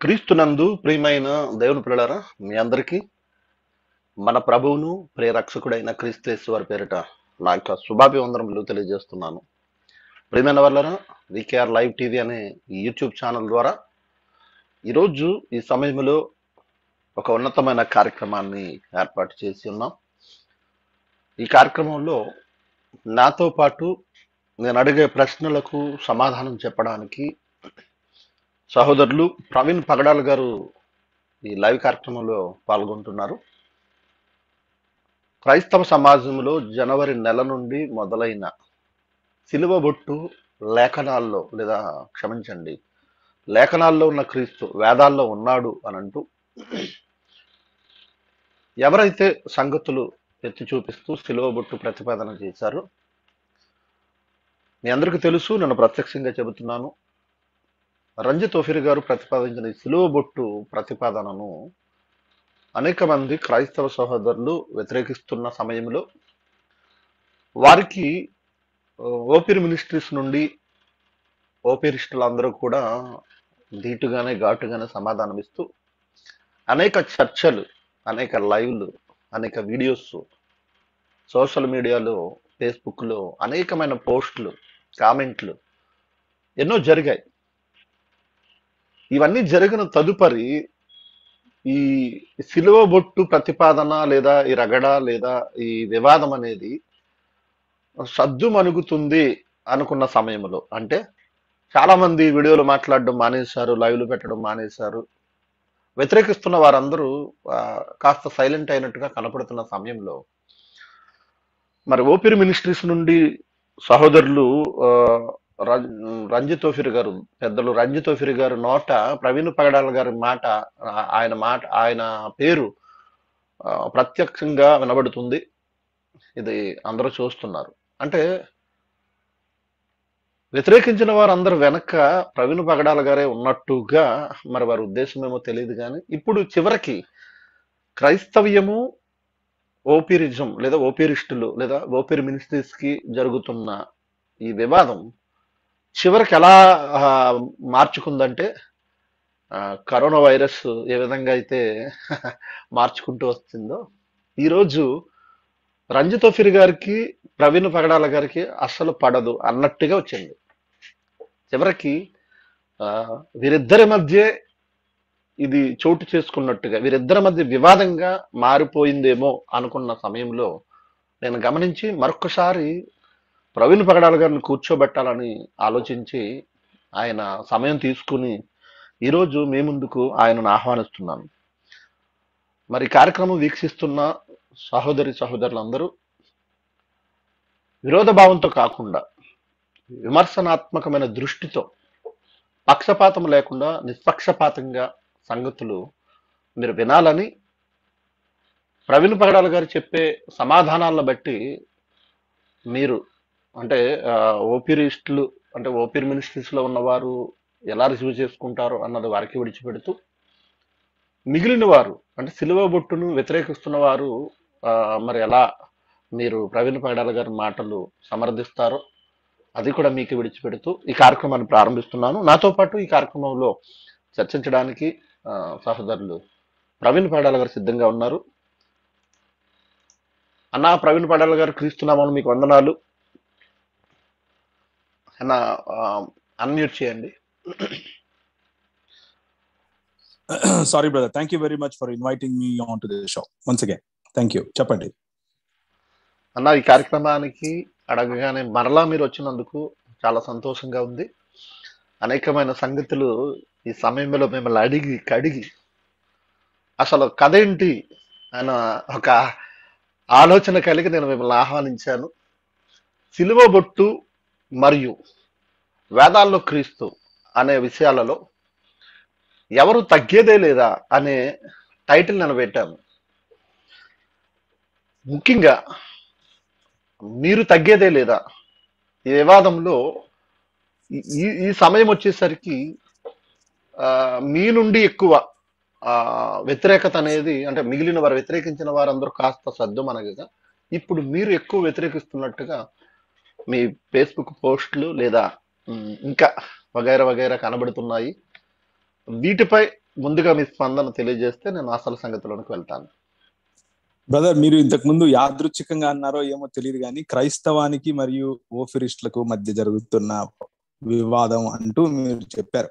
క్రీస్తునందు ప్రియమైన దేవుని పిల్లలారా మీ అందరికీ మన ప్రభువును ప్రియరక్షకుడైన క్రీస్తు వారి పేరిట నా యొక్క శుభాభివందనములు తెలియజేస్తున్నాను ప్రియమైన వాళ్ళరా వికేఆర్ లైవ్ టీవీ అనే ఈ యూట్యూబ్ ఛానల్ ద్వారా ఈరోజు ఈ సమయంలో ఒక ఉన్నతమైన కార్యక్రమాన్ని ఏర్పాటు చేసి ఉన్నాం ఈ కార్యక్రమంలో నాతో పాటు నేను అడిగే ప్రశ్నలకు సమాధానం చెప్పడానికి సహోదరులు ప్రవీణ్ పగడాల్ గారు ఈ లైవ్ కార్యక్రమంలో పాల్గొంటున్నారు క్రైస్తవ సమాజంలో జనవరి నెల నుండి మొదలైన సిలువ బొట్టు లేఖనాల్లో లేదా క్షమించండి లేఖనాల్లో ఉన్న క్రీస్తు వేదాల్లో ఉన్నాడు అని అంటూ ఎవరైతే సంగతులు ఎత్తి చూపిస్తూ సిలువ బొట్టు ప్రతిపాదన చేశారో మీ అందరికీ తెలుసు నేను ప్రత్యక్షంగా చెబుతున్నాను రంజిత్ ఓఫిర్ గారు ప్రతిపాదించిన ఈ సిలువ బొట్టు ప్రతిపాదనను అనేక మంది క్రైస్తవ సహోదరులు వ్యతిరేకిస్తున్న సమయంలో వారికి ఆ, ఓపిరి మినిస్ట్రీస్ నుండి ఓపిరిస్టులందరూ కూడా ధీటుగానే ఘాటుగానే సమాధానం ఇస్తూ అనేక చర్చలు అనేక లైవ్లు అనేక వీడియోస్ సోషల్ మీడియాలో ఫేస్బుక్లో అనేకమైన పోస్టులు కామెంట్లు ఎన్నో జరిగాయి ఇవన్నీ జరిగిన తదుపరి ఈ సిలువ బొట్టు ప్రతిపాదన లేదా ఈ రగడ లేదా ఈ వివాదం అనేది సద్దు మణుగుతుంది అనుకున్న సమయంలో అంటే చాలా మంది వీడియోలు మాట్లాడడం మానేశారు లైవ్లు పెట్టడం మానేశారు వ్యతిరేకిస్తున్న వారందరూ ఆ, కాస్త సైలెంట్ అయినట్టుగా కనపడుతున్న సమయంలో మరి ఓపిరి మినిస్ట్రీస్ నుండి సహోదరులు ఆ, రం- రంజిత్ ఓఫిర్ గారు పెద్దలు రంజిత్ ఓఫిర్ గారు నోట ప్రవీణ్ పగడాల గారి మాట ఆ- ఆయన మాట ఆయన పేరు ఆ, ప్రత్యక్షంగా వినబడుతుంది ఇది అందరూ చూస్తున్నారు అంటే వ్యతిరేకించిన వారందరూ వెనక ప్రవీణ్ పగడాల గారే ఉన్నట్టుగా మరి వారి ఉద్దేశం ఏమో తెలియదు కానీ ఇప్పుడు చివరికి క్రైస్తవ్యము ఓపిరిజం లేదా ఓపిరిస్టులు లేదా ఓపిరి మినిస్ట్రీస్ కి జరుగుతున్న ఈ వివాదం చివరికి ఎలా ఆ, మార్చుకుందంటే ఆ, కరోనా వైరస్ ఏ విధంగా అయితే మార్చుకుంటూ వస్తుందో ఈరోజు రంజిత్ ఓఫిర్ గారికి ప్రవీణ్ పగడాల గారికి అస్సలు పడదు అన్నట్టుగా వచ్చింది చివరికి ఆ, వీరిద్దరి మధ్య ఇది చోటు చేసుకున్నట్టుగా వీరిద్దరి మధ్య వివాదంగా మారిపోయిందేమో అనుకున్న సమయంలో నేను గమనించి మరొకసారి ప్రవీణ్ పగడాల గారిని కూర్చోబెట్టాలని ఆలోచించి ఆయన సమయం తీసుకుని ఈరోజు మీ ముందుకు ఆయనను ఆహ్వానిస్తున్నాను మరి ఈ కార్యక్రమం వీక్షిస్తున్న సహోదరి సహోదరులందరూ విరోధ భావంతో కాకుండా విమర్శనాత్మకమైన దృష్టితో పక్షపాతం లేకుండా నిష్పక్షపాతంగా సంగతులు మీరు వినాలని ప్రవీణ్ పగడాల గారు చెప్పే సమాధానాలను బట్టి మీరు అంటే ఆ, ఓపిరిస్టులు అంటే ఓపిరి మినిస్ట్రీస్ లో ఉన్నవారు ఎలా రిసీవ్ చేసుకుంటారో అన్నది వారికి విడిచిపెడుతూ మిగిలిన వారు అంటే సిలువ బొట్టును వ్యతిరేకిస్తున్న వారు ఆ, మరి ఎలా మీరు ప్రవీణ్ పగడాల గారి మాటలు సమర్థిస్తారో అది కూడా మీకు విడిచిపెడుతూ ఈ కార్యక్రమాన్ని ప్రారంభిస్తున్నాను నాతో పాటు ఈ కార్యక్రమంలో చర్చించడానికి ఆ, సహోదరులు ప్రవీణ్ పగడాల గారు సిద్ధంగా ఉన్నారు అన్నా ప్రవీణ్ పగడాల గారు క్రీస్తున్నామని మీకు వందనాలు అన్న అన్మ్యూట్ చేయండి sorry brother thank you very much for inviting me on to the show once again thank you చెప్పండి అన్న ఈ కార్యక్రమానికి అడగగానే మరలా మీరు వచ్చినందుకు చాలా సంతోషంగా ఉంది అనేకమైన సంగతులు ఈ సమయంలో మిమ్మల్ని అడిగి కడిగి అసలు కథ ఏంటి అన్న ఒక ఆలోచన కలిగి నేను మిమ్మల్ని ఆహ్వానించాను సిలువ బొట్టు మరియు వేదాల్లో క్రీస్తు అనే విషయాలలో ఎవరు తగ్గేదే లేదా అనే టైటిల్ నేను పెట్టాను ముఖ్యంగా మీరు తగ్గేదే లేదా ఈ వివాదంలో ఈ- ఈ ఈ సమయం వచ్చేసరికి ఆ, మీ నుండి ఎక్కువ ఆ, వ్యతిరేకత అనేది అంటే మిగిలిన వారు వ్యతిరేకించిన వారందరూ కాస్త సర్దు మనగా ఇప్పుడు మీరు ఎక్కువ వ్యతిరేకిస్తున్నట్టుగా మీ ఫేస్బుక్ పోస్టులు లేదా ఉమ్, ఇంకా వగైరా వగైరా కనబడుతున్నాయి వీటిపై ముందుగా మీ స్పందన తెలియజేస్తే నేను అసలు సంగతిలోనికి వెళ్తాను బ్రదర్ మీరు ఇంతకు ముందు యాదృచ్ఛికంగా అన్నారో ఏమో తెలియదు కానీ క్రైస్తవానికి మరియు ఓఫిరిస్టులకు మధ్య జరుగుతున్న వివాదం అంటూ మీరు చెప్పారు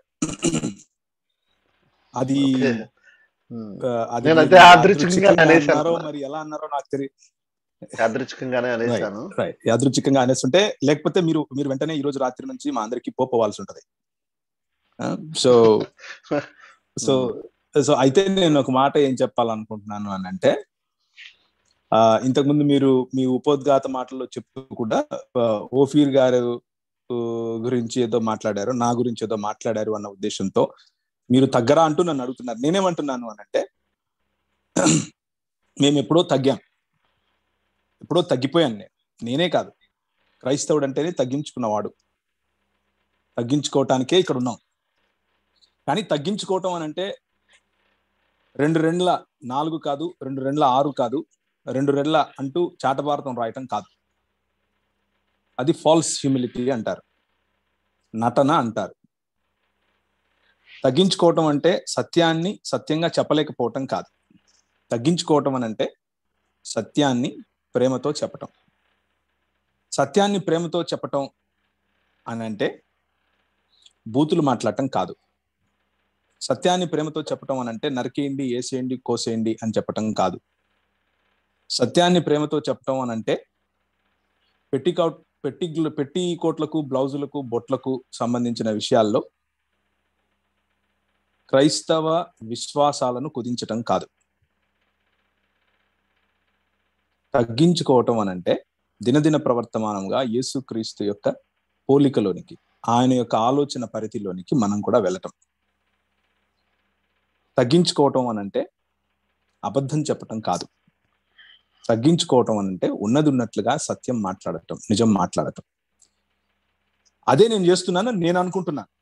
అది ఓకే. ఉమ్. ఆ, అది నేనైతే మీరు యాదృచ్ఛికంగా యాదృచ్ఛికంగా అనేసాను. అన్నారో మరి ఎలా అన్నారో నాకు తెలియదు యాదృచ్ఛికంగానే అనేసాను రైట్ యాదృచ్ఛికంగా అనేస్తుంటే లేకపోతే మీరు మీరు వెంటనే ఈ రోజు రాత్రి నుంచి మా అందరికి పోపోవాల్సి ఉంటది సో సో సో అయితే నేను ఒక మాట ఏం చెప్పాలనుకుంటున్నాను అని అంటే ఆ, ఇంతకుముందు మీరు మీ ఉపోద్ఘాత మాటల్లో చెప్తూ కూడా ఆ, ఓఫీర్ గారు ఆ, గురించి ఏదో మాట్లాడారు నా గురించి ఏదో మాట్లాడారు అన్న ఉద్దేశంతో మీరు తగ్గరా అంటూ నన్ను అడుగుతున్నారు నేనేమంటున్నాను అని అంటే మేము ఎప్పుడో తగ్గాం ఎప్పుడో తగ్గిపోయాను నేను నేనే కాదు క్రైస్తవుడు అంటేనే తగ్గించుకున్నవాడు తగ్గించుకోవటానికే ఇక్కడ ఉన్నాం కానీ తగ్గించుకోవటం అని అంటే రెండు రెండ్ల నాలుగు కాదు రెండు రెండ్ల ఆరు కాదు రెండు రెండ్ల అంటూ చాటభారతం రాయటం కాదు అది ఫాల్స్ హ్యూమిలిటీ అంటారు నటన అంటారు తగ్గించుకోవటం అంటే సత్యాన్ని సత్యంగా చెప్పలేకపోవటం కాదు తగ్గించుకోవటం అని అంటే సత్యాన్ని ప్రేమతో చెప్పటం సత్యాన్ని ప్రేమతో చెప్పటం అని అంటే బూతులు మాట్లాడటం కాదు సత్యాన్ని ప్రేమతో చెప్పటం అని అంటే నరికేయండి వేసేయండి కోసేయండి అని చెప్పటం కాదు సత్యాన్ని ప్రేమతో చెప్పటం అని అంటే పెట్టికౌట్ పెట్టి పెట్టి కోట్లకు బ్లౌజులకు బొట్లకు సంబంధించిన విషయాల్లో క్రైస్తవ విశ్వాసాలను కుదించటం కాదు తగ్గించుకోవటం అని అంటే దినదిన ప్రవర్తమానంగా యేసుక్రీస్తు యొక్క పోలికలోనికి ఆయన యొక్క ఆలోచన పరిధిలోనికి మనం కూడా వెళ్ళటం తగ్గించుకోవటం అని అంటే అబద్ధం చెప్పటం కాదు తగ్గించుకోవటం అని అంటే ఉన్నది ఉన్నట్లుగా సత్యం మాట్లాడటం నిజం మాట్లాడటం అదే నేను చేస్తున్నాను నేను అనుకుంటున్నాను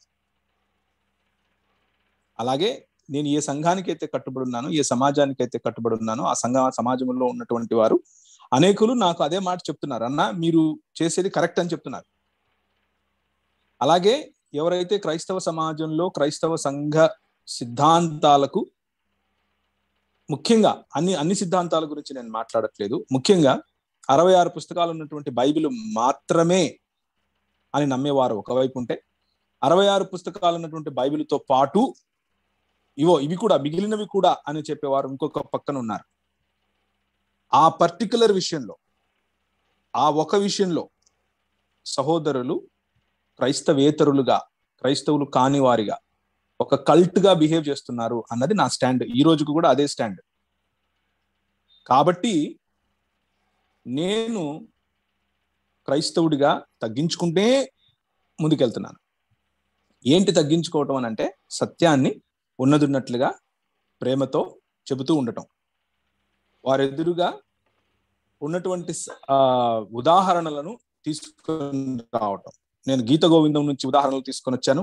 అలాగే నేను ఏ సంఘానికి అయితే కట్టుబడి ఉన్నానో ఏ సమాజానికి అయితే కట్టుబడి ఉన్నానో ఆ సంఘ సమాజంలో ఉన్నటువంటి వారు అనేకులు నాకు అదే మాట చెప్తున్నారు అన్న మీరు చేసేది కరెక్ట్ అని చెప్తున్నారు అలాగే ఎవరైతే క్రైస్తవ సమాజంలో క్రైస్తవ సంఘ సిద్ధాంతాలకు ముఖ్యంగా అన్ని అన్ని సిద్ధాంతాల గురించి నేను మాట్లాడట్లేదు ముఖ్యంగా అరవై ఆరు పుస్తకాలు ఉన్నటువంటి బైబిల్ మాత్రమే అని నమ్మేవారు ఒకవైపు ఉంటే అరవై ఆరు పుస్తకాలు ఉన్నటువంటి బైబిల్తో పాటు ఇవో ఇవి కూడా మిగిలినవి కూడా అని చెప్పేవారు ఇంకొక పక్కన ఉన్నారు ఆ పర్టికులర్ విషయంలో ఆ ఒక విషయంలో సహోదరులు క్రైస్తవేతరులుగా క్రైస్తవులు కాని వారిగా ఒక కల్ట్ గా బిహేవ్ చేస్తున్నారు అన్నది నా స్టాండ్ ఈ రోజుకు కూడా అదే స్టాండ్ కాబట్టి నేను క్రైస్తవుడిగా తగ్గించుకుంటే ముందుకెళ్తున్నాను ఏంటి తగ్గించుకోవటం అని అంటే సత్యాన్ని ఉన్నదున్నట్లుగా ప్రేమతో చెబుతూ ఉండటం వారెదురుగా ఉన్నటువంటి ఆ, ఉదాహరణలను తీసుకొని రావటం నేను గీత గోవిందం నుంచి ఉదాహరణలు తీసుకొని వచ్చాను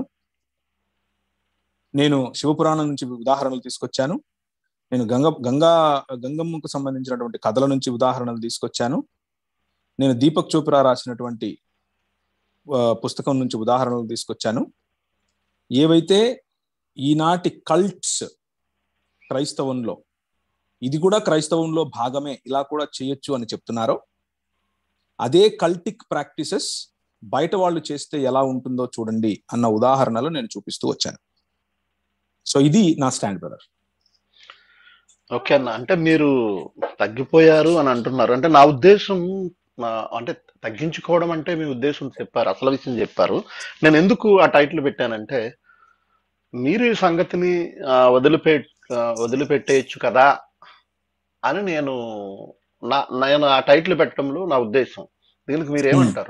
నేను శివపురాణం నుంచి ఉదాహరణలు తీసుకొచ్చాను నేను గంగ గంగా గంగమ్మకు సంబంధించినటువంటి కథల నుంచి ఉదాహరణలు తీసుకొచ్చాను నేను దీపక్ చోప్రా రాసినటువంటి ఆ, పుస్తకం నుంచి ఉదాహరణలు తీసుకొచ్చాను ఏవైతే ఈనాటి కల్ట్స్ క్రైస్తవంలో ఇది కూడా క్రైస్తవంలో భాగమే ఇలా కూడా చేయొచ్చు అని చెప్తున్నారో అదే కల్టిక్ ప్రాక్టీసెస్ బయట వాళ్ళు చేస్తే ఎలా ఉంటుందో చూడండి అన్న ఉదాహరణలు నేను చూపిస్తూ వచ్చాను సో ఇది నా స్టాండ్ బ్రదర్ ఓకే అన్న అంటే మీరు తగ్గిపోయారు అని అంటున్నారు అంటే నా ఉద్దేశం నా- అంటే తగ్గించుకోవడం అంటే మీ ఉద్దేశం చెప్పారు అసలు విషయం చెప్పారు నేను ఎందుకు ఆ టైటిల్ పెట్టానంటే మీరు ఈ సంగతిని ఆ, వదిలిపె ఆ, వదిలిపెట్టేయచ్చు కదా అని నేను నా నేను ఆ టైటిల్ పెట్టడంలో నా ఉద్దేశం దీనికి మీరు ఏమంటారు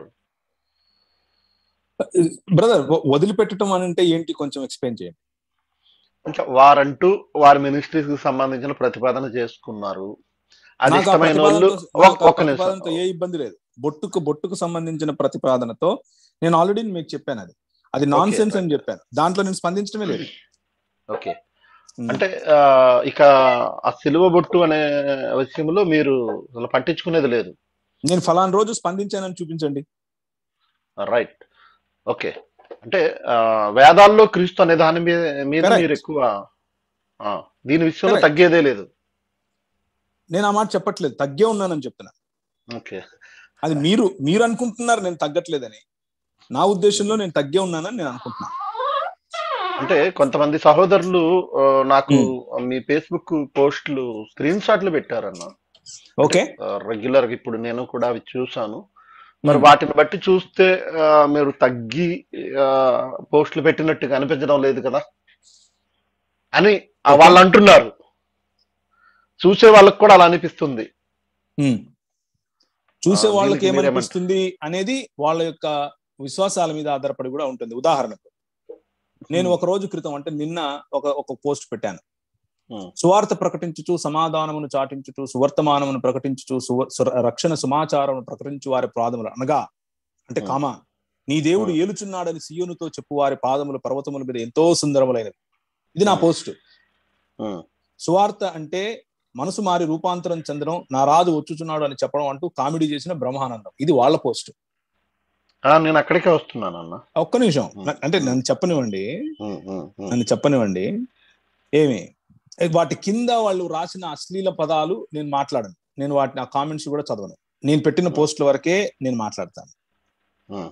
బ్రదర్ వదిలిపెట్టడం అని అంటే ఏంటి కొంచెం ఎక్స్ప్లెయిన్ చేయండి ఇంకా వారంటూ వారి మినిస్ట్రీస్ కి సంబంధించిన ప్రతిపాదన చేసుకున్నారు అది నాకు ఆ ఇష్టమైన వాళ్ళు ప్రతిపాదనతో- నాకు ఆ ఒక్క నిమిషం ప్రతిపాదనతో ఏ ఇబ్బంది లేదు బొట్టుకు బొట్టుకు సంబంధించిన ప్రతిపాదనతో నేను ఆల్రెడీ మీకు చెప్పాను అది అది నాన్ Okay, సెన్స్ right. అని చెప్పాను దాంట్లో నేను స్పందించడమే లేదు ఓకే ఉమ్. అంటే ఆ, ఇక ఆ సిలువ బొట్టు అనే విషయంలో మీరు అసలు పట్టించుకునేది లేదు నేను ఫలానా రోజు స్పందించానని చూపించండి రైట్ ఓకే అంటే ఆ, వేదాల్లో క్రీస్తు అనే దాని మీద మీద Correct. మీరు ఎక్కువ ఆ, దీని విషయంలో Correct. తగ్గేదే లేదు నేను ఆ మాట చెప్పట్లేదు తగ్గే ఉన్నానని చెప్తున్నా ఓకే అది మీరు మీరు అనుకుంటున్నారు నేను తగ్గట్లేదని నా ఉద్దేశంలో నేను తగ్గే ఉన్నానని నేను అనుకుంటున్నా అంటే కొంతమంది సహోదరులు ఆ, నాకు మీ ఫేస్బుక్ పోస్టులు స్క్రీన్ షాట్లు పెట్టారన్న ఓకే రెగ్యులర్ గా ఇప్పుడు నేను కూడా అవి చూసాను మరి వాటిని బట్టి చూస్తే ఆ, మీరు తగ్గి ఆ, పోస్టులు పెట్టినట్టుగా అనిపించడం లేదు కదా అని ఆ Okay. వాళ్ళు అంటున్నారు చూసే వాళ్ళకి కూడా అలా అనిపిస్తుంది ఉమ్. చూసే ఆ, వాళ్ళకి దీనికి మీరేమంటారు? ఏమనిపిస్తుంది అనేది వాళ్ళ యొక్క విశ్వాసాల మీద ఆధారపడి కూడా ఉంటుంది ఉదాహరణకు నేను ఒక రోజు క్రితం అంటే నిన్న ఒక ఒక పోస్ట్ పెట్టాను ఉమ్, సువార్త ప్రకటించుచు సమాధానమును చాటించుచు సువర్తమానమును ప్రకటించుచు సువ- సుర- రక్షణ సమాచారమును ప్రకటించు వారి పాదములు అనగా అంటే Hmm. కామా నీ దేవుడు Hmm. ఏలుచున్నాడని సియోనుతో చెప్పు వారి పాదములు పర్వతముల మీద ఎంతో సుందరములైనవి ఇది నా Hmm. పోస్ట్ ఉమ్, సువార్త అంటే మనసు మారి రూపాంతరం చెందడం నా రాజు వచ్చుచున్నాడు అని చెప్పడం అంటూ కామెడీ చేసిన బ్రహ్మానందం ఇది వాళ్ళ పోస్ట్ ఆ, నేను అక్కడికే వస్తున్నాను అన్న ఒక్క నిమిషం Hmm. నా- అంటే నన్ను చెప్పనివ్వండి ఉమ్, ఉమ్, ఉమ్, నన్ను చెప్పనివ్వండి ఏమి ఏ, వాటి కింద వాళ్ళు రాసిన అశ్లీల పదాలు నేను మాట్లాడను నేను వాటిని ఆ కామెంట్స్ కూడా చదవను నేను పెట్టిన పోస్టుల వరకే నేను మాట్లాడతాను ఉమ్,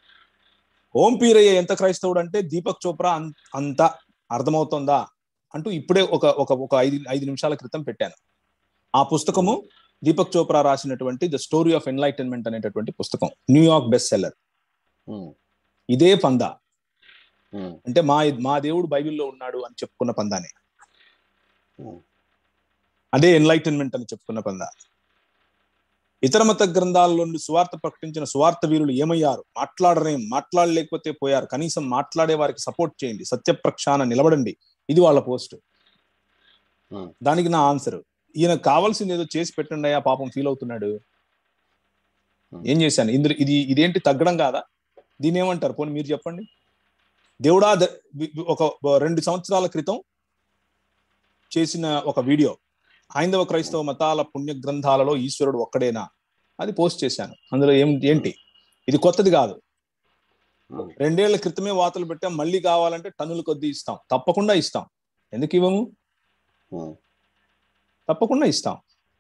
ఓం పీరయ్య ఎంత క్రైస్తవుడు అంటే దీపక్ చోప్రా అం- అంత అర్థమవుతుందా అంటూ ఇప్పుడే ఒక ఒక ఒక ఐదు ఐదు నిమిషాల క్రితం పెట్టాను ఆ పుస్తకము దీపక్ చోప్రా రాసినటువంటి ద స్టోరీ ఆఫ్ ఎన్లైటన్మెంట్ అనేటటువంటి పుస్తకం న్యూయార్క్ బెస్ట్ సెల్లర్ ఉమ్, ఇదే పందా ఉమ్, అంటే మా మా దేవుడు బైబిల్లో ఉన్నాడు అని చెప్పుకున్న పందానే ఉమ్. అదే ఎన్లైటన్మెంట్ అని చెప్పుకున్న పంద ఇతర మత గ్రంథాల్లో నుండి సువార్త ప్రకటించిన సువార్త వీరులు ఏమయ్యారు మాట్లాడరేం మాట్లాడలేకపోతే పోయారు కనీసం మాట్లాడే వారికి సపోర్ట్ చేయండి సత్యప్రక్షాన నిలబడండి ఇది వాళ్ళ పోస్ట్ Hmm. దానికి నా ఆన్సర్ ఈయన కావాల్సింది ఏదో చేసి పెట్టండి అయ్యా పాపం ఫీల్ అవుతున్నాడు Hmm. ఏం చేశాను ఇందులో ఇది ఇదేంటి తగ్గడం కాదా దీని ఏమంటారు పోనీ మీరు చెప్పండి దేవుడా ద- వి- వి- ఒక రెండు సంవత్సరాల క్రితం చేసిన ఒక వీడియో హైందవ క్రైస్తవ మతాల పుణ్య గ్రంథాలలో ఈశ్వరుడు ఒక్కడేనా అది పోస్ట్ చేశాను అందులో ఏం ఏంటి ఇది కొత్తది కాదు ఉమ్. రెండేళ్ల క్రితమే వాతలు పెట్టాం మళ్ళీ కావాలంటే టన్నుల కొద్దీ ఇస్తాం తప్పకుండా ఇస్తాం ఎందుకు ఇవ్వము ఉమ్, తప్పకుండా ఇస్తాం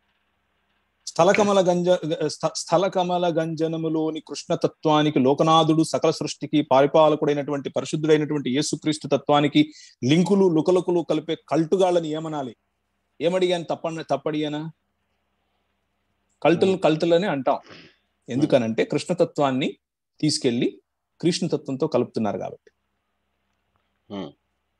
స్థలకమల గంజ స్థ- స్థలకమల గంజనములోని కృష్ణతత్వానికి లోకనాథుడు సకల సృష్టికి పరిపాలకుడైనటువంటి పరిశుద్ధుడైనటువంటి యేసుక్రీస్తు తత్వానికి లింకులు లుకలుకులు కలిపే కల్టుగాళ్ళని ఏమనాలి ఏమడిగాను తప్ప తప్పడిగానా కల్టులు కల్టులని అంటాం ఎందుకనంటే కృష్ణతత్వాన్ని తీసుకెళ్లి కృష్ణతత్వంతో కలుపుతున్నారు కాబట్టి ఉమ్,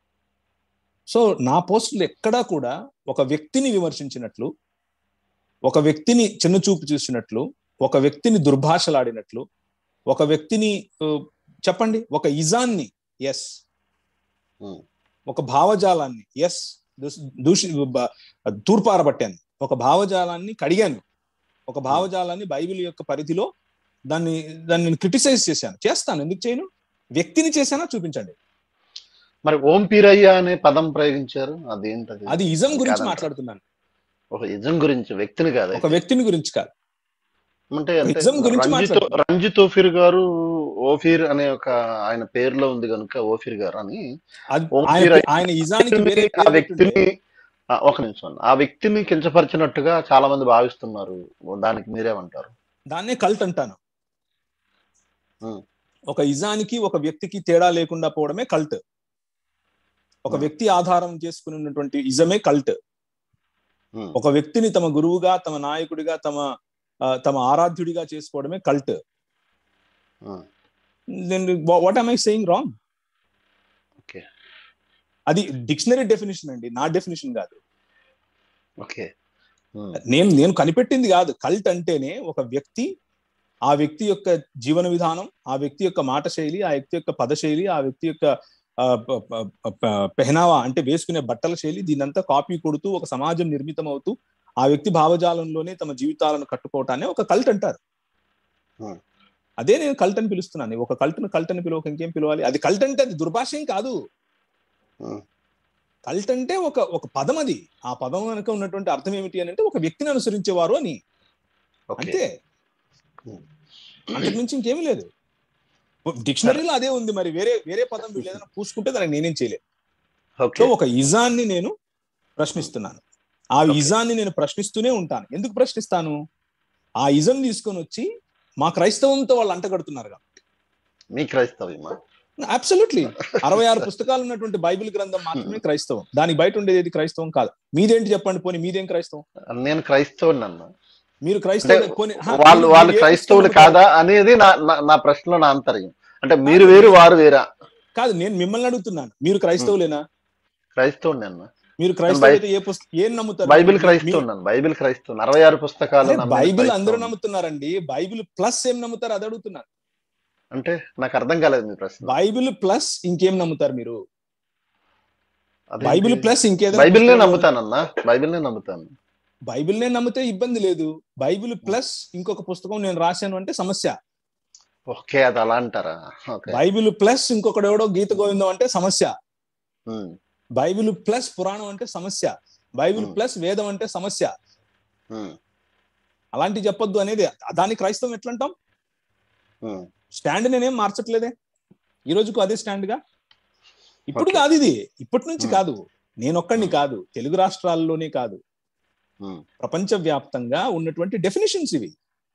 సో నా పోస్టులు ఎక్కడా కూడా ఒక వ్యక్తిని విమర్శించినట్లు ఒక వ్యక్తిని చిన్నచూపు చూసినట్లు ఒక వ్యక్తిని దుర్భాషలాడినట్లు ఒక వ్యక్తిని ఆ, చెప్పండి ఒక ఇజాన్ని ఎస్ ఉమ్, ఒక భావజాలాన్ని ఎస్ దూషి బ- తూర్పారబట్టాను ఒక భావజాలాన్ని కడిగాను ఒక భావజాలాన్ని బైబిల్ యొక్క పరిధిలో దాన్ని దాన్ని నేను క్రిటిసైజ్ చేశాను చేస్తాను ఎందుకు చేయను వ్యక్తిని చేశానా చూపించండి మరి ఓం పీరయ్య అనే పదం ప్రయోగించారు అదేంటది అది ఇజం గురించి కాదంటారు. మాట్లాడుతున్నాను ఒక ఇజం గురించి వ్యక్తిని కాదు ఒక వ్యక్తిని గురించి కాదు అంటే అంటే ఇజం గురించి రంజిత్ మాట్లాడుతున్నా. రంజిత్ ఓఫీర్ గారు ఓఫీర్ అనే ఒక ఆయన పేరులో ఉంది కనుక ఓఫీర్ గారు అని అది ఓం ఆయన పీరయ్య ఆయన ఇజానికి వేరే ఆ పేరు వ్యక్తిని పెట్టుంటే ఆ, ఒక నిమిషం అన్న. ఆ వ్యక్తిని కించపరిచినట్టుగా చాలా మంది భావిస్తున్నారు దానికి మీరేమంటారు దాన్నే కల్ట్ అంటాను ఉమ్. ఒక ఇజానికి ఒక వ్యక్తికి తేడా లేకుండా పోవడమే కల్ట్ ఒక ఉమ్. వ్యక్తి ఆధారం చేసుకుని ఉన్నటువంటి ఇజమే కల్ట్ ఉమ్, ఒక వ్యక్తిని తమ గురువుగా తమ నాయకుడిగా తమ ఆ, తమ ఆరాధ్యుడిగా చేసుకోవడమే cult um, then what I saying wrong okay అది డిక్షనరీ డెఫినేషన్ అండి నా డెఫినేషన్ కాదు ఓకే ఉమ్, నేను నేను కనిపెట్టింది కాదు కల్ట్ అంటేనే ఒక వ్యక్తి ఆ వ్యక్తి యొక్క జీవన విధానం ఆ వ్యక్తి యొక్క మాట శైలి ఆ వ్యక్తి యొక్క పద శైలి ఆ వ్యక్తి యొక్క ఆ, ప- ప- ప- పెహనావా అంటే వేసుకునే బట్టల శైలి దీనంతా కాపీ కొడుతూ ఒక సమాజం నిర్మితం అవుతూ ఆ వ్యక్తి భావజాలంలోనే తమ జీవితాలను కట్టుకోవటాన్ని ఒక కల్ట్ అంటారు Hmm. అదే నేను కల్ట్ అని పిలుస్తున్నాను ఒక కల్ట్ను కల్ట్ అని పిలవక ఇంకేం పిలవాలి అది కల్ట్ అంటే అది దుర్భాషం కాదు ఉమ్, కల్ట్ అంటే ఒక ఒక పదం అది ఆ పదం వెనుక ఉన్నటువంటి అర్థం ఏమిటి అని అంటే ఒక వ్యక్తిని అనుసరించేవారు అని ఓకే అంతే Hmm. అంతకు మించి ఇంకేమీ లేదు డిక్షనరీలో అదే ఉంది మరి వేరే వేరే పదం వీళ్ళు ఏదైనా పూసుకుంటే దానికి నేనేం చేయలేదు ఓకే సో ఒక ఇజాన్ని నేను ప్రశ్నిస్తున్నాను ఆ Okay. ఇజాన్ని నేను ప్రశ్నిస్తూనే ఉంటాను ఎందుకు ప్రశ్నిస్తాను ఆ ఇజం తీసుకొని వచ్చి మా క్రైస్తవంతో వాళ్ళు అంటగడుతున్నారు మీ క్రైస్తవ్యమా అబ్సల్యూట్లీ అరవై ఆరు పుస్తకాలు ఉన్నటువంటి బైబిల్ గ్రంథం మాత్రమే క్రైస్తవం దానికి బయట ఉండేది ఏది క్రైస్తవం కాదు మీదేంటి చెప్పండి పోనీ మీదేం క్రైస్తవం నేను క్రైస్తవుని అన్న మీరు అంటే క్రైస్తవులు పోనీ హా, వాళ్ళు మీరు- వాళ్ళు మీరు ఏ క్రైస్తవులు పుస్తకం కాదా అనేది నా నా- నా ప్రశ్నలో నా ఆంతర్యం అంటే మీరు వేరు వారు వేరా కాదు నేను మిమ్మల్ని అడుగుతున్నాను మీరు క్రైస్తవులేనా క్రైస్తవుని అన్న మీరు క్రైస్తవులు అయితే ఏ పుస్తకం ఏం నమ్ముతారు బైబిల్ మీ- క్రైస్తవుని అన్న బైబిల్ క్రైస్తవుని అరవై ఆరు పుస్తకాలు అరే, నమ్మిన బైబిల్ అందరూ క్రైస్తవుని. నమ్ముతున్నారండి బైబిల్ ప్లస్ ఏం నమ్ముతారు అది అడుగుతున్నాను అంటే నాకు అర్థం కాలేదు మీ ప్రశ్న బైబిల్ ప్లస్ ఇంకేం నమ్ముతారు మీరు అదేంటి? బైబిల్ ప్లస్ ఇంకేదైనా బైబిల్నే పుస్తకాలు- నమ్ముతానన్నా బైబిల్నే నమ్ముతాను బైబిల్నే నమ్మితే ఇబ్బంది లేదు బైబిల్ ప్లస్ ఇంకొక పుస్తకం నేను రాశాను అంటే సమస్య ఓకే అది అలా అంటారా ఓకే బైబిల్ ప్లస్ ఇంకొకడు ఎవడో గీత గోవిందం అంటే సమస్య ఉమ్, బైబిల్ ప్లస్ పురాణం అంటే సమస్య బైబిల్ Hmm. ప్లస్ వేదం అంటే సమస్య ఉమ్, అలాంటి చెప్పొద్దు అనేది దాని క్రైస్తవం ఎట్లా అంటాం ఉమ్. స్టాండ్ నేనేం మార్చట్లేదే ఈ రోజుకు అదే స్టాండ్ గా ఇప్పుడు Okay. కాదు ఇది ఇప్పటి నుంచి Hmm. కాదు నేను ఒక్కడిని కాదు తెలుగు రాష్ట్రాల్లోనే కాదు ఉమ్, ప్రపంచ వ్యాప్తంగా ఉన్నటువంటి డెఫినేషన్స్ ఇవి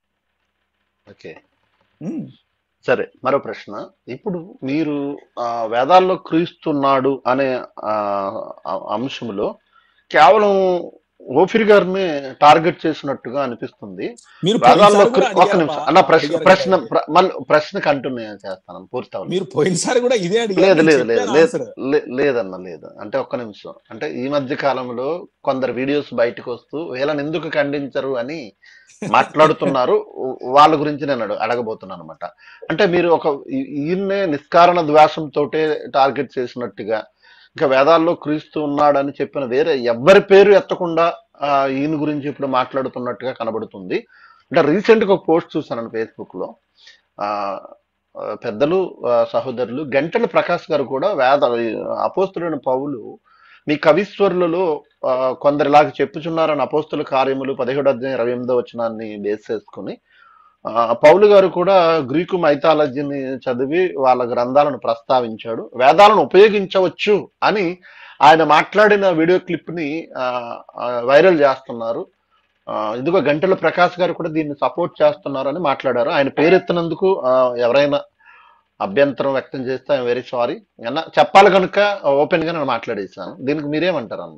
ఓకే Hmm. సరే మరో ప్రశ్న ఇప్పుడు మీరు ఆ, వేదాల్లో క్రీస్తున్నాడు అనే ఆ, ఆ- అంశంలో కేవలం ఓఫిర్ గారిని టార్గెట్ చేసినట్టుగా అనిపిస్తుంది మీరు వేదాల్లో పోయినసారి కూడా క్రీ- ఒక్క అడిగారు నిమిషం అబ్బా, అన్న ప్రశ్న అడిగారు ప్రశ్న కదా. ప్ర- మళ్ళీ ప్రశ్న కంటిన్యూ చేస్తాను పూర్తి అవ్వలేదు. మీరు పోయినసారి కూడా ఇదే అడిగారు లేదు నేను లేదు లేదు చెప్పాను లేదు answer. లే- లేదన్న లేదు అంటే ఒక్క నిమిషం అంటే ఈ మధ్య కాలంలో కొందరు వీడియోస్ బయటకు వస్తూ వీళ్ళని ఎందుకు ఖండించరు అని మాట్లాడుతున్నారు వాళ్ళ గురించి నేను అడగ- అడగబోతున్నాను అనమాట అంటే మీరు ఒక ఈ- ఈయన్నే నిష్కారణ ద్వేషంతో టార్గెట్ చేసినట్టుగా ఇంకా వేదాల్లో క్రీస్తు ఉన్నాడని చెప్పిన వేరే ఎవ్వరి పేరు ఎత్తకుండా ఆ, ఈయన గురించి ఇప్పుడు మాట్లాడుతున్నట్టుగా కనబడుతుంది అంటే రీసెంట్ గా ఒక పోస్ట్ చూసాను ఫేస్బుక్ లో ఆ ఆ, పెద్దలు ఆ, సహోదరులు గంటల ప్రకాష్ గారు కూడా వేద అపోస్తుడైన పౌలు మీ కవిశ్వరులలో ఆ, కొందరిలాగా చెప్పుచున్నారని అపోస్తుల కార్యములు పదిహేడు అధ్యాయం ఇరవై ఎనిమిదో వచనాన్ని బేస్ చేసుకుని ఆ, పౌలు గారు కూడా గ్రీకు మైథాలజీని చదివి వాళ్ళ గ్రంథాలను ప్రస్తావించాడు వేదాలను ఉపయోగించవచ్చు అని ఆయన మాట్లాడిన వీడియో క్లిప్ ని ఆ, ఆ, వైరల్ చేస్తున్నారు ఆ, ఇదిగో గంటల ప్రకాష్ గారు కూడా దీన్ని సపోర్ట్ చేస్తున్నారని మాట్లాడారు ఆయన పేరెత్తినందుకు ఆ, ఎవరైనా అభ్యంతరం వ్యక్తం చేస్తే ఐఎమ్ వెరీ సారీ అన్న చెప్పాలి కనుక ఓపెన్ గా నేను మాట్లాడేసాను దీనికి మీరేమంటారు అన్న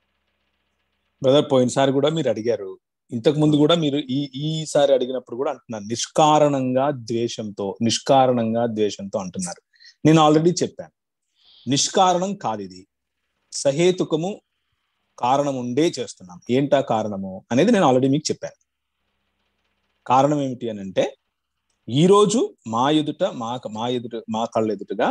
బ్రదర్ పోయినసారి కూడా మీరు అడిగారు ఇంతకు ముందు కూడా మీరు ఈ ఈసారి అడిగినప్పుడు కూడా అంటున్నారు నిష్కారణంగా ద్వేషంతో నిష్కారణంగా ద్వేషంతో అంటున్నారు నేను ఆల్రెడీ చెప్పాను నిష్కారణం కాదు ఇది సహేతుకము కారణం ఉండే చేస్తున్నాం ఏంటా కారణము అనేది నేను ఆల్రెడీ మీకు చెప్పాను కారణం ఏమిటి అని అంటే ఈ రోజు మా ఎదుట మా మా ఎదుట మా కళ్ళ ఎదుటగా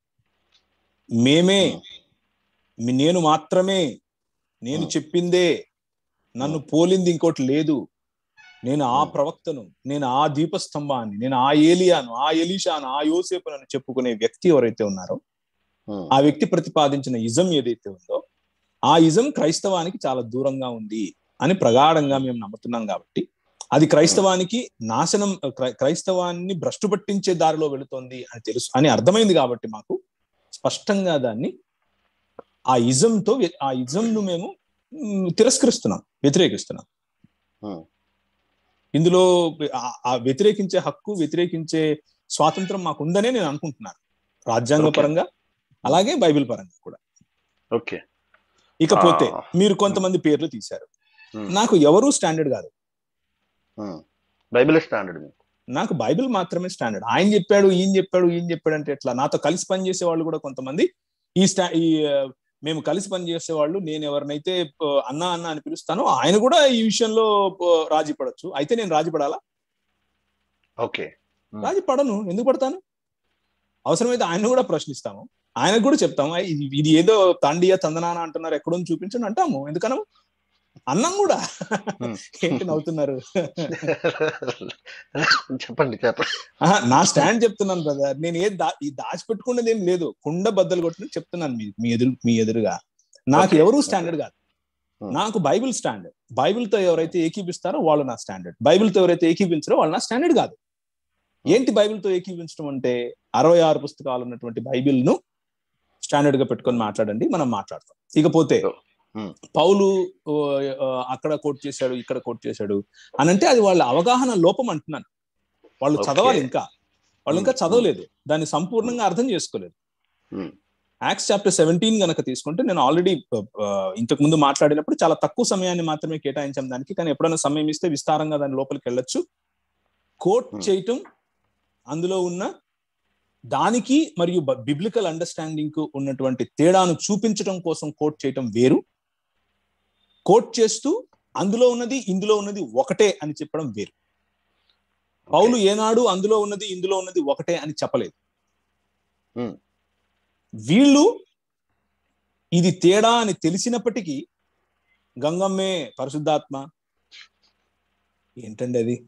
మేమే మీ- నేను మాత్రమే నేను Hmm. చెప్పిందే నన్ను పోలింది ఇంకోటి లేదు నేను ఆ Hmm. ప్రవక్తను నేను ఆ దీపస్తంభాన్ని నేను ఆ ఏలియాను ఆ ఎలీషాను ఆ యోసేపునని చెప్పుకునే వ్యక్తి ఎవరైతే ఉన్నారో ఉమ్, ఆ వ్యక్తి ప్రతిపాదించిన ఇజం ఏదైతే ఉందో ఆ ఇజం క్రైస్తవానికి చాలా దూరంగా ఉంది అని ప్రగాఢంగా మేము నమ్ముతున్నాం కాబట్టి అది క్రైస్తవానికి నాశనం క్రై- క్రైస్తవాన్ని భ్రష్టు పట్టించే దారిలో వెళుతోంది అని తెలుసు అని అర్థమైంది కాబట్టి మాకు స్పష్టంగా దాన్ని ఆ ఇజంతో వ్య- ఆ ఇజంను మేము మ్, తిరస్కరిస్తున్నాం వ్యతిరేకిస్తున్నాం Hmm. ఇందులో ఆ- ఆ వ్యతిరేకించే హక్కు వ్యతిరేకించే స్వాతంత్రం మాకు ఉందనే నేను అనుకుంటున్నాను రాజ్యాంగ Okay. పరంగా అలాగే బైబిల్ పరంగా కూడా ఓకే ఇకపోతే ఆ. మీరు కొంతమంది పేర్లు తీశారు Hmm. నాకు ఎవరు స్టాండర్డ్ కాదు ఉమ్, బైబిల్ స్టాండర్డ్ మీకు నాకు బైబిల్ మాత్రమే స్టాండర్డ్ ఆయన చెప్పాడు ఈయన చెప్పాడు ఈయన చెప్పాడు అంటే ఎట్లా నాతో కలిసి పనిచేసే వాళ్ళు కూడా కొంతమంది ఈ స్టా ఈ ఆ, మేము కలిసి పనిచేసే వాళ్ళు నేను ఎవరినైతే ఆ, అన్నా అన్న అని పిలుస్తానో ఆయన కూడా ఈ విషయంలో ఆ, రాజీ పడచ్చు అయితే నేను రాజీ పడాలా ఓకే రాజీ పడను ఎందుకు పడతాను అవసరమైతే ఆయన కూడా ప్రశ్నిస్తాము ఆయనకు కూడా చెప్తాము "అయ్, ఇది- ఇది ఏదో తండియా తందనాన అంటున్నారు ఎక్కడో చూపించండి అంటాము ఎందుకనం అన్నం కూడా Hmm. ఏంటి నవ్వుతున్నారు చెప్పండి చెప్పండి ఆహా, నా స్టాండ్ చెప్తున్నాను బ్రదర్ నేను ఏ దా ఈ దాచిపెట్టుకున్నది ఏం లేదు కుండ బద్దలు కొట్టినట్టు చెప్తున్నాను మీ మీ ఎదురు మీ ఎదురుగా నాకు Okay. ఎవరు స్టాండర్డ్ కాదు Hmm. నాకు బైబిల్ స్టాండర్డ్ బైబిల్ తో ఎవరైతే ఏకీపిస్తారో వాళ్ళు నా స్టాండర్డ్ బైబిల్ తో ఎవరైతే ఏకీపించారో వాళ్ళు నా స్టాండర్డ్ కాదు ఏంటి బైబిల్ తో ఏకీపించడం అంటే అరవై ఆరు పుస్తకాలు ఉన్నటువంటి బైబిల్ ను స్టాండర్డ్ గా పెట్టుకొని మాట్లాడండి మనం మాట్లాడతాం ఇకపోతే Hmm. పౌలు ఓ, ఆ, అక్కడ కోట్ చేశాడు ఇక్కడ కోట్ చేశాడు అని అంటే అది వాళ్ళ అవగాహన లోపం అంటున్నాను వాళ్ళు Okay. చదవాలి ఇంకా వాళ్ళు ఇంకా Hmm. చదవలేదు దాన్ని సంపూర్ణంగా అర్థం చేసుకోలేదు Hmm. యాక్స్ చాప్టర్ సెవెంటీన్ గనక తీసుకుంటే నేను ఆల్రెడీ ఇంతకు ముందు మాట్లాడినప్పుడు చాలా తక్కువ సమయాన్ని మాత్రమే కేటాయించాం దానికి కానీ ఎప్పుడైనా సమయం ఇస్తే విస్తారంగా దాని లోపలికి వెళ్ళొచ్చు కోట్ Hmm. చేయటం అందులో ఉన్న దానికి మరియు బిబ్లికల్ అండర్స్టాండింగ్ కు ఉన్నటువంటి తేడాను చూపించడం కోసం కోట్ చేయటం వేరు కోట్ చేస్తూ అందులో ఉన్నది ఇందులో ఉన్నది ఒకటే అని చెప్పడం వేరు పౌలు ఏనాడు అందులో ఉన్నది ఇందులో ఉన్నది ఒకటే అని చెప్పలేదు Hmm. వీళ్ళు ఇది తేడా అని తెలిసినప్పటికీ గంగమ్మే పరిశుద్ధాత్మ ఏంటండి అది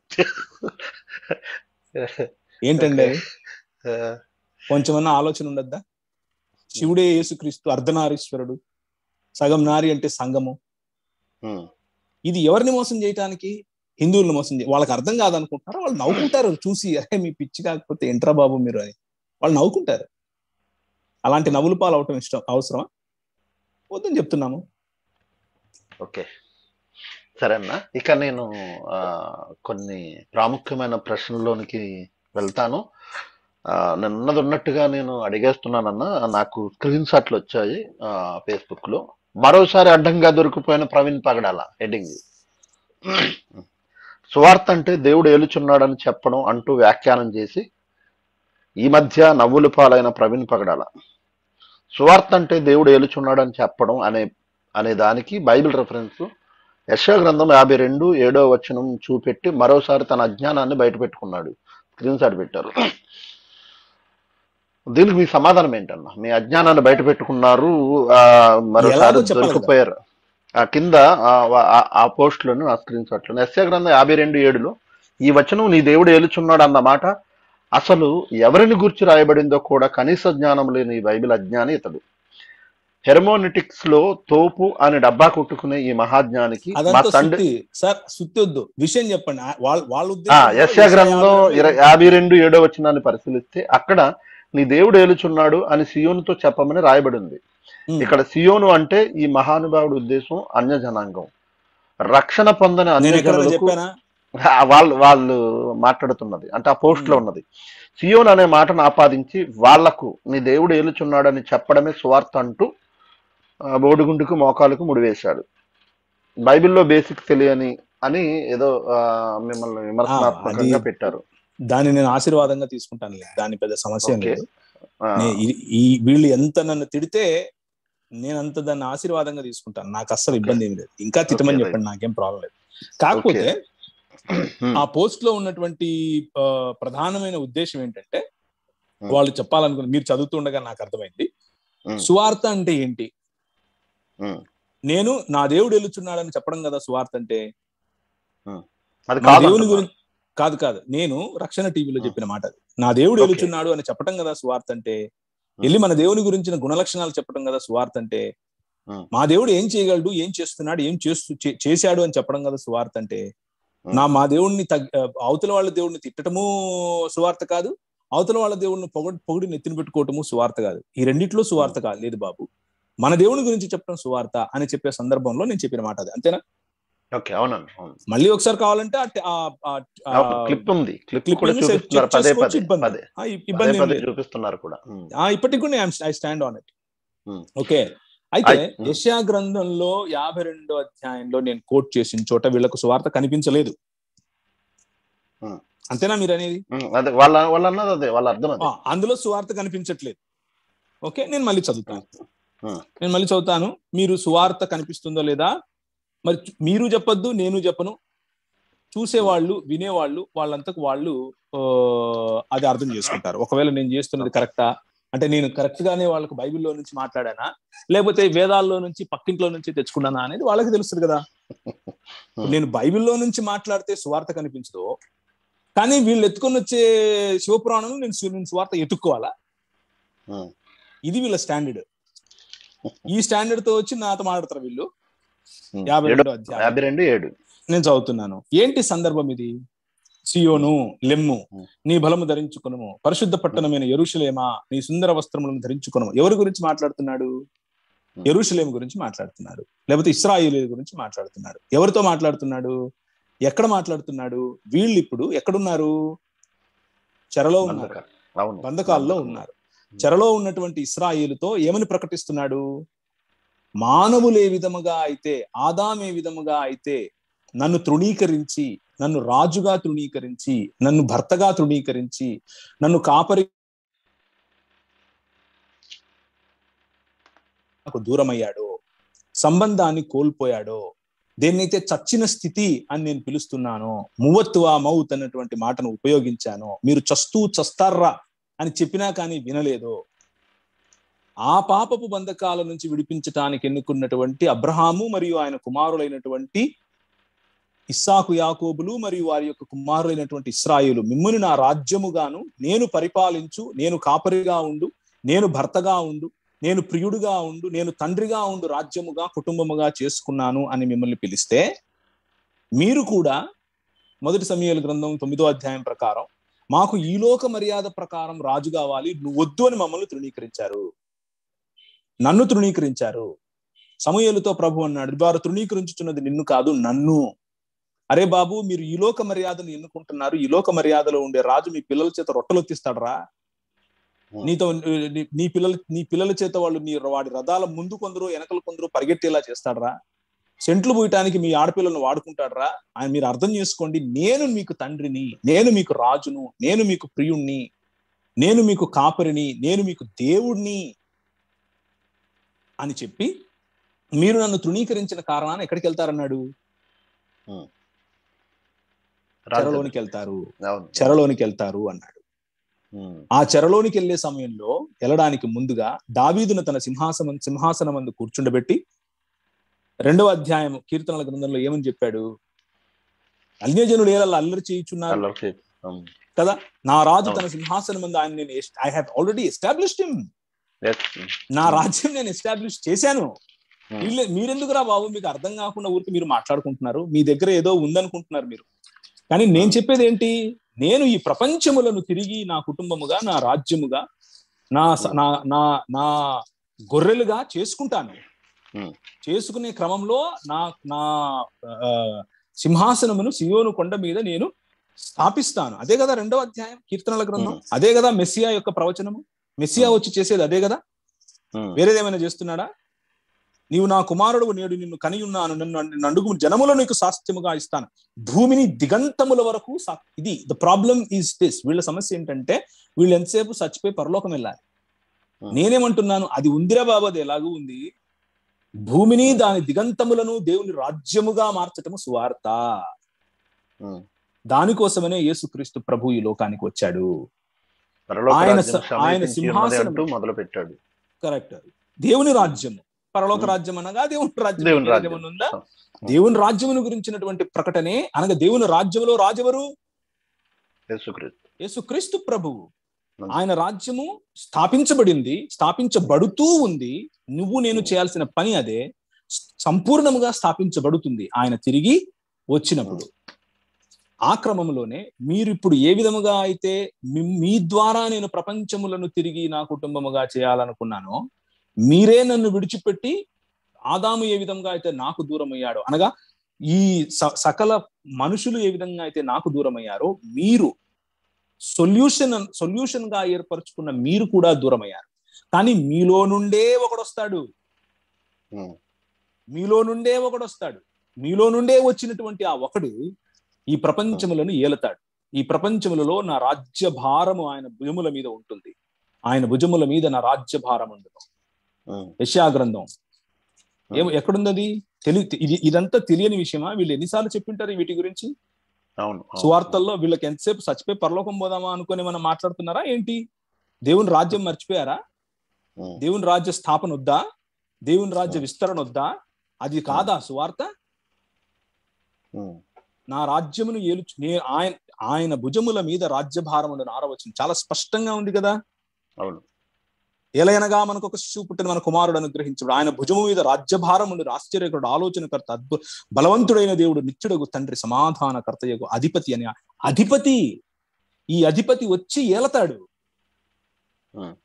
ఏంటండి అది ఆ, కొంచెమన్నా ఆలోచన ఉండద్దా శివుడే యేసుక్రీస్తు అర్ధనారీశ్వరుడు సగం నారి అంటే సంగము ఉమ్, ఇది ఎవరిని మోసం చేయటానికి హిందువులను మోసం చేయ వాళ్ళకి అర్థం కాదనుకుంటున్నారా వాళ్ళు నవ్వుకుంటారు చూసి అరే మీ పిచ్చి కాకపోతే ఎంట్రా బాబు మీరు అని వాళ్ళు నవ్వుకుంటారు అలాంటి నవ్వులు పాలు అవటం ఇష్టం అవసరమా వద్దని చెప్తున్నాము ఓకే సరే అన్న ఇక నేను ఆ, కొన్ని ప్రాముఖ్యమైన ప్రశ్నల్లోనికి వెళ్తాను ఆ, నిన్నది ఉన్నట్టుగా నేను అడిగేస్తున్నానన్న నాకు స్క్రీన్ షాట్లు వచ్చాయి ఫేస్బుక్ లో మరోసారి అడ్డంగా దొరికిపోయిన ప్రవీణ్ పగడాల హెడ్డింగ్ సువార్త అంటే దేవుడు ఏలుచున్నాడని చెప్పడం అంటూ వ్యాఖ్యానం చేసి ఈ మధ్య నవ్వులు పాలైన ప్రవీణ్ పగడాల సువార్త అంటే దేవుడు ఏలుచున్నాడని చెప్పడం అనే అనే దానికి బైబిల్ రెఫరెన్స్ యశా గ్రంథం యాభై రెండు ఏడో వచనం చూపెట్టి మరోసారి తన అజ్ఞానాన్ని బయటపెట్టుకున్నాడు స్క్రీన్ షాట్ పెట్టారు దీనికి మీ సమాధానం ఏంటన్నా మీ అజ్ఞానాన్ని బయట పెట్టుకున్నారు ఆ, మరోసారి ఎలాగో చెప్పాలి కదా. దొరికిపోయారు ఆ కింద ఆ, ఆ- ఆ పోస్ట్ లోను ఆ స్క్రీన్ షాట్ లో ఎస్ఏ గ్రంథం యాభై రెండు ఏడులో ఈ వచనం నీ దేవుడు ఏలుచున్నాడు అన్న మాట అసలు ఎవరిని గురించి రాయబడిందో కూడా కనీస జ్ఞానం లేని ఈ బైబిల్ అజ్ఞాని ఇతడు హెర్మోనిటిక్స్ లో తోపు అని డబ్బా కొట్టుకునే ఈ మహాజ్ఞానికి మా అదంతా తండ్రి సుత్తి సార్ సుత్తి వద్దు విషయం చెప్పండి ఆ- వాళ్ళ వాళ్ళ ఆ ఉద్దేశంలో యశ్యా గ్రంథం యాభై ఇర- యాభై రెండు ఏడో వచనాన్ని పరిశీలిస్తే అక్కడ నీ దేవుడు ఏలుచున్నాడు అని సియోనుతో చెప్పమని రాయబడి ఉంది ఉమ్. ఇక్కడ సియోను అంటే ఈ మహానుభావుడి ఉద్దేశం అన్య జనాంగం రక్షణ పొందని నేను అన్య ఎక్కడైనా జనులకు చెప్పానా ఆ వాళ్ళు వాళ్ళు మాట్లాడుతున్నది అంటే ఆ పోస్ట్ లో Hmm. ఉన్నది సియోన్ అనే మాటను ఆపాదించి వాళ్లకు నీ దేవుడు ఏలుచున్నాడని చెప్పడమే స్వార్థ అంటూ ఆ, బోడిగుండుకు మోకాలకు ముడివేశాడు బైబిల్లో బేసిక్ తెలియని అని ఏదో ఆ, మిమ్మల్ని విమర్శనాత్మకంగా అది- పెట్టారు దాన్ని నేను ఆశీర్వాదంగా తీసుకుంటాను దాని పెద్ద సమస్య ఏం ఓకే. లేదు ఆ, నే- ఈ- ఈ వీళ్ళు ఎంత నన్ను తిడితే నేను అంత దాన్ని ఆశీర్వాదంగా తీసుకుంటాను నాకు అస్సలు Okay. ఇబ్బంది ఏం లేదు ఇంకా తిట్టమని Okay, చెప్పండి నాకేం ప్రాబ్లం లేదు కాకపోతే Hmm. ఆ పోస్ట్ లో ఉన్నటువంటి ఆ, ప్రధానమైన ఉద్దేశం ఏంటంటే Hmm. వాళ్ళు చెప్పాలనుకున్న మీరు చదువుతుండగా నాకు అర్థమైంది Hmm. సువార్త అంటే ఏంటి Hmm. నేను నా దేవుడు వెలుచున్నాడని చెప్పడం కదా సువార్త అంటే అది నా కాదు దేవుని అంటున్నా. గురించి కాదు కాదు నేను రక్షణ టీవీలో Hmm. చెప్పిన మాట అది నా దేవుడు Okay. వెలుచున్నాడు అని చెప్పడం కదా సువార్త అంటే వెళ్ళి మన దేవుని గురించిన గుణలక్షణాలు చెప్పడం కదా సువార్త అంటే Hmm. మా దేవుడు ఏం చేయగలడు ఏం చేస్తున్నాడు ఏం చేస్తూ చే- చేశాడు అని చెప్పడం కదా సువార్త అంటే Hmm. నా మా దేవుడిని తగ్- అవతల వాళ్ళ దేవుడిని తిట్టడము సువార్త కాదు అవతల వాళ్ళ దేవుడిని పొగడి పొగిడి నెత్తిన పెట్టుకోవటము సువార్త కాదు ఈ రెండిట్లో సువార్త కాదు లేదు బాబు మన దేవుని గురించి చెప్పడం సువార్త అని చెప్పే సందర్భంలో నేను చెప్పిన మాట అది అంతేనా ఓకే అవునండి అవును మళ్ళీ ఒకసారి కావాలంటే ఆ- ఆ- ఆ- ఆ అవును, క్లిప్ ఉంది క్లిప్ క్లిప్ కూడా ఉంది, చెక్ చూపిస్తున్నారు పదే చేసుకోవచ్చు, పదే ఇబ్బంది. పదే ఆ, ఇ- పదే ఇబ్బంది ఏం పదే లేదు చూపిస్తున్నారు కూడా ఉమ్. ఆ, ఇప్పటికి కూడా I stand on it Hmm. Okay అయితే I- hmm. యశా గ్రంథంలో యాభై రెండో అధ్యాయంలో నేను కోట్ చేసిన చోట వీళ్ళకు సువార్త కనిపించలేదు Hmm. అంతేనా మీరు అనేది ఉమ్, అదే వాళ్ళ వాళ్ళు అన్నది అదే వాళ్ళ అర్థం అదే ఆ, అందులో సువార్త కనిపించట్లేదు ఓకే నేను మళ్ళీ చదువుతాను Hmm. నేను మళ్ళీ చదువుతాను మీరు సువార్త కనిపిస్తుందో లేదా మరి చు- మీరు చెప్పొద్దు నేను చెప్పను చూసేవాళ్ళు వినేవాళ్ళు వాళ్ళంతకు వాళ్ళు ఆ, అది అర్థం చేసుకుంటారు ఒకవేళ నేను చేస్తున్నది కరెక్టా అంటే నేను కరెక్ట్ గానే వాళ్ళకు బైబిల్లో నుంచి మాట్లాడానా లేకపోతే వేదాల్లో నుంచి పక్కింట్లో నుంచి తెచ్చుకున్నానా అనేది వాళ్ళకి తెలుస్తుంది కదా ఇప్పుడు నేను బైబిల్లో నుంచి మాట్లాడితే సువార్త కనిపించదు కానీ వీళ్ళు ఎత్తుకొని వచ్చే శివపురాణం నేను సు- నేను సువార్త ఎత్తుక్కోవాలా ఉమ్. ఇది వీళ్ళ స్టాండర్డ్ ఈ స్టాండర్డ్ తో వచ్చి నాతో మాట్లాడతారు వీళ్ళు ఉమ్. యాభై ఏడు రెండో అధ్యాయం యాభై రెండు ఏడు నేను చదువుతున్నాను ఏంటి సందర్భం ఇది సియోను లెమ్ము Hmm. నీ బలము ధరించుకునము పరిశుద్ధ పట్టణమైన ఎరుషులేమా నీ సుందర వస్త్రములను ధరించుకునము ఎవరి గురించి మాట్లాడుతున్నాడు ఎరుషలేం గురించి మాట్లాడుతున్నాడు లేకపోతే ఇస్రాయిల్ గురించి మాట్లాడుతున్నాడు ఎవరితో మాట్లాడుతున్నాడు ఎక్కడ మాట్లాడుతున్నాడు వీళ్ళు ఇప్పుడు ఎక్కడున్నారు చెరలో ఉన్నారు బంధకాలు. అవును బంధకాల్లో ఉన్నారు చెరలో ఉన్నటువంటి ఇస్రాయిలుతో ఏమని ప్రకటిస్తున్నాడు మానవులు ఏ విధముగా అయితే ఆదాం ఏ విధముగా అయితే నన్ను తృణీకరించి నన్ను రాజుగా తృణీకరించి నన్ను భర్తగా తృణీకరించి నన్ను కాపరి నాకు దూరమయ్యాడో సంబంధాన్ని కోల్పోయాడో దేన్నైతే చచ్చిన స్థితి అని నేను పిలుస్తున్నానో మువత్తువా మౌత్ అన్నటువంటి మాటను ఉపయోగించానో మీరు చస్తూ చస్తారా అని చెప్పినా కానీ వినలేదు ఆ పాపపు బంధకాల నుంచి విడిపించటానికి ఎన్నుకున్నటువంటి అబ్రహాము మరియు ఆయన కుమారులైనటువంటి ఇస్సాకు యాకోబులు మరియు వారి యొక్క కుమారులైనటువంటి ఇస్రాయిలు మిమ్ముని నా రాజ్యముగాను నేను పరిపాలించు నేను కాపరిగా ఉండు నేను భర్తగా ఉండు నేను ప్రియుడుగా ఉండు నేను తండ్రిగా ఉండు రాజ్యముగా కుటుంబముగా చేసుకున్నాను అని మిమ్మల్ని పిలిస్తే మీరు కూడా మొదటి సమయాల గ్రంథం తొమ్మిదో అధ్యాయం ప్రకారం మాకు ఈ లోక మర్యాద ప్రకారం రాజు కావాలి నువ్వు వద్దు అని మమ్మల్ని తృణీకరించారు నన్ను తృణీకరించారు సమూహలతో ప్రభు అన్నాడు వారు తృణీకరించుతున్నది నిన్ను కాదు నన్ను అరే బాబు మీరు ఈ లోక మర్యాదను ఎన్నుకుంటున్నారు ఈ లోక మర్యాదలో ఉండే రాజు మీ పిల్లల చేత రొట్టెలు ఎత్తిస్తాడరా నీతో నీ- నీ పిల్లల నీ పిల్లల చేత వాళ్ళు నీ వాడి రథాల ముందు కొందరు వెనకలు కొందరు పరిగెట్టేలా చేస్తాడరా సెంట్లు పోయటానికి మీ ఆడపిల్లలను వాడుకుంటాడరా ఆయన మీరు అర్థం చేసుకోండి నేను మీకు తండ్రిని నేను మీకు రాజును నేను మీకు ప్రియుణ్ణి నేను మీకు కాపరిని నేను మీకు దేవుణ్ణి అని చెప్పి మీరు నన్ను తృణీకరించిన కారణాన్ని ఎక్కడికి వెళ్తారన్నాడు చెరలోనికి వెళ్తారు అవును చెరలోనికి వెళ్తారు అన్నాడు ఉమ్, ఆ చెరలోనికి వెళ్లే సమయంలో వెళ్ళడానికి ముందుగా దావీదును తన సింహాసనం సింహాసనం మందు కూర్చుండబెట్టి రెండవ అధ్యాయం కీర్తనల గ్రంథంలో ఏమని చెప్పాడు అన్యజనులు ఏళ్ళ అల్లరి చేయుచున్నారు అల్లరి. ఉమ్, కదా నా రాజు అవును. తన సింహాసనం మందు ఆయన నేను I have already established him yes. నా రాజ్యం నేను ఎస్టాబ్లిష్ చేశాను ఉమ్, వీళ్ళే- మీరెందుకురా బాబు మీకు అర్థం కాకుండా ఊరికి మీరు మాట్లాడుకుంటున్నారు మీ దగ్గర ఏదో ఉందనుకుంటున్నారు మీరు కానీ నేను చెప్పేది ఏంటి నేను ఈ ప్రపంచములను తిరిగి నా కుటుంబముగా నా రాజ్యముగా నా స- నా నా నా గొర్రెలుగా చేసుకుంటాను Hmm. చేసుకునే క్రమంలో నా నా ఆ, సింహాసనమును సియోను కొండ మీద నేను స్థాపిస్తాను అదే కదా రెండవ అధ్యాయం కీర్తనల గ్రంథం Hmm. అదే కదా మెస్సియా యొక్క ప్రవచనము మెస్సియా Hmm. వచ్చి చేసేది అదే కదా ఉమ్, వేరేదేమైనా చేస్తున్నాడా నీవు నా కుమారుడు నేడు నిన్ను కని ఉన్నాను నన్ను నడుగు జనములో నీకు సాస్త్యముగా ఇస్తాను భూమిని దిగంతముల వరకు సా- ఇది ద ప్రాబ్లమ్ ఈజ్ దిస్ వీళ్ళ సమస్య ఏంటంటే వీళ్ళు ఎంతసేపు చచ్చిపోయి పరలోకం వెళ్ళాలి Hmm. నేనేమంటున్నాను అది ఉందిరా బాబు అది ఎలాగూ ఉంది భూమిని దాని దిగంతములను దేవుని రాజ్యముగా మార్చటము సువార్త ఉమ్. దానికోసమనే యేసుక్రీస్తు ప్రభు ఈ లోకానికి వచ్చాడు పరలోక ఆయన రాజ్యం స- ఆయన సమీపించి ఉన్నది సింహాసనం- అంటూ మొదలు పెట్టాడు కరెక్ట్ దేవుని రాజ్యము పరలోక Hmm. రాజ్యం అనగా దేవుని రాజ్యం దేవుని వేరే రాజ్యం. ఏమన్నా ఉందా దేవుని రాజ్యమును గురించినటువంటి ప్రకటనే అనగా దేవుని రాజ్యములో రాజెవరు యేసుక్రీస్తు యేసుక్రీస్తు ప్రభువు Hmm. ఆయన రాజ్యము స్థాపించబడింది స్థాపించబడుతూ ఉంది నువ్వు నేను Hmm. చేయాల్సిన పని అదే సంపూర్ణముగా స్థాపించబడుతుంది ఆయన తిరిగి వచ్చినప్పుడు ఆ క్రమంలోనే మీరు ఇప్పుడు ఏ విధముగా అయితే మీ- మీ ద్వారా నేను ప్రపంచములను తిరిగి నా కుటుంబముగా చేయాలనుకున్నానో మీరే నన్ను విడిచిపెట్టి ఆదాము ఏ విధంగా అయితే నాకు దూరం అయ్యాడో అనగా ఈ స- సకల మనుషులు ఏ విధంగా అయితే నాకు దూరం అయ్యారో మీరు సొల్యూషన్ సొల్యూషన్ గా ఏర్పరచుకున్న మీరు కూడా దూరం అయ్యారు కానీ మీలో నుండే ఒకడు వస్తాడు ఉమ్, మీలో నుండే ఒకడు వస్తాడు మీలో నుండే వచ్చినటువంటి ఆ ఒకడు ఈ ప్రపంచములను ఏలుతాడు ఈ ప్రపంచములలో నా రాజ్య భారము ఆయన భుజముల మీద ఉంటుంది ఆయన భుజముల మీద నా రాజ్య భారం ఉండదు ఉమ్, యశాగ్రంథం ఏమో ఎక్కడుంది అది తెలి ఇది ఇదంతా తెలియని విషయమా వీళ్ళు ఎన్నిసార్లు చెప్పింటారు వీటి గురించి అవును అవును. సువార్తల్లో వీళ్ళకి ఎంతసేపు చచ్చిపోయి పరలోకం పోదామా అనుకుని మనం మాట్లాడుతున్నారా ఏంటి దేవుని రాజ్యం మర్చిపోయారా ఉమ్, దేవుని రాజ్య స్థాపన వద్దా దేవుని రాజ్య విస్తరణ వద్దా అది కాదా సువార్త ఉమ్, నా రాజ్యమును ఏలుచు నే- ఆయన ఆయన భుజముల మీద రాజ్యభారం ఉండను ఆరవచ్చు చాలా స్పష్టంగా ఉంది కదా అవును ఎలయనగా మనకు ఒక శిశువు పుట్టిన మన కుమారుడు అనుగ్రహించుడు ఆయన భుజము మీద రాజ్యభారం ఉండు ఆశ్చర్యకరుడు ఆలోచనకర్త అద్భుత బలవంతుడైన దేవుడు నిత్యుడగు తండ్రి సమాధానకర్తయగు అధిపతి అని అధిపతి ఈ అధిపతి వచ్చి ఏలతాడు ఉమ్.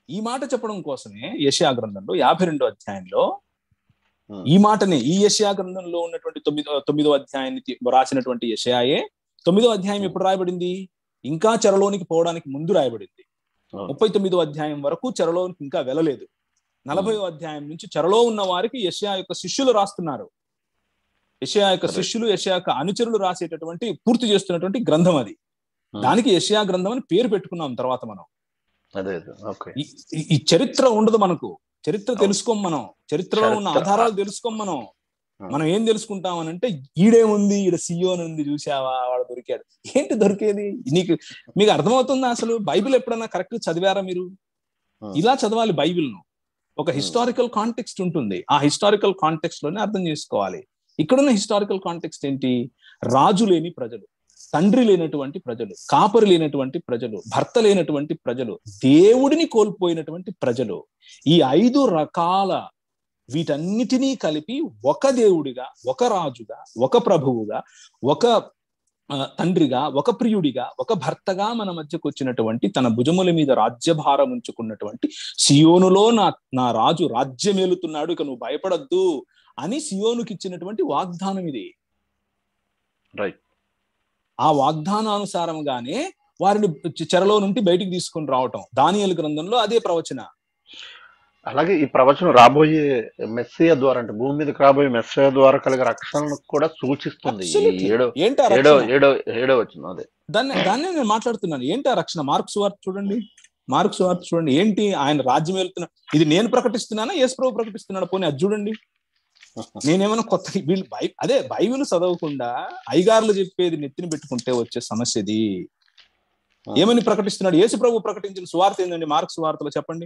ఈ మాట చెప్పడం కోసమే యెషయా గ్రంథంలో యాభై రెండో అధ్యాయంలో Hmm. ఈ మాటని ఈ యెషయా గ్రంథంలో ఉన్నటువంటి తొమ్మిదో తొమ్మిదో అధ్యాయాన్ని తీ- రాసినటువంటి యెషయాయే తొమ్మిదో అధ్యాయం ఎప్పుడు రాయబడింది ఇంకా చెరలోనికి పోవడానికి ముందు రాయబడింది అవును. ముప్పై తొమ్మిదో అధ్యాయం వరకు చెరలోనికి ఇంకా వెళ్ళలేదు నలభైవ అధ్యాయం నుంచి చెరలో ఉన్న వారికి యెషయా యొక్క శిష్యులు రాస్తున్నారు యెషయా యొక్క Correct. శిష్యులు యెషయా యొక్క అనుచరులు రాసేటటువంటి పూర్తి చేస్తున్నటువంటి గ్రంథం అది Hmm. దానికి యెషయా గ్రంథం అని పేరు పెట్టుకున్నాం తర్వాత మనం అదే అదే ఓకే ఈ- ఈ- ఈ చరిత్ర ఉండదు మనకు చరిత్ర అవును. తెలుసుకోం మనం చరిత్రలో ఉన్న చరిత్ర. ఆధారాలు తెలుసుకోం మనం అవును. మనం ఏం తెలుసుకుంటాం అని అంటే ఈడే ఉంది ఈడ సియోన్ ఉంది చూసావా వాడు దొరికాడు ఏంటి దొరికేది నీకు మీకు అర్థమవుతుందా అసలు బైబిల్ ఎప్పుడన్నా కరెక్ట్ చదివారా మీరు Hmm. ఇలా చదవాలి బైబిల్ ను ఒక Hmm. హిస్టారికల్ కాంటెక్స్ట్ ఉంటుంది ఆ హిస్టారికల్ కాంటెక్స్ట్ లోనే అర్థం చేసుకోవాలి ఇక్కడున్న హిస్టారికల్ కాంటెక్స్ట్ ఏంటి రాజు లేని ప్రజలు తండ్రి లేనటువంటి ప్రజలు కాపరి లేనటువంటి ప్రజలు భర్త లేనటువంటి ప్రజలు దేవుడిని కోల్పోయినటువంటి ప్రజలు ఈ ఐదు రకాల వీటన్నిటినీ కలిపి ఒక దేవుడిగా ఒక రాజుగా ఒక ప్రభువుగా ఒక ఆ, తండ్రిగా ఒక ప్రియుడిగా ఒక భర్తగా మన మధ్యకు వచ్చినటువంటి తన భుజముల మీద రాజ్యభారం ఉంచుకున్నటువంటి సియోనులో నా నా రాజు రాజ్యమేలుతున్నాడు ఇక నువ్వు భయపడద్దు అని సియోనుకి ఇచ్చినటువంటి వాగ్దానం ఇది రైట్ ఆ వాగ్దానానుసారంగానే వారిని చె- చెరలో నుండి బయటికి తీసుకొని రావటం దానియలు గ్రంథంలో అదే ప్రవచన అలాగే ఈ ప్రవచనం రాబోయే మెస్సియా ద్వారా అంటే భూమి మీదకి రాబోయే మెస్సియా ద్వారా కలిగే రక్షణను కూడా సూచిస్తుంది ఈ Absolutely. ఏడో ఏంటి ఆ ఏడో రక్షణ? ఏడో ఏడో వచ్చింది అదే దాన్ని దాన్నే నేను మాట్లాడుతున్నాను ఏంటి ఆ రక్షణ మార్క్స్ వార్త చూడండి మార్క్స్ వార్త చూడండి ఏంటి ఆయన రాజ్యం వెళ్తున్నా ఇది నేను ప్రకటిస్తున్నానా యేసు ప్రభు ప్రకటిస్తున్నాడు పోనీ అది చూడండి నేనేమైనా కొత్త వీళ్ళు బై అదే బైబిల్ చదవకుండా అయ్యగారులు చెప్పేది నెత్తిని పెట్టుకుంటే వచ్చే సమస్యది ఏమని ప్రకటిస్తున్నాడు యేసు ప్రభు ప్రకటించిన సువార్త ఏందండి మార్క్స్ వార్తలో చెప్పండి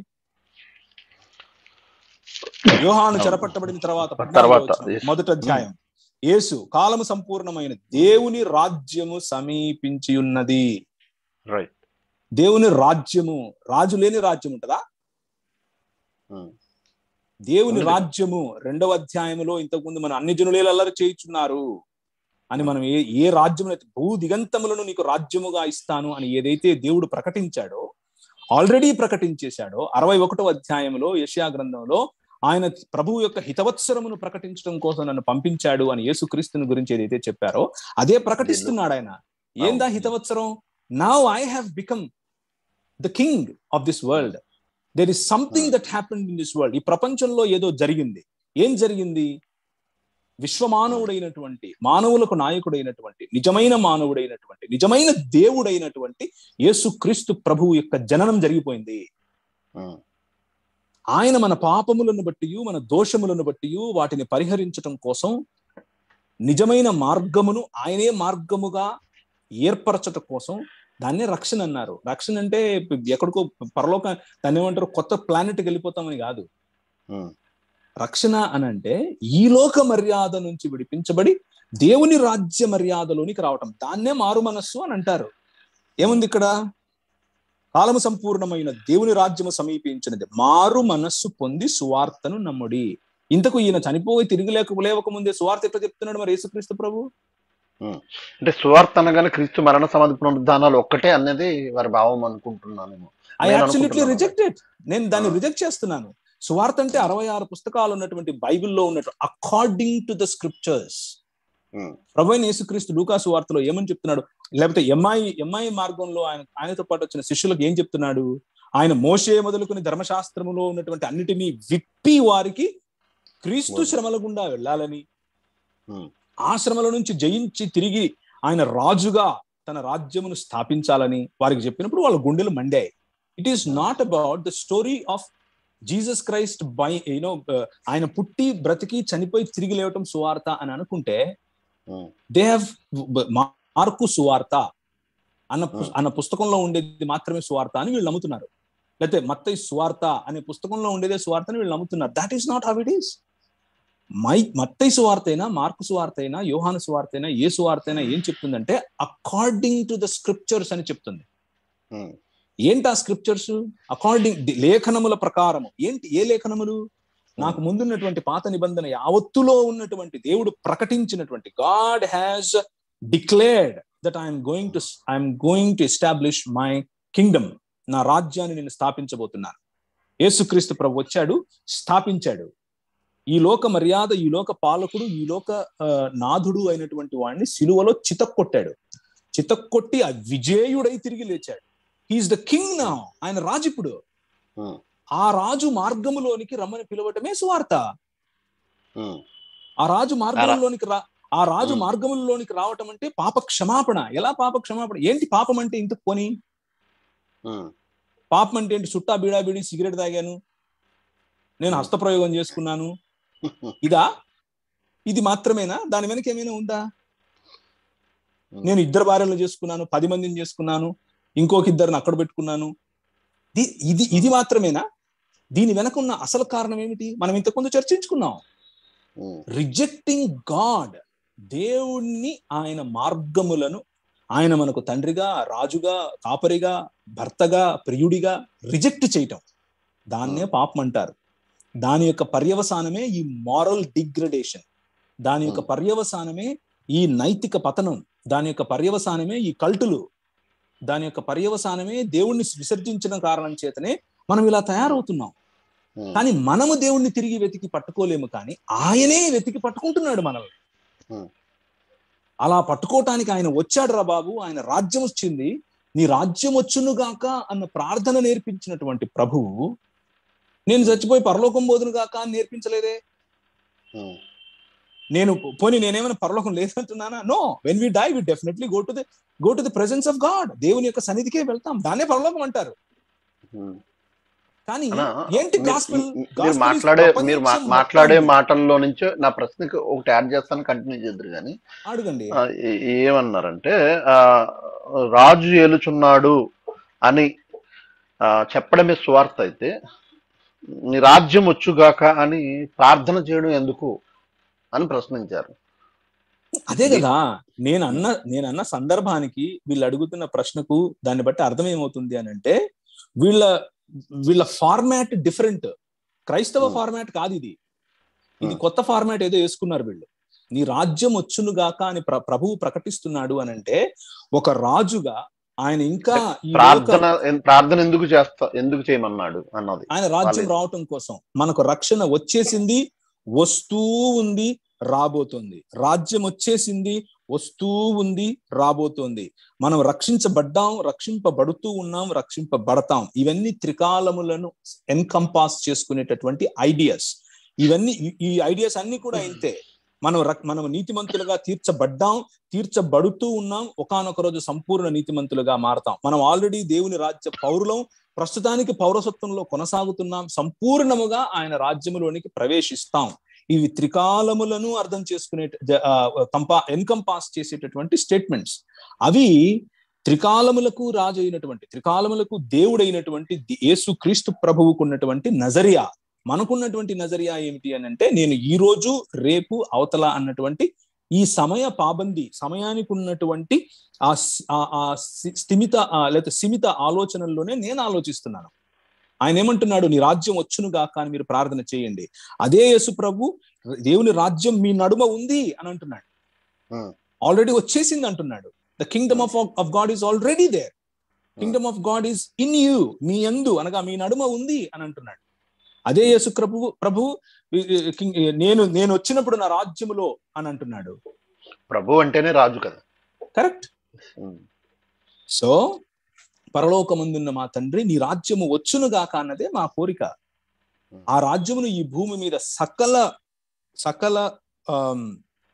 యోహాను చెరపట్టబడిన తర్వాత పద్నాలుగో తర్వాత, వచనం, yes. మొదటి అధ్యాయం యేసు కాలము సంపూర్ణమైన దేవుని రాజ్యము సమీపించి ఉన్నది రైట్ దేవుని రాజ్యము రాజు లేని రాజ్యం ఉంటదా దేవుని ఉంది. రాజ్యము రెండవ అధ్యాయములో ఇంతకుముందు మన అన్ని జనులేలు అల్లరి చేయుచున్నారు అని మనం ఏ ఏ రాజ్యము భూ దిగంతములను నీకు రాజ్యముగా ఇస్తాను అని ఏదైతే దేవుడు ప్రకటించాడో ఆల్రెడీ ప్రకటించేశాడో అరవై ఒకటో అధ్యాయంలో యెషయా గ్రంథంలో ఆయన ప్రభువు యొక్క హితవత్సరమును ప్రకటించడం కోసం నన్ను పంపించాడు అని యేసుక్రీస్తుని గురించి ఏదైతే చెప్పారో అదే ప్రకటిస్తున్నాడు ఆయన ఏందా అవును. హితవత్సరం now I have become the king of this world there is something that happen in this world ఈ ప్రపంచంలో ఏదో జరిగింది ఏం జరిగింది విశ్వమానవుడైనటువంటి మానవులకు నాయకుడైనటువంటి నిజమైన మానవుడైనటువంటి నిజమైన దేవుడైనటువంటి యేసుక్రీస్తు ప్రభువు యొక్క జననం జరిగిపోయింది ఆయన మన పాపములను బట్టి మన దోషములను బట్టి వాటిని పరిహరించటం కోసం నిజమైన మార్గమును ఆయనే మార్గముగా ఏర్పరచట కోసం దాన్నే రక్షణ అన్నారు రక్షణ అంటే ఎక్కడికో పరలోక దాన్ని ఏమంటారు కొత్త ప్లానెట్కి వెళ్ళిపోతామని కాదు రక్షణ అని అంటే ఈ లోక మర్యాద నుంచి విడిపించబడి దేవుని రాజ్య మర్యాదలోనికి రావటం దాన్నే మారు మనస్సు అని అంటారు ఏముంది ఇక్కడ కాలము సంపూర్ణమైన దేవుని రాజ్యము సమీపించినది మారు మనస్సు పొంది సువార్తను నమ్ముడి ఇంతకు ఈయన చనిపోయి తిరిగి లేక లేవక ముందే సువార్త ఎట్లా చెప్తున్నాడు మరి యేసుక్రీస్తు ప్రభు అంటే సువార్త అనగానే క్రీస్తు మరణ సమాధి పునరుద్ధానాలు ఒక్కటే అనేది వారి భావం అనుకుంటున్నాను ఐ నేను అబ్సల్యూట్లీ అనుకుంటున్నాను. రిజెక్టెడ్ నేను దాన్ని ఆ. రిజెక్ట్ చేస్తున్నాను సువార్త అంటే అరవై ఆరు పుస్తకాలు ఉన్నటువంటి బైబిల్లో ఉన్నట్టు according to the scriptures Hmm. ప్రభు అయిన యేసుక్రీస్తు లూకాసు వార్తలో ఏమని చెప్తున్నాడు లేకపోతే ఎంఐ ఎంఐ మార్గంలో ఆయన ఆయనతో పాటు వచ్చిన శిష్యులకు ఏం చెప్తున్నాడు ఆయన మోసే మొదలుకొని ధర్మశాస్త్రములో ఉన్నటువంటి అన్నిటినీ విప్పి వారికి క్రీస్తు Hmm. శ్రమల గుండా వెళ్ళాలని Hmm. ఆ శ్రమల నుంచి జయించి తిరిగి ఆయన రాజుగా తన రాజ్యమును స్థాపించాలని వారికి చెప్పినప్పుడు వాళ్ళ గుండెలు మండాయి it is not about the story of Jesus Christ by you know ఆయన పుట్టి బ్రతికి చనిపోయి తిరిగి లేవటం సువార్త అని అనుకుంటే Hmm. దే హ్యావ్ మార్కు సువార్త అన్న పు- Hmm. అన్న పుస్తకంలో ఉండేది మాత్రమే సువార్త అని వీళ్ళు నమ్ముతున్నారు లేకపోతే మత్తయి సువార్త అనే పుస్తకంలో ఉండేదే సువార్త అని వీళ్ళు నమ్ముతున్నారు that is not how it is my మత్తయి సువార్త అయినా మార్కు సువార్త అయినా యోహాను సువార్త అయినా ఏ సువార్త అయినా ఏం చెప్తుందంటే అకార్డింగ్ టు ద స్క్రిప్చర్స్ అని చెప్తుంది Hmm. ఏంటి ఆ స్క్రిప్చర్స్ అకార్డింగ్ లేఖనముల ప్రకారము ఏంటి ఏ లేఖనములు నాకు ముందున్నటువంటి పాత నిబంధన యావత్తులో ఉన్నటువంటి దేవుడు ప్రకటించినటువంటి God has declared that I'm going to I'm going to establish my kingdom నా రాజ్యాన్ని నేను స్థాపించబోతున్నాను యేసుక్రీస్తు ప్రభు వచ్చాడు స్థాపించాడు ఈ లోక మర్యాద ఈ లోక పాలకుడు ఈ లోక ఆ, నాథుడు అయినటువంటి వాడిని సిలువలో చితక్కొట్టాడు చితక్కొట్టి ఆ విజేయుడై తిరిగి లేచాడు హీఈస్ ద కింగ్ నా ఆయన రాజు ఇప్పుడు ఉమ్, ఆ రాజు మార్గములోనికి రమ్మని పిలవటమే సువార్త ఉమ్, ఆ రాజు మార్గంలోనికి రా ఆ రాజు ఉమ్. మార్గములలోనికి రావటం అంటే పాప క్షమాపణ ఎలా పాప క్షమాపణ ఏంటి పాపం అంటే ఇంత పోని ఉమ్, పాపం అంటే ఏంటి సుట్టా బీడా బీడి సిగరెట్ తాగాను నేను హస్తప్రయోగం చేసుకున్నాను ఇదా ఇది మాత్రమేనా దాని వెనక ఏమైనా ఉందా నేను ఇద్దరు భార్యలు చేసుకున్నాను పది మందిని చేసుకున్నాను ఇంకొక ఇద్దరిని అక్కడ పెట్టుకున్నాను ది- ఇది ఇది మాత్రమేనా దీని వెనక ఉన్న అసలు కారణం ఏమిటి మనం ఇంతకుముందు చర్చించుకున్నాం ఉమ్, రిజెక్టింగ్ గాడ్ దేవుణ్ణి ఆయన మార్గములను ఆయన మనకు తండ్రిగా రాజుగా కాపరిగా భర్తగా ప్రియుడిగా రిజెక్ట్ చేయటం దాన్నే పాపం అంటారు దాని యొక్క పర్యవసానమే ఈ మారల్ డిగ్రడేషన్ దాని యొక్క Hmm. పర్యవసానమే ఈ నైతిక పతనం దాని యొక్క పర్యవసానమే ఈ కల్టులు దాని యొక్క పర్యవసానమే దేవుణ్ణి విసర్జించిన కారణం చేతనే మనం ఇలా తయారవుతున్నాం ఉమ్, కానీ మనము దేవుణ్ణి తిరిగి వెతికి పట్టుకోలేము కానీ ఆయనే వెతికి పట్టుకుంటున్నాడు మనల్ని Hmm. అలా పట్టుకోవటానికి ఆయన వచ్చాడు రా బాబు ఆయన రాజ్యం వచ్చింది నీ రాజ్యం వచ్చునుగాక అన్న ప్రార్థన నేర్పించినటువంటి ప్రభువు నేను చచ్చిపోయి పరలోకం బోధను గాక అని నేర్పించలేదే ఉమ్, నేను పోనీ నేనేమైనా పరలోకం లేదంటున్నానా no when we die we definitely go to the go to the presence of God దేవుని యొక్క సన్నిధికే వెళ్తాం దాన్నే పరలోకం అంటారు ఉమ్. కానీ అన్నా, ఏంటి మీరు- గాస్పెల్ మీరు మాట్లాడే మీరు మా- మాట్లాడే మాటల్లో నుంచే నా ప్రశ్నకి ఒకటి యాడ్ చేస్తాను కంటిన్యూ చేద్దరు కానీ అడగండి ఆ, ఏ- ఏమన్నారంటే ఆ రాజు ఏలుచున్నాడు అని ఆ, చెప్పడమే స్వార్థ అయితే నీ రాజ్యం వచ్చుగాక అని ప్రార్థన చేయడం ఎందుకు అని ప్రశ్నించారు అదే కదా నేను అన్న నేను అన్న సందర్భానికి వీళ్ళు అడుగుతున్న ప్రశ్నకు దాన్ని బట్టి అర్థం ఏమవుతుంది అని అంటే వీళ్ళ వీళ్ళ ఫార్మాట్ డిఫరెంట్ క్రైస్తవ Hmm. ఫార్మాట్ కాదు ఇది ఇది Hmm. కొత్త ఫార్మాట్ ఏదో వేసుకున్నారు వీళ్ళు నీ రాజ్యం వచ్చును గాక అని ప్ర ప్రభువు ప్రకటిస్తున్నాడు అని అంటే ఒక రాజుగా ఆయన ఇంకా ఈ లోక- ప్రార్థన ప్రార్థన ఎందుకు చేస్తా ఎందుకు చేయమన్నాడు అన్నది ఆయన రాజ్యం వాళ్ళే. రావటం కోసం మనకు రక్షణ వచ్చేసింది వస్తూ ఉంది రాబోతుంది రాజ్యం వచ్చేసింది వస్తూ ఉంది రాబోతోంది మనం రక్షించబడ్డాం రక్షింపబడుతూ ఉన్నాం రక్షింపబడతాం ఇవన్నీ త్రికాలములను ఎన్కంపాస్ చేసుకునేటటువంటి ఐడియాస్ ఇవన్నీ ఈ- ఈ ఐడియాస్ అన్ని కూడా ఇంతే మనం రక్- మనం నీతిమంతులుగా తీర్చబడ్డాం తీర్చబడుతూ ఉన్నాం ఒకానొక రోజు సంపూర్ణ నీతిమంతులుగా మారతాం మనం ఆల్రెడీ దేవుని రాజ్య పౌరులం ప్రస్తుతానికి పౌరసత్వంలో కొనసాగుతున్నాం సంపూర్ణముగా ఆయన రాజ్యములోనికి ప్రవేశిస్తాం ఇవి త్రికాలములను అర్థం చేసుకునే కంపా ఎన్కంపాస్ చేసేటటువంటి స్టేట్మెంట్స్ అవి త్రికాలములకు రాజు అయినటువంటి త్రికాలములకు దేవుడైనటువంటి ది- యేసు క్రీస్తు ప్రభువుకు ఉన్నటువంటి నజరియా మనకున్నటువంటి నజరియా ఏమిటి అని అంటే నేను ఈ రోజు రేపు అవతల అన్నటువంటి ఈ సమయ పాబంది సమయానికి ఉన్నటువంటి ఆ స్- ఆ- ఆ సి- స్థిమిత ఆ, లేకపోతే సీమిత ఆలోచనల్లోనే నేను ఆలోచిస్తున్నాను ఆయన ఏమంటున్నాడు నీ రాజ్యం వచ్చును గాక అని మీరు ప్రార్థన చేయండి అదే యేసు ప్రభు దేవుని రాజ్యం మీ నడుమ ఉంది అని అంటున్నాడు Hmm. ఆల్రెడీ వచ్చేసింది అంటున్నాడు the kingdom of of God is already there kingdom of God is in you మీ యందు అనగా మీ నడుమ ఉంది అని అంటున్నాడు అదే యేసు ప్రభు ప్రభు ఈ- ఈ- కింగ్- నేను నేను వచ్చినప్పుడు నా రాజ్యములో అని అంటున్నాడు ప్రభు అంటేనే రాజు కదా కరెక్ట్ ఉమ్, సో పరలోకమందున్న మా తండ్రి నీ రాజ్యము వచ్చును గాక అన్నదే మా కోరిక ఆ రాజ్యమును ఈ భూమి మీద సకల సకల ఆమ్,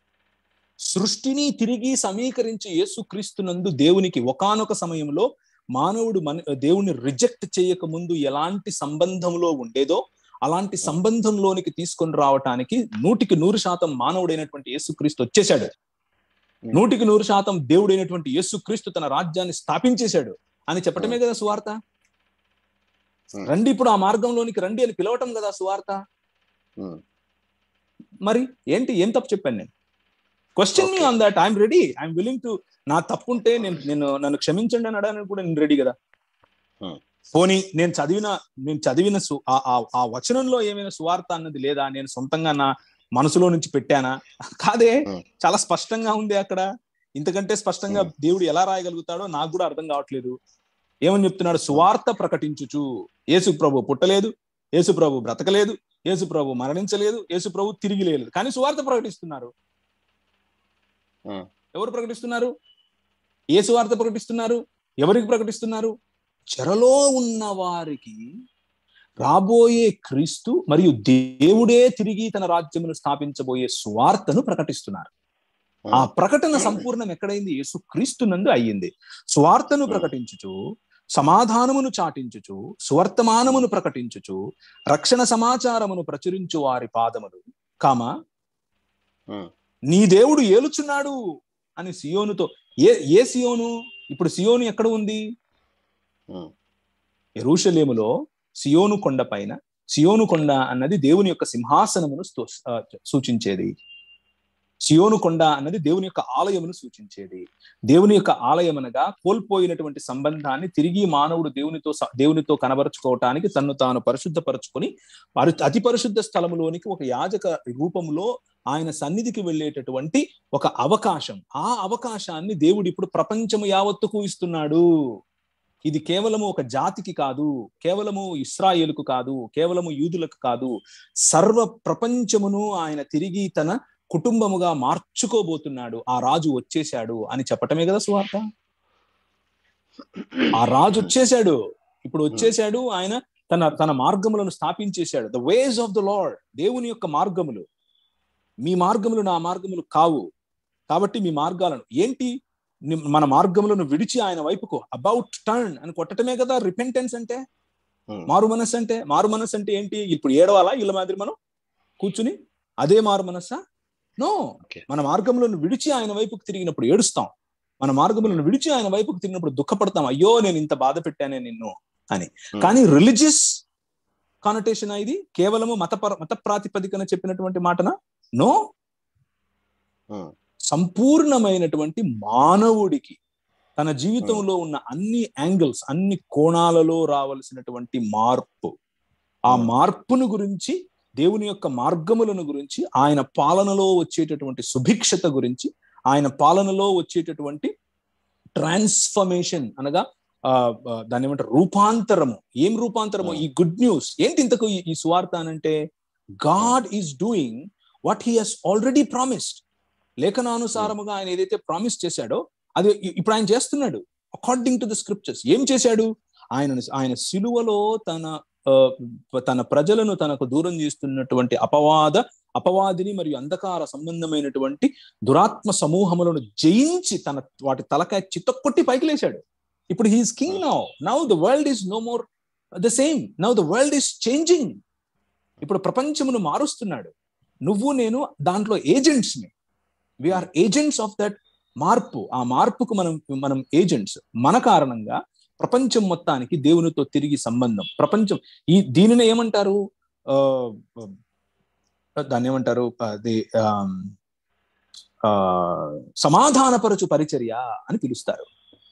సృష్టిని తిరిగి సమీకరించి యేసుక్రీస్తునందు దేవునికి ఒకానొక సమయంలో మానవుడు మన దేవుని రిజెక్ట్ చేయక ముందు ఎలాంటి సంబంధంలో ఉండేదో అలాంటి సంబంధంలోనికి తీసుకొని రావటానికి నూటికి నూరు శాతం మానవుడైనటువంటి యేసుక్రీస్తు వచ్చేశాడు నూటికి నూరు శాతం దేవుడైనటువంటి యేసుక్రీస్తు తన రాజ్యాన్ని స్థాపించేశాడు అని చెప్పటమే కదా సువార్త Hmm. రండి ఇప్పుడు ఆ మార్గంలోనికి రండి అని పిలవటం కదా సువార్త ఉమ్. మరి ఏంటి ఏం తప్పు చెప్పాను నేను క్వశ్చన్ మీ Okay. On that I'm ready I'm willing to నా తప్పు ఉంటే నేను నేను నన్ను క్షమించండి అని అడగడానికి కూడా నేను రెడీ కదా Hmm. పోనీ నేను చదివిన నేను చదివిన సు- ఆ- ఆ- ఆ వచనంలో ఏమైనా సువార్త అన్నది లేదా నేను సొంతంగా నా మనసులో నుంచి పెట్టానా కాదే Hmm. చాలా స్పష్టంగా ఉంది అక్కడ ఇంతకంటే స్పష్టంగా Hmm. దేవుడు ఎలా రాయగలుగుతాడో నాకు కూడా అర్థం కావట్లేదు ఏమని చెప్తున్నాడు సువార్త ప్రకటించుచు యేసు ప్రభు పుట్టలేదు యేసు ప్రభు బ్రతకలేదు యేసు ప్రభు మరణించలేదు యేసు ప్రభు తిరిగి లేదు కానీ సువార్త ప్రకటిస్తున్నారు ఉమ్. ఎవరు ప్రకటిస్తున్నారు ఏ సువార్త ప్రకటిస్తున్నారు ఎవరికి ప్రకటిస్తున్నారు చెరలో ఉన్న వారికి రాబోయే క్రీస్తు మరియు దేవుడే తిరిగి తన రాజ్యమును స్థాపించబోయే సువార్తను ప్రకటిస్తున్నారు ఆ ప్రకటన సంపూర్ణం ఎక్కడైంది యేసు క్రీస్తు నందు అయ్యింది స్వార్థను ప్రకటించుచు సమాధానమును చాటించుచు సువర్తమానమును ప్రకటించుచు రక్షణ సమాచారమును ప్రచురించు వారి పాదములు కామ ఉమ్. నీ దేవుడు ఏలుచున్నాడు అని సియోనుతో ఏ ఏ సియోను ఇప్పుడు సియోను ఎక్కడ ఉంది ఉమ్. ఎరూషలేములో సియోను కొండ పైన సియోను కొండ అన్నది దేవుని యొక్క సింహాసనమును స్తు- ఆ, సూచించేది సియోను కొండ అన్నది దేవుని యొక్క ఆలయమును సూచించేది దేవుని యొక్క ఆలయం అనగా కోల్పోయినటువంటి సంబంధాన్ని తిరిగి మానవుడు దేవునితో స- దేవునితో కనబరుచుకోవటానికి తన్ను తాను పరిశుద్ధపరచుకొని పరి అతి పరిశుద్ధ స్థలములోనికి ఒక యాజక రూపంలో ఆయన సన్నిధికి వెళ్ళేటటువంటి ఒక అవకాశం ఆ అవకాశాన్ని దేవుడు ఇప్పుడు ప్రపంచము యావత్తుకు ఇస్తున్నాడు ఇది కేవలము ఒక జాతికి కాదు కేవలము ఇస్రాయేలుకు కాదు కేవలము యూదులకు కాదు సర్వ ప్రపంచమును ఆయన తిరిగి తన కుటుంబముగా మార్చుకోబోతున్నాడు ఆ రాజు వచ్చేశాడు అని చెప్పటమే కదా సువార్త ఆ రాజు వచ్చేశాడు ఇప్పుడు వచ్చేశాడు ఆయన తన తన మార్గములను స్థాపించేశాడు the ways of the Lord దేవుని యొక్క మార్గములు మీ మార్గములు నా మార్గములు కావు కాబట్టి మీ మార్గాలను ఏంటి ని- మన మార్గములను విడిచి ఆయన వైపుకు అబౌట్ టర్న్ అని కొట్టటమే కదా రిపెంటెన్స్ అంటే ఉమ్. మారు మనస్సు అంటే మారు మనస్సు అంటే ఏంటి ఇప్పుడు ఏడవాలా ఇళ్ళ మాదిరి మనం కూర్చుని అదే మారు మనస్సా నో Okay. మన మార్గములను విడిచి ఆయన వైపుకు తిరిగినప్పుడు ఏడుస్తాం మన మార్గములను విడిచి ఆయన వైపుకు తిరిగినప్పుడు దుఃఖపడతాం అయ్యో నేను ఇంత బాధ పెట్టానే నిన్ను అని Hmm. కానీ రిలీజియస్ కానటేషన్ ఇది కేవలము మత మత ప్రాతిపదికన చెప్పినటువంటి మాటనా నో ఉమ్. సంపూర్ణమైనటువంటి మానవుడికి తన జీవితంలో ఉన్న అన్ని యాంగిల్స్ అన్ని కోణాలలో రావలసినటువంటి మార్పు ఆ Hmm. మార్పును గురించి దేవుని యొక్క మార్గములను గురించి ఆయన పాలనలో వచ్చేటటువంటి సుభిక్షత గురించి ఆయన పాలనలో వచ్చేటటువంటి ట్రాన్స్ఫర్మేషన్ అనగా ఆ, ఆ, దాన్ని ఏమంటారు రూపాంతరము ఏం రూపాంతరము Hmm. ఈ గుడ్ న్యూస్ ఏంటి ఇంతకు ఈ- ఈ సువార్త అనంటే God is doing what he has already promised లేఖనానుసారముగా ఆయన ఏదైతే ప్రామిస్ చేశాడో అది ఇ- ఇప్పుడు ఆయన చేస్తున్నాడు అకార్డింగ్ టు ద స్క్రిప్చర్స్ ఏం చేశాడు ఆయన ఆయన సిలువలో తన ఆ, తన ప్రజలను తనకు దూరం చేస్తున్నటువంటి అపవాద అపవాదిని మరియు అంధకార సంబంధమైనటువంటి దురాత్మ సమూహములను జయించి తన వాటి తలకాయ చిత్తకొట్టి పైకి లేచాడు ఇప్పుడు he is king now now the world is no more the same now the world is changing ఇప్పుడు ప్రపంచమును మారుస్తున్నాడు నువ్వు నేను దాంట్లో ఏజెంట్స్ ని వీఆర్ ఏజెంట్స్ ఆఫ్ దట్ మార్పు ఆ మార్పుకు మనం మనం ఏజెంట్స్ మన కారణంగా ప్రపంచం మొత్తానికి దేవునితో తిరిగి సంబంధం ప్రపంచం ఈ దీనిని ఏమంటారు ఆ, దాన్ని ఏమంటారు అది ఆమ్, ఆ, సమాధానపరచు పరిచర్య అని పిలుస్తారు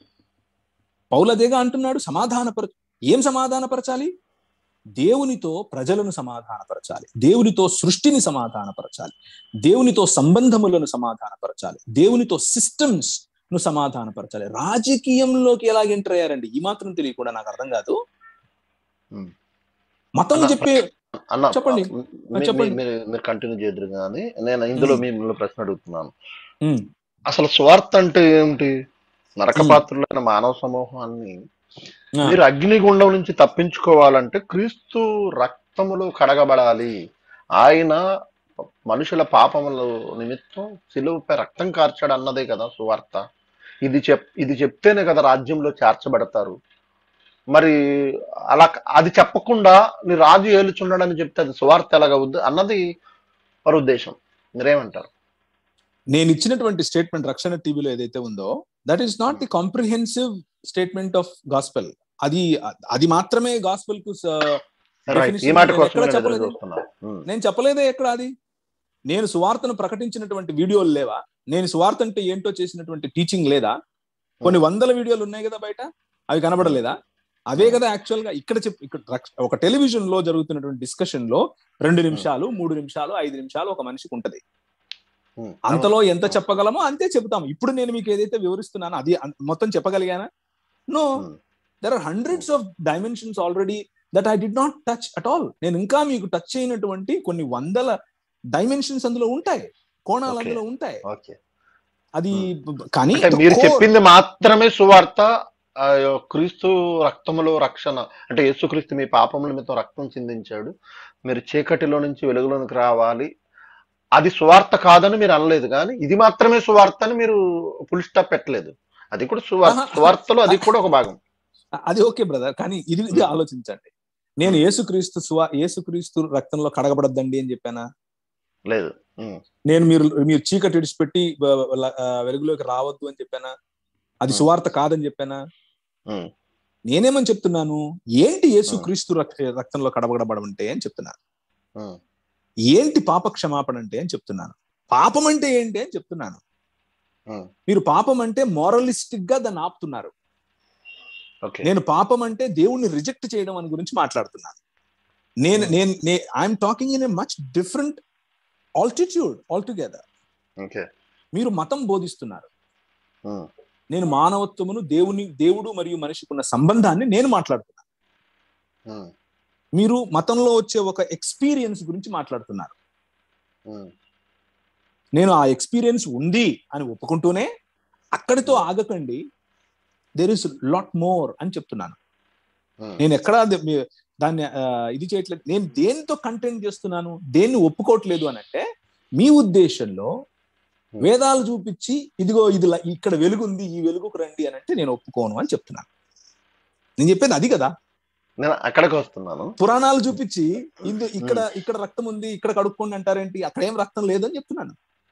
పౌలదేగా అంటున్నాడు సమాధానపరచు ఏం సమాధానపరచాలి దేవునితో ప్రజలను సమాధానపరచాలి దేవునితో సృష్టిని సమాధానపరచాలి దేవునితో సంబంధములను సమాధానపరచాలి దేవునితో సిస్టమ్స్ ను సమాధానపరచాలి రాజకీయంలోకి ఎలా ఎంటర్ అయ్యారండి ఈ మాత్రం తెలియకుండా నాకు అర్థం కాదు Hmm. మతం అలా చెప్పే అన్న చెప్పండి. మీ- మీ- చెప్పండి. మీరు మీరు కంటిన్యూ చేద్దరు కానీ నేను ఇందులో ఉమ్. మిమ్మల్ని ప్రశ్న అడుగుతున్నాను ఉమ్, అసలు స్వార్థ అంటే ఏమిటి ఉమ్. నరకపాత్రులైన మానవ సమూహాన్ని ఆ, మీరు అగ్నిగుండం నుంచి తప్పించుకోవాలంటే క్రీస్తు రక్తములో కడగబడాలి ఆయన మనుషుల పాపముల నిమిత్తం సిలువపై రక్తం కార్చాడు అన్నదే కదా సువార్త ఇది చెప్ ఇది చెప్తేనే కదా రాజ్యంలో చేర్చబడతారు మరి అలా అది చెప్పకుండా నీ రాజు ఏలుచున్నాడని చెప్తే అది సువార్త ఎలాగవుద్ది అన్నది వారి ఉద్దేశం మీరేమంటారు నేను ఇచ్చినటువంటి స్టేట్మెంట్ రక్షణ టీవీలో ఏదైతే ఉందో that is not the comprehensive statement of gospel అది అది మాత్రమే గాస్పెల్ కు స- రైట్ ఈ definition మాట నేను కోసం ఎక్కడ నేను ఎదురు చెప్పలేదు. చూస్తున్నాను ఉమ్. నేను చెప్పలేదే ఎక్కడ అది నేను సువార్తను ప్రకటించినటువంటి వీడియోలు లేవా నేను సువార్త అంటే ఏంటో చేసినటువంటి టీచింగ్ లేదా కొన్ని వందల వీడియోలు ఉన్నాయి కదా బయట అవి కనబడలేదా అవే కదా యాక్చువల్ గా ఇక్కడ చెప్ ఇక్కడ రక్ష- ఒక టెలివిజన్ లో జరుగుతున్నటువంటి డిస్కషన్ లో రెండు నిమిషాలు మూడు నిమిషాలు ఐదు నిమిషాలు ఒక మనిషికి ఉంటది ఉమ్. అంతలో ఎంత చెప్పగలమో అంతే చెబుతాం ఇప్పుడు నేను మీకు ఏదైతే వివరిస్తున్నానో అది అన్- మొత్తం చెప్పగలిగానా no um. There are hundreds of dimensions already that I did not touch at all నేను ఇంకా మీకు టచ్ అయినటువంటి కొన్ని వందల డైమెన్షన్స్ అందులో ఉంటాయి కోణాలు Okay. అందులో ఉంటాయి ఓకే అది కానీ అంటే the మీరు core- చెప్పింది మాత్రమే సువార్త ఆ, క్రీస్తు రక్తములో రక్షణ అంటే యేసుక్రీస్తు మీ పాపముల నిమిత్తం రక్తం చిందించాడు మీరు చీకటిలో నుంచి వెలుగులోనికి రావాలి అది సువార్త కాదని మీరు అనలేదు కానీ ఇది మాత్రమే సువార్త అని మీరు ఫుల్ స్టాప్ పెట్టలేదు అది కూడా సువార్త ఆహా. సువార్తలో అది కూడా ఒక భాగం అది ఓకే బ్రదర్ కానీ ఇది ఇది ఆలోచించండి నేను యేసుక్రీస్తు సువా యేసుక్రీస్తు రక్తంలో కడగబడద్దండి అని చెప్పానా లేదు ఉమ్, నేను మీరు మీరు చీకటి విడిచిపెట్టి బ- ల- ఆ, వెలుగులోకి రావద్దు అని చెప్పానా అది Hmm. సువార్త కాదని చెప్పానా ఉమ్, నేనేమని చెప్తున్నాను ఏంటి యేసుక్రీస్తు రక్- రక్తంలో కడగబడబడం అంటే అని చెప్తున్నాను ఉమ్, ఏంటి పాప క్షమాపణ అంటే అని చెప్తున్నాను పాపం అంటే ఏంటి అని చెప్తున్నాను ఉమ్, మీరు పాపం అంటే మోరలిస్టిక్ గా దాన్ని ఆపుతున్నారు ఓకే నేను పాపం అంటే దేవుణ్ణి రిజెక్ట్ చేయడం అని గురించి మాట్లాడుతున్నాను నేను Hmm. నేను I'm talking in a much different altitude altogether okay మీరు మతం బోధిస్తున్నారు ఉమ్, నేను మానవత్వమును దేవుని దేవుడు మరియు మనిషికి ఉన్న సంబంధాన్ని నేను మాట్లాడుతున్నాను ఉమ్, మీరు మతంలో వచ్చే ఒక ఎక్స్పీరియన్స్ గురించి మాట్లాడుతున్నారు ఉమ్, నేను ఆ ఎక్స్పీరియన్స్ ఉంది అని ఒప్పుకుంటూనే అక్కడితో ఆగకండి దేర్ ఇస్ లాట్ మోర్ అని చెప్తున్నాను ఉమ్, నేను ఎక్కడా ద- మీ- దాన్ని ఆ, ఇది చేయట్లేదు నేను దేనితో కంటెంట్ చేస్తున్నాను దేన్ని ఒప్పుకోవట్లేదు అని అంటే మీ ఉద్దేశంలో Hmm. వేదాలు చూపించి ఇదిగో ఇది ల- ఇక్కడ వెలుగు ఉంది ఈ వెలుగుకు రండి అని అంటే నేను ఒప్పుకోను అని చెప్తున్నాను నేను చెప్పేది అది కదా నేను అక్కడికి వస్తున్నాను పురాణాలు చూపించి ఇందు ఇక్కడ ఇక్కడ రక్తం ఉంది ఇక్కడ కడుక్కోండి అంటారేంటి అక్కడ ఏం రక్తం లేదని చెప్తున్నాను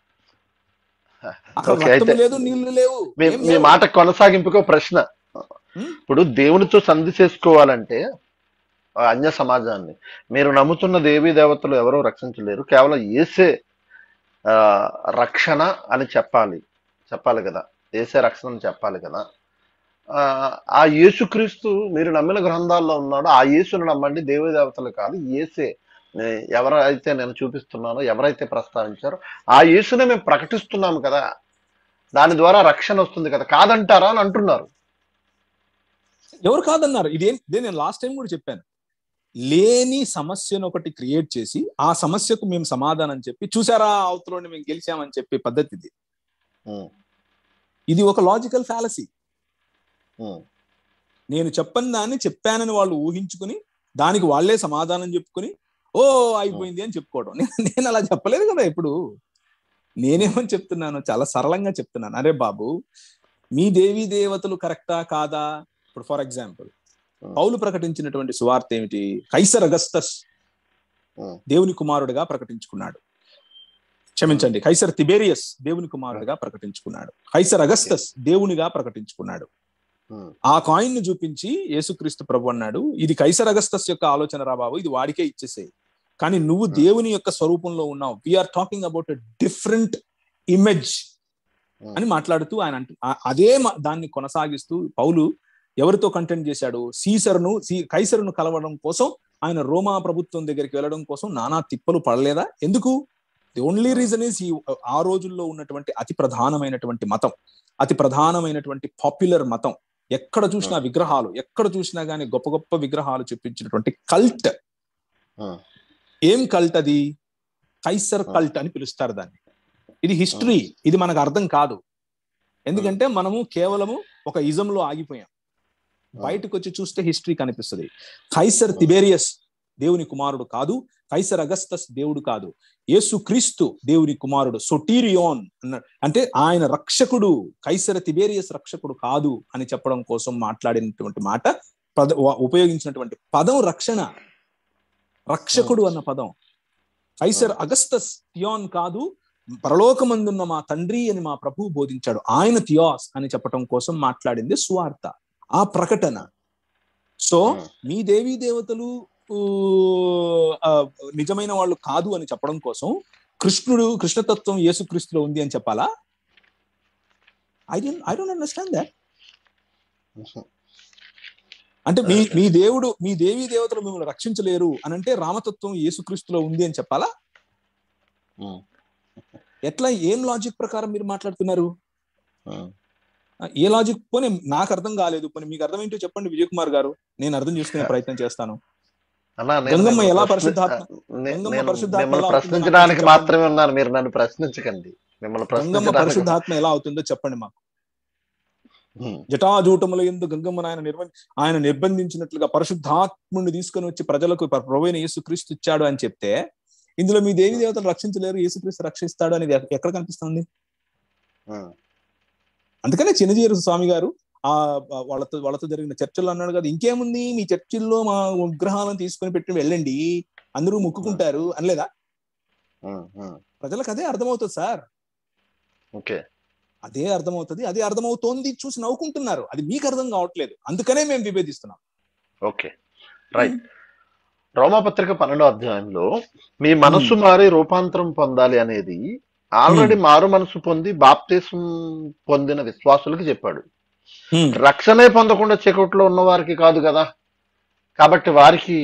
అక్కడ ఓకే రక్తం అయితే లేదు నీళ్లు లేవు మీ ఏం మీ లేవు. మాట కొనసాగింపుకో ప్రశ్న ఉమ్. ఇప్పుడు దేవునితో సంధి చేసుకోవాలంటే ఆ అన్య సమాజాన్ని మీరు నమ్ముతున్న దేవీ దేవతలు ఎవరో రక్షించలేరు కేవలం ఏసే ఆ, రక్షణ అని చెప్పాలి చెప్పాలి కదా ఏసే రక్షణ అని చెప్పాలి కదా ఆ, ఆ యేసుక్రీస్తు మీరు నమ్మిన గ్రంథాల్లో ఉన్నాడు ఆ యేసుని నమ్మండి దేవీ దేవతలు కాదు ఏసే నే- ఎవరైతే నేను చూపిస్తున్నానో ఎవరైతే ప్రస్తావించారో ఆ యేసునే మేము ప్రకటిస్తున్నాము కదా దాని ద్వారా రక్షణ వస్తుంది కదా కాదంటారా అని అంటున్నారు ఎవరు కాదన్నారు ఇదేం ఇదే నేను లాస్ట్ టైం కూడా చెప్పాను లేని సమస్యను ఒకటి క్రియేట్ చేసి ఆ సమస్యకు మేము సమాధానం చెప్పి చూసారా అవతలని మేము గెలిచామని చెప్పే పద్ధతి ఇది ఉమ్, ఇది ఒక లాజికల్ ఫ్యాలసీ ఉమ్, నేను చెప్పని దాన్ని చెప్పానని వాళ్ళు ఊహించుకుని దానికి వాళ్ళే సమాధానం చెప్పుకుని ఓ అయిపోయింది అని చెప్పుకోవడం నేను నేను అలా చెప్పలేదు కదా ఇప్పుడు నేనేమని చెప్తున్నాను చాలా సరళంగా చెప్తున్నాను అరే బాబు మీ దేవీ దేవతలు కరెక్టా కాదా ఇప్పుడు ఫర్ ఎగ్జాంపుల్ పౌలు ప్రకటించినటువంటి సువార్త ఏమిటి కైసర్ అగస్తస్ ఉమ్, దేవుని కుమారుడిగా ప్రకటించుకున్నాడు క్షమించండి కైసర్ తిబేరియస్ దేవుని కుమారుడిగా ప్రకటించుకున్నాడు కైసర్ అగస్తస్ దేవునిగా ప్రకటించుకున్నాడు ఉమ్, ఆ కాయిన్ ను చూపించి యేసుక్రీస్తు ప్రభు అన్నాడు ఇది కైసర్ అగస్తస్ యొక్క ఆలోచన రా బాబు ఇది వాడికే ఇచ్చేసేయి కానీ నువ్వు దేవుని యొక్క స్వరూపంలో ఉన్నావు we're talking about different image అని మాట్లాడుతూ ఆయన అంటు ఆ- అదే మ- దాన్ని కొనసాగిస్తూ పౌలు ఎవరితో కంటెంట్ చేశాడు సీసర్ను సీ కైసరును కలవడం కోసం ఆయన రోమా ప్రభుత్వం దగ్గరికి వెళ్ళడం కోసం నానా తిప్పలు పడలేదా ఎందుకు ది ఓన్లీ రీజన్ ఈస్ ఈ ఆ రోజుల్లో ఉన్నటువంటి అతి ప్రధానమైనటువంటి మతం అతి ప్రధానమైనటువంటి పాపులర్ మతం ఎక్కడ చూసినా విగ్రహాలు ఎక్కడ చూసినా గానీ గొప్ప గొప్ప విగ్రహాలు చూపించినటువంటి కల్ట్ ఉమ్, ఏం కల్ట్ అది కైసర్ కల్ట్ అని పిలుస్తారు దాన్ని ఇది హిస్టరీ ఇది మనకు అర్థం కాదు ఎందుకంటే మనము కేవలము ఒక ఇజంలో ఆగిపోయాం బయటకు వచ్చి చూస్తే హిస్టరీ కనిపిస్తుంది కైసర్ తిబేరియస్ దేవుని కుమారుడు కాదు కైసర్ అగస్తస్ దేవుడు కాదు యేసు క్రీస్తు దేవుని కుమారుడు సొటీరియోన్ అన్న అంటే ఆయన రక్షకుడు కైసర తిబేరియస్ రక్షకుడు కాదు అని చెప్పడం కోసం మాట్లాడినటువంటి మాట పద వ- ఉపయోగించినటువంటి పదం రక్షణ రక్షకుడు అన్న పదం కైసర్ అగస్తస్ థియోన్ కాదు పరలోకమందున్న మా తండ్రి అని మా ప్రభు బోధించాడు ఆయన థియాస్ అని చెప్పటం కోసం మాట్లాడింది సువార్త ఆ ప్రకటన సో ఉమ్, మీ దేవీ దేవతలు ఊ, ఆ, నిజమైన వాళ్ళు కాదు అని చెప్పడం కోసం కృష్ణుడు కృష్ణతత్వం యేసుక్రీస్తులో ఉంది అని చెప్పాలా I don't I don't understand that um, అంటే మీ మీ దేవుడు మీ దేవీ దేవతలు మిమ్మల్ని రక్షించలేరు అని అంటే రామతత్వం యేసుక్రీస్తులో ఉంది అని చెప్పాలా ఉమ్, ఎట్లా ఏం లాజిక్ ప్రకారం మీరు మాట్లాడుతున్నారు ఉమ్. ఆ, ఏ లాజిక్ పోనీ నాకు అర్థం కాలేదు పోనీ మీకు అర్థం ఏంటో చెప్పండి విజయ్ కుమార్ గారు నేను అర్థం చేసుకునే ప్రయత్నం చేస్తాను అన్నా నేను గంగమ్మ మిమ్మల్ని ఎలా ప్రశ్న- పరిశుద్ధాత్మ? నే- గంగమ్మ నేను పరిశుద్ధాత్మ మిమ్మల్ని ఎలా అవుతుందో నాకు ప్రశ్నించడానికి చెప్పండి. మాత్రమే ఉన్నాను మీరు నన్ను ప్రశ్నించకండి మిమ్మల్ని గంగమ్మ ప్రశ్నించడానికి పరిశుద్ధాత్మ ఎలా అవుతుందో చెప్పండి మాకు హ్మ్. జటాజూటముల ఎందు గంగమ్మను ఆయన నిర్వ ఆయన నిర్బంధించినట్లుగా పరిశుద్ధాత్ముడిని తీసుకొని వచ్చి ప్రజలకు ప్రభువైన యేసుక్రీస్తు ఇచ్చాడు అని చెప్తే ఇందులో మీ దేవి దేవతలు రక్షించలేరు యేసుక్రీస్తు రక్షిస్తాడు అనేది ఎక్క- ఎక్కడ కనిపిస్తుంది హ్మ్. అందుకనే చిన్నజీరు స్వామి గారు ఆ ఆ వాళ్ళతో వాళ్ళతో జరిగిన చర్చల్లో అన్నాడు కదా ఇంకేముంది మీ చర్చిల్లో మా విగ్రహాలను తీసుకొని పెట్టి వెళ్ళండి అందరూ మొక్కుకుంటారు అనలేదా హ్మ్. హ్మ్. ప్రజలకు అదే అర్థమవుతుంది సార్ ఓకే అదే అర్థమవుతుంది అదే అర్థమవుతోంది చూసి నవ్వుకుంటున్నారు అది మీకు అర్థం కావట్లేదు అందుకనే మేము విభేదిస్తున్నాం ఓకే రైట్ రోమాపత్రిక పన్నెండో అధ్యాయంలో మీ మనసు మారి రూపాంతరం పొందాలి అనేది ఆల్రెడీ మారు మనసు పొంది బాప్తీసం పొందిన విశ్వాసులకు చెప్పాడు హ్మ్. రక్షణే పొందకుండా చీకట్లో ఉన్న వారికి కాదు కదా కాబట్టి వారికి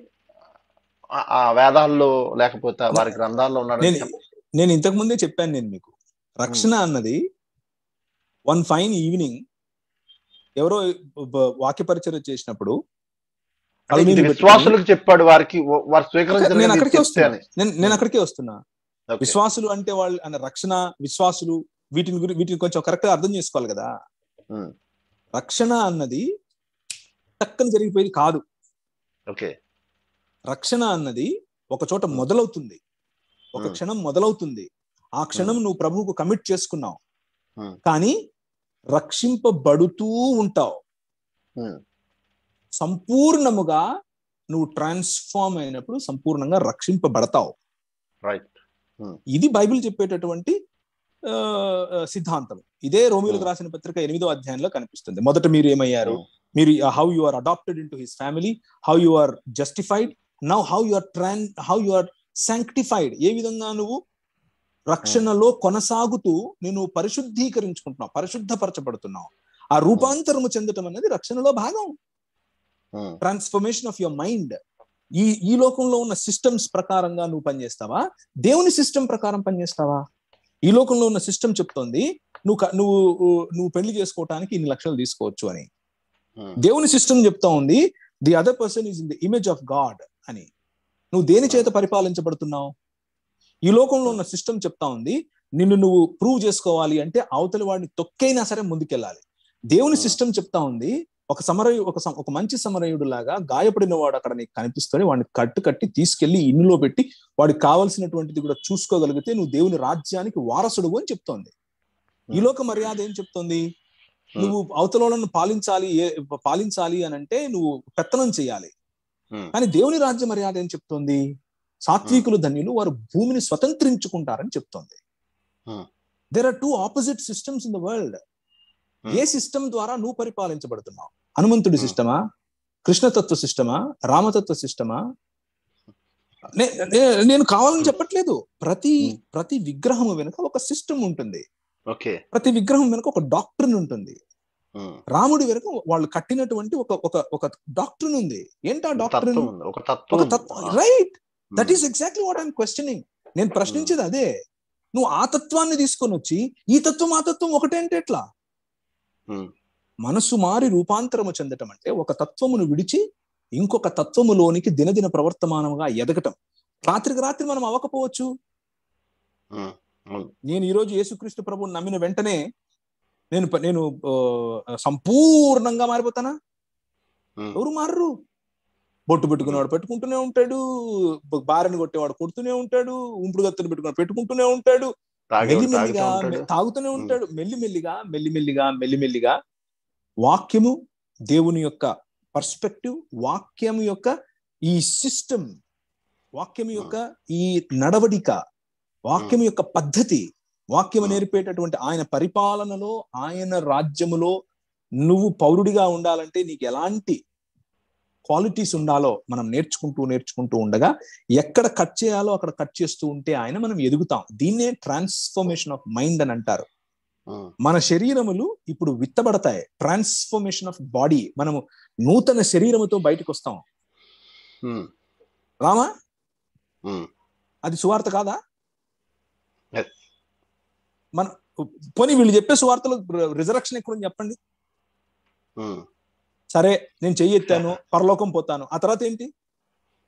ఆ- ఆ వేదాల్లో లేకపోతే వారి గ్రంథాల్లో ఉన్నాడని నేను చెప్ప- నేను ఇంతకు ముందే చెప్పాను నేను మీకు రక్షణ అన్నది వన్ ఫైన్ ఈవినింగ్ ఎవరో బ- వాక్య పరిచయం చేసినప్పుడు అంటే కళ్ళు ఇది నీళ్ళు పెట్టుకొని- విశ్వాసులకు చెప్పాడు వారికి ఓ- వారు నేను స్వీకరించలేదు అక్కడికే చెప్తే వస్తున్నా అని నేను నేను అక్కడికే వస్తున్నా ఓకే. విశ్వాసులు అంటే వాళ్ళు అన్న రక్షణ విశ్వాసులు వీటిని గురి వీటిని కొంచెం కరెక్ట్ గా అర్థం చేసుకోవాలి కదా ఉమ్. రక్షణ అన్నది టక్కన జరిగిపోయేది కాదు ఓకే రక్షణ అన్నది ఒక చోట మొదలవుతుంది ఒక Hmm. క్షణం మొదలవుతుంది ఆ క్షణం నువ్వు ప్రభువుకు కమిట్ చేసుకున్నావు Hmm. కానీ రక్షింపబడుతూ ఉంటావు ఉమ్. సంపూర్ణముగా నువ్వు ట్రాన్స్ఫార్మ్ అయినప్పుడు సంపూర్ణంగా రక్షింపబడతావు రైట్ ఇది బైబిల్ చెప్పేటటువంటి ఆ, ఆ, సిద్ధాంతం ఇదే రోమిలకు Hmm. రాసిన పత్రిక ఎనిమిదో అధ్యాయంలో కనిపిస్తుంది మొదట మీరు ఏమయ్యారు Hmm. మీరు how you are adapted in to his family how you are justified now how you are trans how you are sanctified ఏ విధంగా నువ్వు రక్షణలో కొనసాగుతూ నేను పరిశుద్ధీకరించుకుంటున్నావు పరిశుద్ధపరచబడుతున్నావు ఆ రూపాంతరము చెందటం అనేది రక్షణలో భాగం um. Transformation of your mind ఈ ఈ లోకంలో ఉన్న సిస్టమ్స్ ప్రకారంగా నువ్వు పనిచేస్తావా దేవుని సిస్టమ్ ప్రకారం పనిచేస్తావా ఈ లోకంలో ఉన్న సిస్టమ్ చెప్తోంది నువ్వు క- నువ్వు నువ్వు పెళ్లి చేసుకోవటానికి ఇన్ని లక్షలు తీసుకోవచ్చు అని ఉమ్. దేవుని సిస్టమ్ చెప్తా ఉంది the other person is in the image of God అని నువ్వు దేని చేత పరిపాలించబడుతున్నావు ఈ లోకంలో ఉన్న సిస్టమ్ చెప్తా ఉంది నిన్ను నువ్వు ప్రూవ్ చేసుకోవాలి అంటే అవతలి వాడిని తొక్కైనా సరే ముందుకెళ్ళాలి దేవుని Hmm. సిస్టమ్ చెప్తా ఉంది ఒక సమరయు ఒక సమ- ఒక మంచి సమరయుడు లాగా గాయపడిన వాడు అక్కడ నీకు కనిపిస్తాడు వాడిని కట్టు కట్టి తీసుకెళ్లి ఇన్నులో పెట్టి వాడికి కావాల్సినటువంటిది కూడా చూసుకోగలిగితే నువ్వు దేవుని రాజ్యానికి వారసుడు అని చెప్తోంది ఈ లోక మర్యాద ఏం చెప్తోంది నువ్వు అవతలను పాలించాలి ఏ- పాలించాలి అని అంటే నువ్వు పెత్తనం చేయాలి ఉమ్. కానీ దేవుని రాజ్య మర్యాద ఏం చెప్తోంది సాత్వికులు ధన్యులు వారు భూమిని స్వతంత్రించుకుంటారని చెప్తోంది Hmm. There are two opposite systems in the world Hmm. ఏ సిస్టమ్ ద్వారా నువ్వు పరిపాలించబడుతున్నావు హనుమంతుడి Hmm. సిస్టమా కృష్ణతత్వ సిస్టమా రామతత్వ సిస్టమా నే- నే- నేను కావాలని చెప్పట్లేదు ప్రతి Hmm. ప్రతి విగ్రహం వెనుక ఒక సిస్టమ్ ఉంటుంది ఓకే ప్రతి విగ్రహం వెనుక ఒక డాక్టర్న్ ఉంటుంది ఉమ్. రాముడి వెనుక వాళ్ళు కట్టినటువంటి ఒక ఒక ఒక డాక్టర్న్ ఉంది ఏంటా డాక్టర్న్ తత్వం ఉంది ఒక తత్వం ఒక ఉంది. తత్వం right that um. Is exactly what I'm questioning నేను ప్రశ్నించేది అదే నువ్వు ఆ తత్వాన్ని తీసుకొని వచ్చి ఈ తత్వం ఆ తత్వం ఒకటేంటి ఎట్లా ఉమ్. మనసు మారి రూపాంతరము చెందటం అంటే ఒక తత్వమును విడిచి ఇంకొక తత్వములోనికి దినదిన ప్రవర్తమానంగా ఎదగటం రాత్రికి రాత్రి మనం అవ్వకపోవచ్చు ఉమ్. అవును. నేను ఈ రోజు యేసుక్రీస్తు ప్రభువుని నమ్మిన వెంటనే నేను ప- నేను ఆ, సంపూర్ణంగా మారిపోతానా ఉమ్. ఎవరు మారరు బొట్టు పెట్టుకునేవాడు పెట్టుకుంటూనే ఉంటాడు బ- బారెని కొట్టేవాడు కొడుతూనే ఉంటాడు ఉంపుడు గత్తులు పెట్టుకుని పెట్టుకుంటూనే ఉంటాడు తాగేవాడు మెల్లిమెల్లిగా తాగుతూ ఉంటాడు మె- తాగుతూనే ఉంటాడు మెల్లిమెల్లిగా మెల్లిమెల్లిగా మెల్లిమెల్లిగా వాక్యము దేవుని యొక్క పర్స్పెక్టివ్ వాక్యము యొక్క ఈ సిస్టమ్ వాక్యం యొక్క ఈ నడవడిక వాక్యం యొక్క పద్ధతి వాక్యం Hmm. నేర్పేటటువంటి ఆయన పరిపాలనలో ఆయన రాజ్యములో నువ్వు పౌరుడిగా ఉండాలంటే నీకు ఎలాంటి క్వాలిటీస్ ఉండాలో మనం నేర్చుకుంటూ నేర్చుకుంటూ ఉండగా ఎక్కడ కట్ చేయాలో అక్కడ కట్ చేస్తూ ఉంటే ఆయన మనం ఎదుగుతాం దీన్నే ట్రాన్స్ఫర్మేషన్ ఆఫ్ మైండ్ అని అంటారు ఉమ్. మన శరీరములు ఇప్పుడు విత్తబడతాయి ట్రాన్స్ఫర్మేషన్ ఆఫ్ బాడీ మనము నూతన శరీరముతో బయటకు వస్తాం ఉమ్. రామా ఉమ్. అది సువార్త కాదా Yes. మన పోనీ వీళ్ళు చెప్పే సువార్తలో రిజరక్షన్ ఎక్కడుంది చెప్పండి ఉమ్. సరే నేను చెయ్యి ఎత్తాను పరలోకం పోతాను ఆ తర్వాత ఏంటి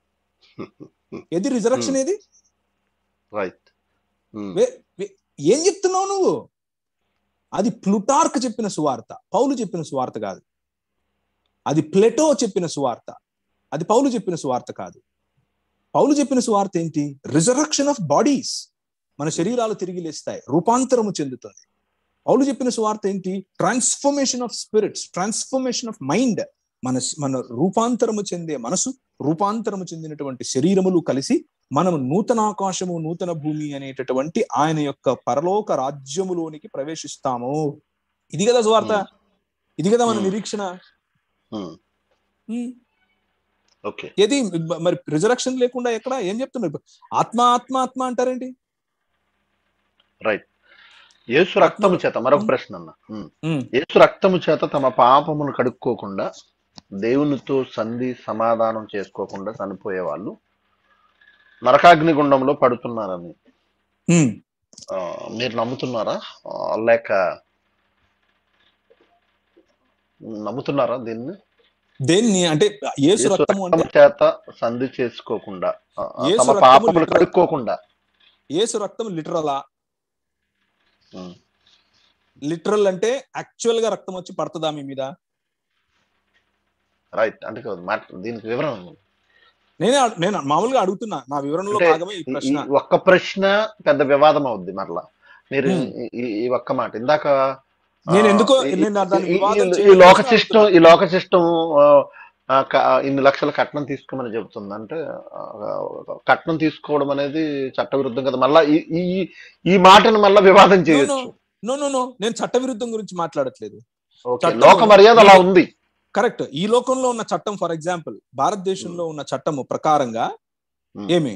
ఏది రిజరక్షన్ ఏది రైట్ వే- వే- ఏం చెప్తున్నావు నువ్వు అది ప్లుటార్క్ చెప్పిన సువార్త పౌలు చెప్పిన సువార్త కాదు అది ప్లెటో చెప్పిన సువార్త అది పౌలు చెప్పిన సువార్త కాదు పౌలు చెప్పిన సువార్త ఏంటి రిజరక్షన్ ఆఫ్ బాడీస్ మన శరీరాలు తిరిగి లేస్తాయి రూపాంతరము చెందుతుంది పౌలు చెప్పిన సువార్త ఏంటి transformation of spirits transformation of mind మన మన రూపాంతరము చెందే మనసు రూపాంతరము చెందినటువంటి శరీరములు కలిసి మనం నూతన ఆకాశము నూతన భూమి అనేటటువంటి ఆయన యొక్క పరలోక రాజ్యములోనికి ప్రవేశిస్తాము ఇది కదా సువార్త ఇది కదా మన Hmm. నిరీక్షణ Hmm. ఓకే ఏది మ- మరి రిజరక్షన్ లేకుండా ఎక్కడ ఏం చెప్తున్నారు ఆత్మ ఆత్మ ఆత్మ అంటారేంటి రైట్ యేసు రక్తము చేత మరొక ప్రశ్న అన్న ఉమ్. Hmm. యేసు రక్తము చేత తమ పాపమును కడుక్కోకుండా దేవునితో సంధి సమాధానం చేసుకోకుండా చనిపోయే వాళ్ళు నరకాగ్ని గుండంలో పడుతున్నారని Hmm. ఆ, మీరు నమ్ముతున్నారా ఆ, లేక నమ్ముతున్నారా దీన్ని దేన్ని అంటే యేసు యేసు రక్తము అంటే రక్తము చేత సంధి చేసుకోకుండా ఆ, యేసు తమ రక్తము పాపములు literal- కడుక్కోకుండా యేసు రక్తం లిటరలా ఉమ్. లిటరల్ అంటే యాక్చువల్ గా రక్తం వచ్చి పడుతుందా మీ మీద రైట్ అంటే కాదు మాట దీనికి వివరణ ఉంది. నేనే అడు- నేను మామూలుగా అడుగుతున్నా నా వివరణలో అంటే భాగమే ఈ ఈ- ప్రశ్న ఈ ఒక్క ప్రశ్న పెద్ద వివాదం అవుద్ది మరలా మీరు Hmm. ఈ- ఈ- ఈ ఒక్క మాట ఇందాక ఆ, నేను ఎందుకో ఈ- నేను దాన్ని ఈ- వివాదం ఈ- ఈ చేయడం లోక కోసం సిస్టమ్ ఈ లోక సిస్టమ్ ఇన్ని లక్షల కట్నం తీసుకోమని చెబుతుంది అంటే ఆ, కట్నం తీసుకోవడం అనేది చట్టవిరుద్ధం కదా మళ్ళా ఈ ఈ- ఈ మాటను మళ్ళా వివాదం చేయొచ్చు నో నో నో నేను చట్టవిరుద్ధం గురించి మాట్లాడట్లేదు ఓకే చట్టం- లోక మర్యాద అలా ఉంది కరెక్ట్ ఈ లోకంలో ఉన్న చట్టం ఫర్ ఎగ్జాంపుల్ భారతదేశంలో ఉన్న చట్టము ప్రకారంగా Hmm. ఏమి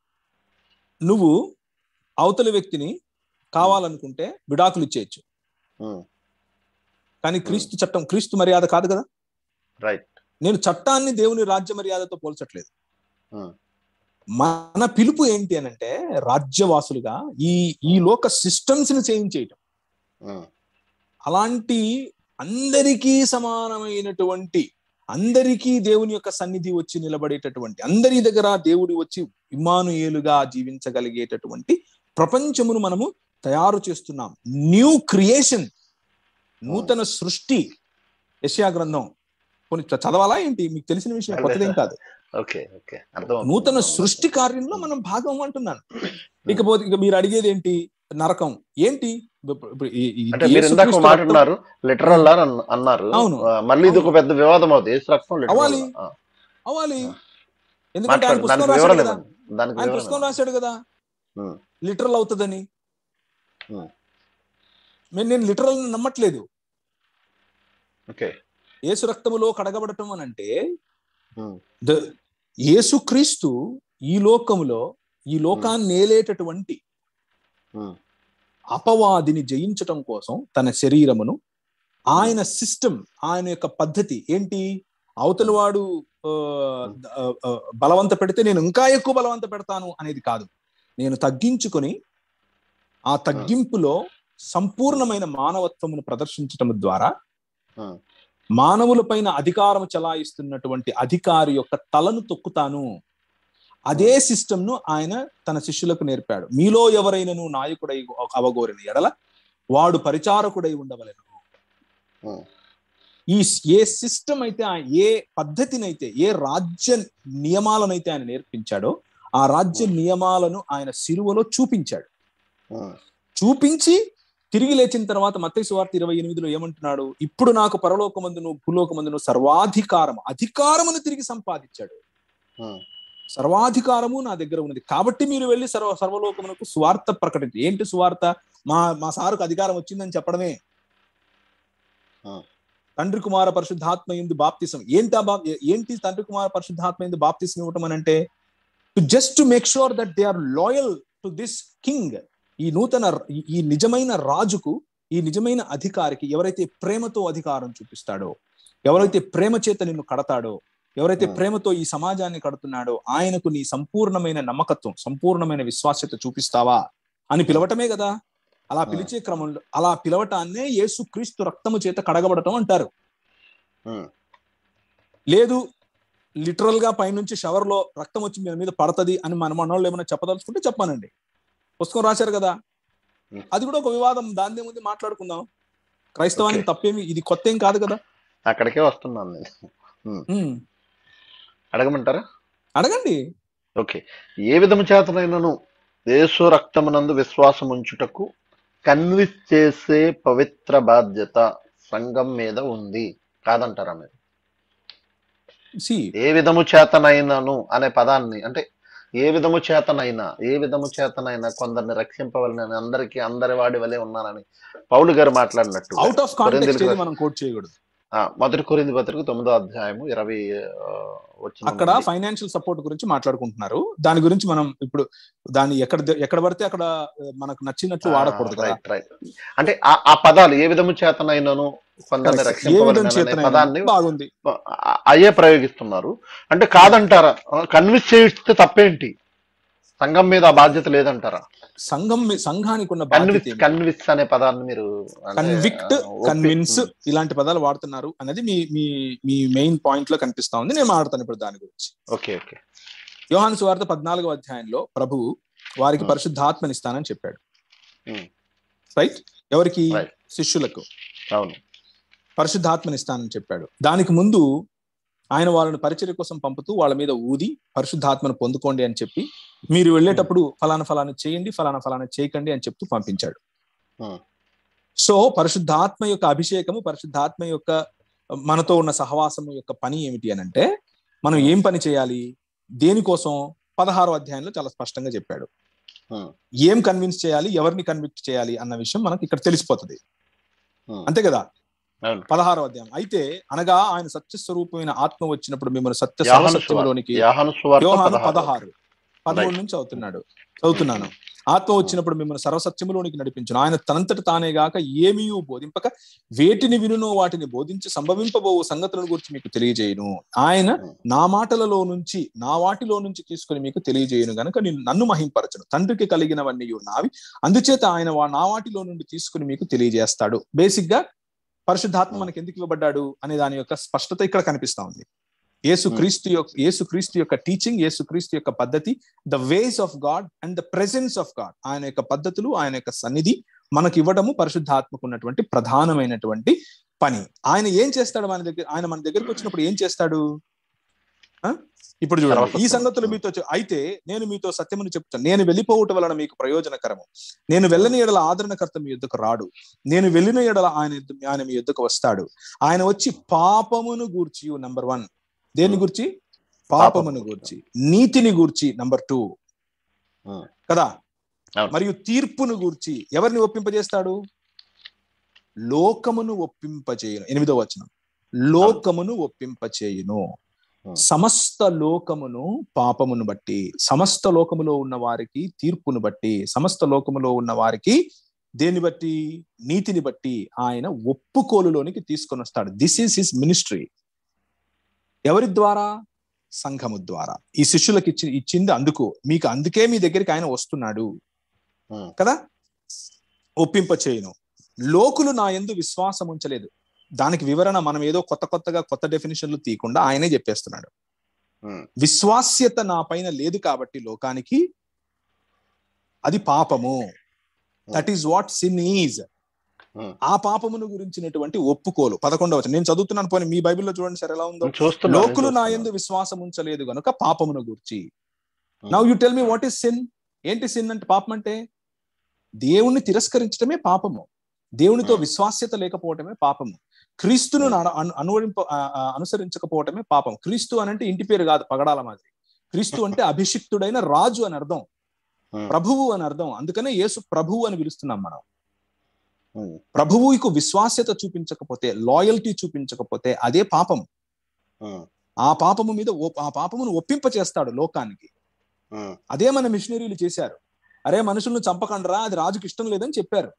నువ్వు అవతలి వ్యక్తిని కావాలనుకుంటే విడాకులు ఇచ్చేయచ్చు ఉమ్, కానీ క్రీస్తు చట్టం క్రీస్తు మర్యాద కాదు కదా రైట్ నేను చట్టాన్ని దేవుని రాజ్య మర్యాదతో పోల్చట్లేదు Hmm. మన పిలుపు ఏంటి అని అంటే రాజ్యవాసులుగా ఈ ఈ లోక సిస్టమ్స్ ని చేంజ్ చేయటం ఉమ్, అలాంటి అందరికీ సమానమైనటువంటి అందరికీ దేవుని యొక్క సన్నిధి వచ్చి నిలబడేటటువంటి అందరి దగ్గర దేవుడి వచ్చి ఇమానుయేలుగా జీవించగలిగేటటువంటి ప్రపంచమును మనము తయారు చేస్తున్నాం న్యూ క్రియేషన్ నూతన సృష్టి యశయా గ్రంథం కొన్ని చ- చదవాలా ఏంటి మీకు తెలిసిన విషయం కొత్తదేం కాదు ఓకే ఓకే అర్థం నూతన సృష్టి కార్యంలో మనం భాగం అంటున్నాను ఇకపోతే ఇక మీరు అడిగేది ఏంటి నరకం ఏంటి ఇప్పుడు- ఇప్పుడు ఈ- ఈ అంటే మీరు ఇందాక యేసుక్రీస్తు మాట రక్తం- అన్నారు లిటరల్ అన్నారు అవును. ఆ, మళ్ళీ ఇది ఒక పెద్ద వివాదం అవుతుంది ఏసు రక్తం literal అవ్వాలి. ఆ, అవ్వాలి ఎందుకంటే ఆయన మాట్లాడు పుస్తకం దానికి రాశాడు వివరణ కదా ఇవ్వండి. దానికి ఆయన వివరణ పుస్తకం ఇవ్వండి. రాశాడు కదా ఉమ్. లిటరల్ అవుతుందని ఉమ్. నేను నేను లిటరల్ నమ్మట్లేదు ఓకే యేసు రక్తములో కడగబడటం అని అంటే ఉమ్, ద యేసుక్రీస్తు ఈ లోకములో ఈ లోకాన్ని ఏలేటటువంటి ఉమ్, అపవాదిని జయించటం కోసం తన శరీరమును ఆయన సిస్టమ్ ఆయన యొక్క పద్ధతి ఏంటి అవతల వాడు ఆ, ఆ, ఆ, బలవంత పెడితే నేను ఇంకా ఎక్కువ బలవంత పెడతాను అనేది కాదు నేను తగ్గించుకొని ఆ తగ్గింపులో సంపూర్ణమైన మానవత్వమును ప్రదర్శించటం ద్వారా ఉమ్, మానవుల పైన అధికారం చెలాయిస్తున్నటువంటి అధికారి యొక్క తలను తొక్కుతాను అదే సిస్టమ్ ను ఆయన తన శిష్యులకు నేర్పాడు మీలో ఎవరైనను నాయకుడై అవగోరిన ఎడల వాడు పరిచారకుడై ఉండవలెను ఉమ్, ఈ ఏ సిస్టమ్ అయితే ఆయన ఏ పద్ధతినైతే ఏ రాజ్య నియమాలనైతే ఆయన నేర్పించాడో ఆ రాజ్య నియమాలను ఆయన సిలువలో చూపించాడు ఉమ్, చూపించి తిరిగి లేచిన తర్వాత మత్తయి వార్త ఇరవై ఎనిమిదిలో ఏమంటున్నాడు ఇప్పుడు నాకు పరలోకమందును భూలోకమందును సర్వాధికారం అధికారమును తిరిగి సంపాదించాడు ఉమ్, సర్వాధికారము నా దగ్గర ఉన్నది కాబట్టి మీరు వెళ్ళి సర్వ సర్వలోకమునకు స్వార్థ ప్రకటించి ఏంటి స్వార్థ మా మా సారుకు అధికారం వచ్చిందని చెప్పడమే Hmm. తండ్రి కుమార పరిశుద్ధాత్మ ఎందు బాప్తిసం ఏంటి ఆ బాప్ ఏంటి తండ్రి కుమార పరిశుద్ధాత్మ ఎందు బాప్తిసం ఇవ్వటం అని అంటే to just to make sure that they are loyal to this king ఈ నూతన ఈ- ఈ నిజమైన రాజుకు ఈ నిజమైన అధికారికి ఎవరైతే ప్రేమతో అధికారం చూపిస్తాడో ఎవరైతే ప్రేమ చేత నిన్ను కడతాడో ఎవరైతే Hmm. ప్రేమతో ఈ సమాజాన్ని కడుతున్నాడో ఆయనకు నీ సంపూర్ణమైన నమ్మకత్వం సంపూర్ణమైన విశ్వాస్యత చూపిస్తావా అని పిలవటమే కదా అలా Hmm. పిలిచే క్రమంలో అలా పిలవటాన్నే యేసు క్రీస్తు రక్తము చేత కడగబడటం అంటారు ఉమ్, లేదు లిటరల్ గా పైనుంచి షవర్ లో రక్తం వచ్చి మీ మీద పడతది అని మన మనోళ్ళు ఏమైనా చెప్పదలుచుకుంటే చెప్పానండి పుస్తకం రాశారు కదా Hmm. అది కూడా ఒక వివాదం దాని ముందు మాట్లాడుకుందాం క్రైస్తవానికి Okay. తప్పేమి ఇది కొత్త ఏం కాదు కదా అక్కడికే వస్తున్నాను నేను Hmm. అడగమంటారా అడగండి ఓకే ఏ విధము చేతనైనను యేసు రక్తమునందు విశ్వాసం ఉంచుటకు కన్విన్స్ చేసే పవిత్ర బాధ్యత సంఘం మీద ఉంది కాదంటారా మీరు సి ఏ విధము చేతనైనను అనే పదాన్ని అంటే ఏ విధము చేతనైనా ఏ విధము చేతనైనా కొందరిని రక్షింపవలనని అందరికీ అందరి వాడి వలె ఉన్నానని పౌలు గారు మాట్లాడినట్టు అవుట్ ఆఫ్ కాంటెక్స్ట్ కొరింథీయులకు ఏది మనం కోట్ చేయకూడదు ఆ, మొదటి కొరింది పత్రిక తొమ్మిదో అధ్యాయము ఇరవై ఆ, వచ్చిన అక్కడ ఫైనాన్షియల్ సపోర్ట్ గురించి మాట్లాడుకుంటున్నారు దాని గురించి మనం ఇప్పుడు దాన్ని ఎక్కడ ఎక్కడ పడితే అక్కడ ఆ, మనకు నచ్చినట్లు వాడకూడదు కదా రైట్ రైట్ అంటే ఆ- ఆ పదాలు ఏ విధము చేతనైనను కొందరిని Correct. ఏ విధం రక్షింపవలనని అనే చేతనైనా పదాన్ని బాగుంది ఆ- అయ్యే ప్రయోగిస్తున్నారు అంటే కాదంటారా కన్విన్స్ చేయిస్తే తప్పేంటి సంఘం మీద ఆ బాధ్యత లేదంటారా సంఘం మీ- సంఘానికి ఉన్న బాధ్యత కన్విన్స్ ఏమి? కన్విన్స్ అనే పదాన్ని మీరు అంటే, కన్విక్ట్ ఆ, ఒప్పి- కన్విన్స్ ఉమ్, ఇలాంటి పదాలు వాడుతున్నారు అనేది మీ మీ మీ మెయిన్ పాయింట్ లో కనిపిస్తా ఉంది నేను మాట్లాడతాను ఇప్పుడు దాని గురించి ఓకే ఓకే యోహాను సువార్త పద్నాలుగో అధ్యాయంలో ప్రభువు వారికి Hmm. పరిశుద్ధాత్మనిస్తానని చెప్పాడు Hmm. రైట్ ఎవరికి Right. శిష్యులకు అవును పరిశుద్ధాత్మనిస్తానని చెప్పాడు దానికి ముందు ఆయన వాళ్ళని పరిచర్య కోసం పంపుతూ వాళ్ళ మీద ఊది పరిశుద్ధాత్మను పొందుకోండి అని చెప్పి మీరు వెళ్ళేటప్పుడు ఫలానా ఫలానా చేయండి ఫలానా ఫలానా చేయకండి అని చెప్తూ పంపించాడు Hmm. సో పరిశుద్ధాత్మ యొక్క అభిషేకము పరిశుద్ధాత్మ యొక్క మనతో ఉన్న సహవాసము యొక్క పని ఏమిటి అని అంటే మనం ఏం పని చేయాలి దేనికోసం పదహారో అధ్యాయంలో చాలా స్పష్టంగా చెప్పాడు Hmm. ఏం కన్విన్స్ చేయాలి ఎవరిని కన్విక్ట్ చేయాలి అన్న విషయం మనకి ఇక్కడ తెలిసిపోతుంది Hmm. అంతే కదా అవును పదహారో అధ్యాయం అయితే అనగా ఆయన సత్యస్వరూపమైన ఆత్మ వచ్చినప్పుడు మిమ్మల్ని సత్య యోహాను సర్వసత్యములోనికి యాహను సువార్త యోహాను పదహారు పదహారు పదమూడు నుంచి అవుతున్నాడు చదువుతున్నాను ఆత్మ వచ్చినప్పుడు మిమ్మల్ని సర్వసత్యములోనికి నడిపించును ఆయన తనంతట తానే గాక ఏమీ బోధింపక వేటిని వినునో వాటిని బోధించి సంభవింపబోవు సంగతులను గురించి మీకు తెలియజేయును ఆయన నా మాటలలో నుంచి నా వాటిలో నుంచి తీసుకుని మీకు తెలియజేయును గనుక నేను నన్ను మహింపరచను తండ్రికి కలిగినవన్నీ నావి అందుచేత ఆయన వా- నా వాటిలో నుండి తీసుకుని మీకు తెలియజేస్తాడు బేసిక్ గా పరిశుద్ధాత్మ మనకి ఎందుకు ఇవ్వబడ్డాడు అనే దాని యొక్క స్పష్టత ఇక్కడ కనిపిస్తా ఉంది యేసు క్రీస్తు యొక్క యేసు క్రీస్తు యొక్క టీచింగ్ యేసు క్రీస్తు యొక్క పద్ధతి the ways of God and the presence of God ఆయన యొక్క పద్ధతులు ఆయన యొక్క సన్నిధి మనకి ఇవ్వడము పరిశుద్ధాత్మకు ఉన్నటువంటి ప్రధానమైనటువంటి పని ఆయన ఏం చేస్తాడు మన దగ్గర ఆయన మన దగ్గరకు వచ్చినప్పుడు ఏం చేస్తాడు ఆ? ఇప్పుడు చూడండి ఈ సర్వసత్యం. సంగతులు మీతో చె- అయితే నేను మీతో సత్యమును చెప్తాను నేను వెళ్ళిపోవటం వలన మీకు ప్రయోజనకరము నేను వెళ్ళని ఎడల ఆదరణకర్త మీ యుద్ధకు రాడు నేను వెళ్ళిన ఎడల ఆయన యుద్ధ- ఆయన మీ యుద్ధకు వస్తాడు ఆయన వచ్చి పాపమును గూర్చి నంబర్ వన్ దేని గురించి పాపమును గూర్చి నీతిని గూర్చి నంబర్ టూ Hmm. కదా అవును. మరియు తీర్పును గూర్చి ఎవరిని ఒప్పింపజేస్తాడు లోకమును ఒప్పింపచేయును ఎనిమిదో వచనం లోకమును ఒప్పింపచేయును Hmm. సమస్త లోకమును పాపమును బట్టి సమస్త లోకములో ఉన్న వారికి తీర్పును బట్టి సమస్త లోకములో ఉన్న వారికి దేన్ని బట్టి నీతిని బట్టి ఆయన ఒప్పుకోలులోనికి తీసుకొని వస్తాడు దిస్ ఈస్ హిస్ మినిస్ట్రీ ఎవరి ద్వారా సంఘము ద్వారా ఈ శిష్యులకు ఇచ్చి ఇచ్చింది అందుకు మీకు అందుకే మీ దగ్గరికి ఆయన వస్తున్నాడు Hmm. కదా ఒప్పింప చేయను లోకులు నా ఎందు విశ్వాసం ఉంచలేదు దానికి వివరణ మనం ఏదో కొత్త కొత్తగా కొత్త డెఫినేషన్లు తీయకుండా ఆయనే చెప్పేస్తున్నాడు Hmm. విశ్వాస్యత నా పైన లేదు కాబట్టి లోకానికి అది పాపము that is what sin is Hmm. ఆ పాపమును గురించినటువంటి ఒప్పుకోలు పదకొండవ వచనం. నేను చదువుతున్నాను పోనీ మీ బైబిల్లో చూడండి సార్ ఎలా ఉందో చూస్తున్నా లోకులు నా చూస్తున్నా. ఎందు విశ్వాసం ఉంచలేదు గనుక పాపమును గురించి Hmm. Now you tell me what is sin ఏంటి సిన్ అంటే పాపం అంటే దేవుణ్ణి తిరస్కరించడమే పాపము దేవునితో Hmm. విశ్వాస్యత లేకపోవటమే పాపము క్రీస్తును అను- అను- అనువరింప ఆ, ఆ, అనుసరించకపోవటమే పాపం క్రీస్తు అని అంటే ఇంటి పేరు కాదు పగడాల మాదిరి క్రీస్తు అంటే అభిషిక్తుడైన రాజు అని అర్థం Hmm. ప్రభువు అని అర్థం అందుకనే యేసు ప్రభువు అని పిలుస్తున్నాం మనం Hmm. ప్రభువుకు విశ్వాస్యత చూపించకపోతే లాయల్టీ చూపించకపోతే అదే పాపం Hmm. ఆ పాపము మీద ఓ- ఆ పాపమును ఒప్పింప చేస్తాడు లోకానికి Hmm. అదే మన మిషనరీలు చేశారు అరే మనుషులను చంపకండ్రా అది రాజుకి ఇష్టం లేదని చెప్పారు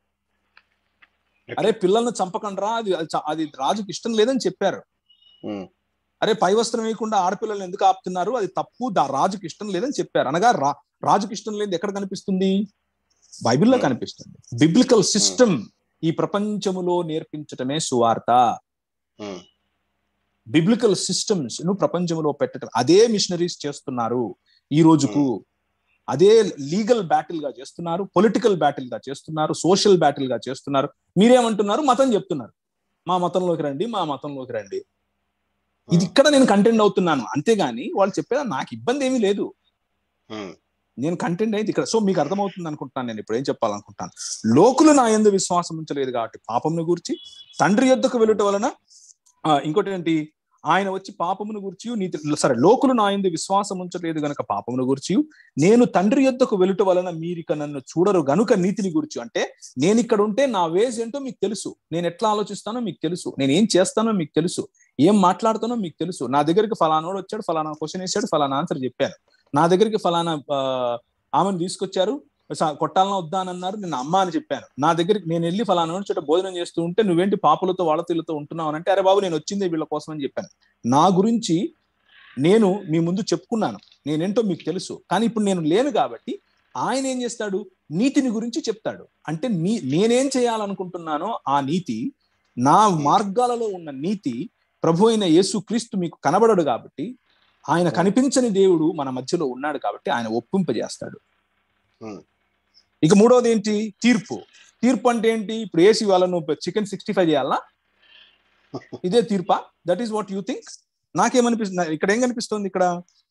అరే పిల్లల్ని చంపకండ్రా అది అది చ- అది రాజుకి ఇష్టం లేదని చెప్పారు Hmm. అరే పై వస్త్రం వేయకుండా ఆడపిల్లల్ని ఎందుకు ఆపుతున్నారు అది తప్పు దా రాజుకి ఇష్టం లేదని చెప్పారు అనగా రా రాజుకి ఇష్టం లేని ఎక్కడ కనిపిస్తుంది బైబిల్లో Hmm. కనిపిస్తుంది బిబ్లికల్ సిస్టమ్ ఈ ప్రపంచములో నేర్పించటమే సువార్త Hmm. బిబ్లికల్ సిస్టమ్స్ ను ప్రపంచంలో పెట్టడం అదే మిషనరీస్ చేస్తున్నారు ఈ రోజుకు అదే లీగల్ బ్యాటిల్ గా చేస్తున్నారు పొలిటికల్ బ్యాటిల్ గా చేస్తున్నారు సోషల్ బ్యాటిల్ గా చేస్తున్నారు మీరేమంటున్నారు మతం చెప్తున్నారు మా మతంలోకి రండి మా మతంలోకి రండి ఇది ఇక్కడ నేను కంటెంట్ అవుతున్నాను అంతేగాని వాళ్ళు చెప్పేదా నాకు ఇబ్బంది ఏమీ లేదు ఉమ్, నేను కంటెంట్ అయితే ఇక్కడ సో మీకు అర్థమవుతుంది అనుకుంటున్నాను నేను ఇప్పుడు ఏం చెప్పాలనుకుంటాను లోకులు నా ఎందు విశ్వాసం ఉంచలేదు కాబట్టి పాపమును గురించి తండ్రి యొద్దకు వెళ్ళటం వలన ఆ, ఇంకోటి ఏంటి ఆయన వచ్చి పాపమును గురించి నీతి సరే లోకులు నా ఎందు విశ్వాసం ఉంచలేదు గనక పాపమును గురించి నేను తండ్రి యొద్దకు వెళ్ళటం వలన మీరిక నన్ను చూడరు గనుక నీతిని గురించి అంటే నేను ఇక్కడ ఉంటే నా వేజ్ ఏంటో మీకు తెలుసు నేను ఎట్లా ఆలోచిస్తానో మీకు తెలుసు నేను ఏం చేస్తానో మీకు తెలుసు ఏం మాట్లాడుతానో మీకు తెలుసు నా దగ్గరికి ఫలానాడు వచ్చాడు ఫలానా క్వశ్చన్ వేసాడు ఫలానా ఆన్సర్ చెప్పాను నా దగ్గరికి ఫలానా ఆ, ఆమెను తీసుకొచ్చారు స- కొట్టాలన్నా వద్దా అని అన్నారు నేను అమ్మ అని చెప్పాను నా దగ్గరికి నేను వెళ్ళి ఫలానా వాడి చోట భోజనం చేస్తూ ఉంటే నువ్వేంటి పాపులతో వాళ్ళతీలతో ఉంటున్నావు అని అంటే అరే బాబు నేను వచ్చిందే వీళ్ళ కోసం అని చెప్పాను నా గురించి నేను మీ ముందు చెప్పుకున్నాను నేనేంటో మీకు తెలుసు కానీ ఇప్పుడు నేను లేను కాబట్టి ఆయన ఏం చేస్తాడు నీతిని గురించి చెప్తాడు అంటే నీ నేనేం చేయాలనుకుంటున్నానో ఆ నీతి నా మార్గాలలో ఉన్న నీతి ప్రభు అయిన యేసు క్రీస్తు మీకు కనబడడు కాబట్టి ఆయన కనిపించని దేవుడు మన మధ్యలో ఉన్నాడు కాబట్టి ఆయన ఒప్పింపజేస్తాడు Hmm. ఇక మూడోది ఏంటి తీర్పు తీర్పు అంటే ఏంటి ఇప్పుడు ఏసీ వాళ్ళ నువ్వు చికెన్ సిక్స్టీ ఫైవ్ చేయాలా ఇదే తీర్పా that is what you think నాకేమనిపిస్తుంది ఇక్కడ ఏం కనిపిస్తుంది ఇక్కడ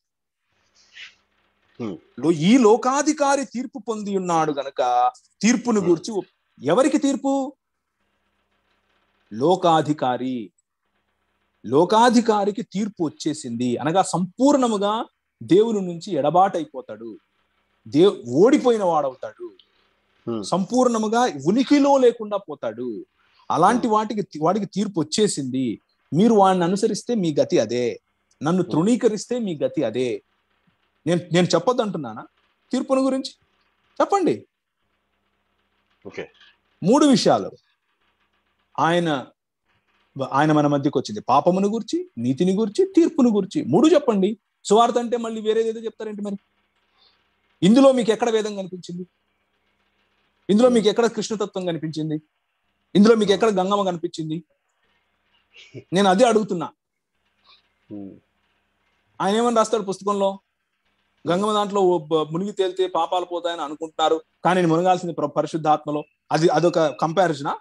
Hmm. లో- ఈ లోకాధికారి తీర్పు పొంది ఉన్నాడు గనక తీర్పును Hmm. గూర్చి ఒప్- ఎవరికి తీర్పు లోకాధికారి లోకాధికారికి తీర్పు వచ్చేసింది అనగా సంపూర్ణముగా దేవుని నుంచి ఎడబాటైపోతాడు దే ఓడిపోయిన వాడవుతాడు Hmm. సంపూర్ణముగా ఉనికిలో లేకుండా పోతాడు అలాంటి వాటికి వాడికి తీర్పు వచ్చేసింది మీరు వాడిని అనుసరిస్తే మీ గతి అదే నన్ను తృణీకరిస్తే మీ గతి అదే నేను నేను చెప్పొద్దు అంటున్నానా తీర్పును గురించి చెప్పండి ఓకే మూడు విషయాలు ఆయన ఆయన మన మధ్యకి వచ్చింది పాపమును గురించి నీతిని గురించి తీర్పును గురించి మూడు చెప్పండి సువార్త అంటే మళ్ళీ వేరేదేదో చెప్తారేంటి మరి ఇందులో మీకు ఎక్కడ వేదం కనిపించింది ఇందులో మీకు ఎక్కడ కృష్ణతత్వం కనిపించింది ఇందులో మీకు ఎక్కడ గంగమ్మ కనిపించింది నేను అదే అడుగుతున్నా ఉమ్, ఆయన ఏమని రాస్తాడు పుస్తకంలో గంగమ్మ దాంట్లో ఓ బ- మునిగి తేలితే పాపాలు పోతాయని అనుకుంటున్నారు కానీ నేను మునగాల్సింది ప్ర- పరిశుద్ధాత్మలో అది అదొక కంపారిజనా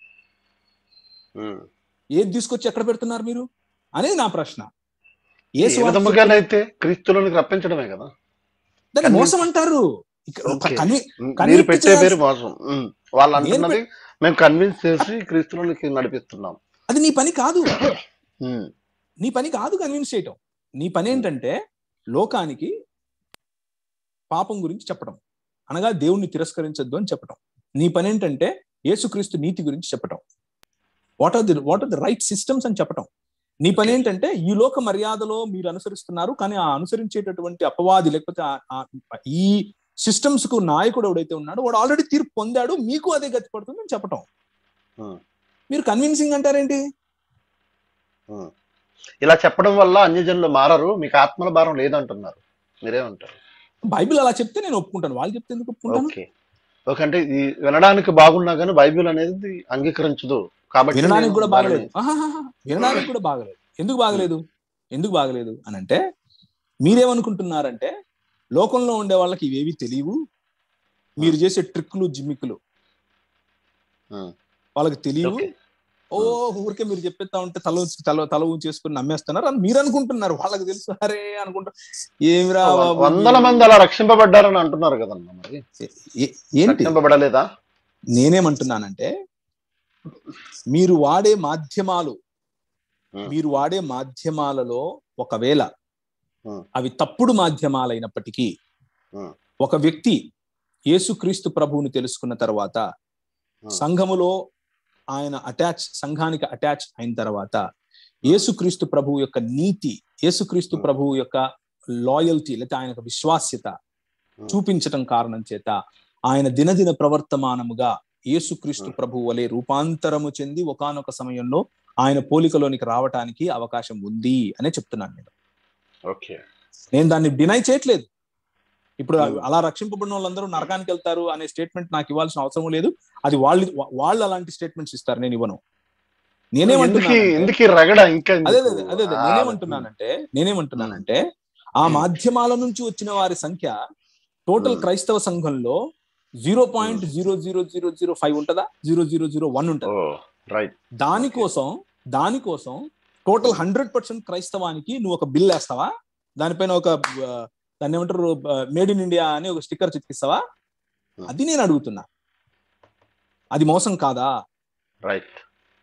ఉమ్. ఏది తీసుకొచ్చి ఎక్కడ పెడుతున్నారు మీరు అనేది నా ప్రశ్న ఏ ఏ సువార్త విధముగానైతే క్రీస్తులోనికి రప్పించడమే కదా దాన్ని మోసం అంటారు ఇక్కడ ఓకే. కన్వి ఉమ్, కన్విన్స్ మీరు పెట్టే చేయాల్సి- పేరు మోసం ఉమ్, వాళ్ళు నేను అంటున్నది మేము కన్విన్స్ చేసి క్రీస్తులోనికి నడిపిస్తున్నాం అది నీ పని కాదు ఉమ్, నీ పని కాదు కన్విన్స్ చేయటం నీ పని ఏంటంటే లోకానికి పాపం గురించి చెప్పడం అనగా దేవుణ్ణి తిరస్కరించొద్దు అని చెప్పడం నీ పని ఏంటంటే యేసుక్రీస్తు నీతి గురించి చెప్పడం what are the what are the right systems అని చెప్పడం నీ పని ఏంటంటే ఈ లోక మర్యాదలో మీరు అనుసరిస్తున్నారు కానీ ఆ అనుసరించేటటువంటి అపవాది లేకపోతే ఆ- ఆ- ఈ సిస్టమ్స్ కు నాయకుడు ఎవడైతే ఉన్నాడో వాడు ఆల్రెడీ తీర్పు పొందాడు మీకు అదే గతి పడుతుంది అని చెప్పటం ఉమ్, మీరు కన్విన్సింగ్ అంటారేంటి ఉమ్. ఇలా చెప్పడం వల్ల అన్యజనులు మారరు మీకు ఆత్మల భారం లేదంటున్నారు మీరేమంటారు బైబిల్ అలా చెప్తే నేను ఒప్పుకుంటాను వాళ్ళు చెప్తే ఎందుకు ఒప్పుకుంటాను ఓకే ఓకే అంటే ఈ వినడానికి బాగున్నా కానీ బైబిల్ అనేది అంగీకరించదు కాబట్టి వినడానికి నేను కూడా దానిని- బాగలేదు ఆహాహాహా. వినడానికి కూడా బాగలేదు ఎందుకు బాగలేదు ఎందుకు బాగలేదు అని అంటే మీరేమనుకుంటున్నారంటే లోకంలో ఉండే వాళ్ళకి ఇవేవి తెలియవు మీరు చేసే ట్రిక్లు జిమ్మికులు ఉమ్, వాళ్ళకి తెలియవు ఓకే. ఓ ఊరికే మీరు చెప్పేస్తా ఉంటే తల ఉంచి- తల తల ఉంచేసుకుని నమ్మేస్తున్నారు అని మీరు అనుకుంటున్నారు వాళ్ళకి తెలుసు అరే అనుకుంటా ఏమిరా బాబు వందల మీరు- మంది అలా రక్షింపబడ్డారని అంటున్నారు కదన్న మరి ఏ- ఏంటి రక్షింపబడలేదా నేనేమంటున్నానంటే మీరు వాడే మాధ్యమాలు Hmm. మీరు వాడే మాధ్యమాలలో ఒకవేళ Hmm. అవి తప్పుడు మాధ్యమాలైనప్పటికీ Hmm. ఒక వ్యక్తి యేసుక్రీస్తు ప్రభువుని తెలుసుకున్న తర్వాత Hmm. సంఘములో ఆయన అటాచ్ సంఘానికి అటాచ్ అయిన తర్వాత యేసుక్రీస్తు ప్రభువు యొక్క నీతి యేసుక్రీస్తు Hmm. ప్రభువు యొక్క లాయల్టీ లేకపోతే ఆయన యొక్క విశ్వాస్యత Hmm. చూపించటం కారణం చేత ఆయన దినదిన ప్రవర్తమానముగా యేసుక్రీస్తు Hmm. ప్రభు వలె రూపాంతరము చెంది ఒకానొక సమయంలో ఆయన పోలికలోనికి రావటానికి అవకాశం ఉంది అనే చెప్తున్నాను నేను ఓకే నేను దాన్ని డినై చేయట్లేదు ఇప్పుడు Hmm. అలా రక్షింపబడిన వాళ్ళందరూ నరకానికి వెళ్తారు అనే స్టేట్మెంట్ నాకు ఇవ్వాల్సిన అవసరం లేదు అది వాళ్ళు వాళ్ళు అలాంటి స్టేట్మెంట్స్ ఇస్తారు నేను ఇవ్వను ఎందుకు నేనేమంటున్నానంటే ఎందుకు ఈ రగడ ఇంకా అదే ఎందుకు? అదే అదే అదే ఆ, నేనేమంటున్నానంటే నేనేమంటున్నానంటే ఆ Hmm. మాధ్యమాల నుంచి వచ్చిన వారి సంఖ్య టోటల్ Hmm. క్రైస్తవ సంఘంలో zero point zero zero zero zero five ఉంటుందా జీరో జీరో జీరో వన్ ఓ ఉంటుంది రైట్ దానికోసం దానికోసం టోటల్ హండ్రెడ్ పర్సెంట్ క్రైస్తవానికి నువ్వు ఒక బిల్ వేస్తావా దానిపైన ఒక ఆ, దాన్ని ఏమంటారు మేడ్ ఇన్ ఇండియా అని ఒక స్టిక్కర్ చిక్కిస్తావా Hmm. అది నేను అడుగుతున్నా అది మోసం కాదా రైట్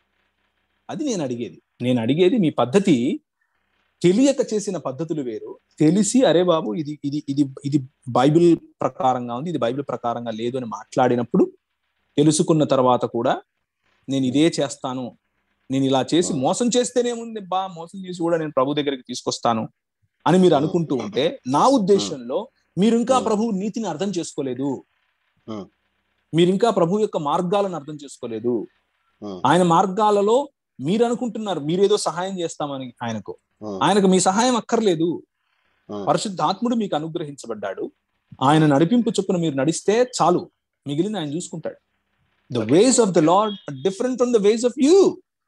అది నేను అడిగేది నేను అడిగేది మీ పద్ధతి తెలియక చేసిన పద్ధతులు వేరు తెలిసి అరే బాబు ఇది ఇది ఇది ఇది బైబిల్ ప్రకారంగా ఉంది ఇది బైబిల్ ప్రకారంగా లేదు అని మాట్లాడినప్పుడు తెలుసుకున్న తర్వాత కూడా నేను ఇదే చేస్తాను నేను ఇలా చేసి మోసం చేస్తేనేముంది బా మోసం చేసి కూడా నేను ప్రభు దగ్గరికి తీసుకొస్తాను అని మీరు అనుకుంటూ ఉంటే నా ఉద్దేశంలో మీరు ఇంకా ప్రభు నీతిని అర్థం చేసుకోలేదు Hmm. మీరు ఇంకా ప్రభు యొక్క మార్గాలను అర్థం చేసుకోలేదు ఉమ్, ఆయన మార్గాలలో మీరు అనుకుంటున్నారు మీరేదో సహాయం చేస్తామని ఆయనకు ఉమ్, ఆయనకు మీ సహాయం అక్కర్లేదు ఉమ్. పరిశుద్ధాత్ముడు మీకు అనుగ్రహించబడ్డాడు ఆయన నడిపింపు చొప్పున మీరు నడిస్తే చాలు మిగిలిన ఆయన చూసుకుంటాడు the ways of the lord different from the ways of you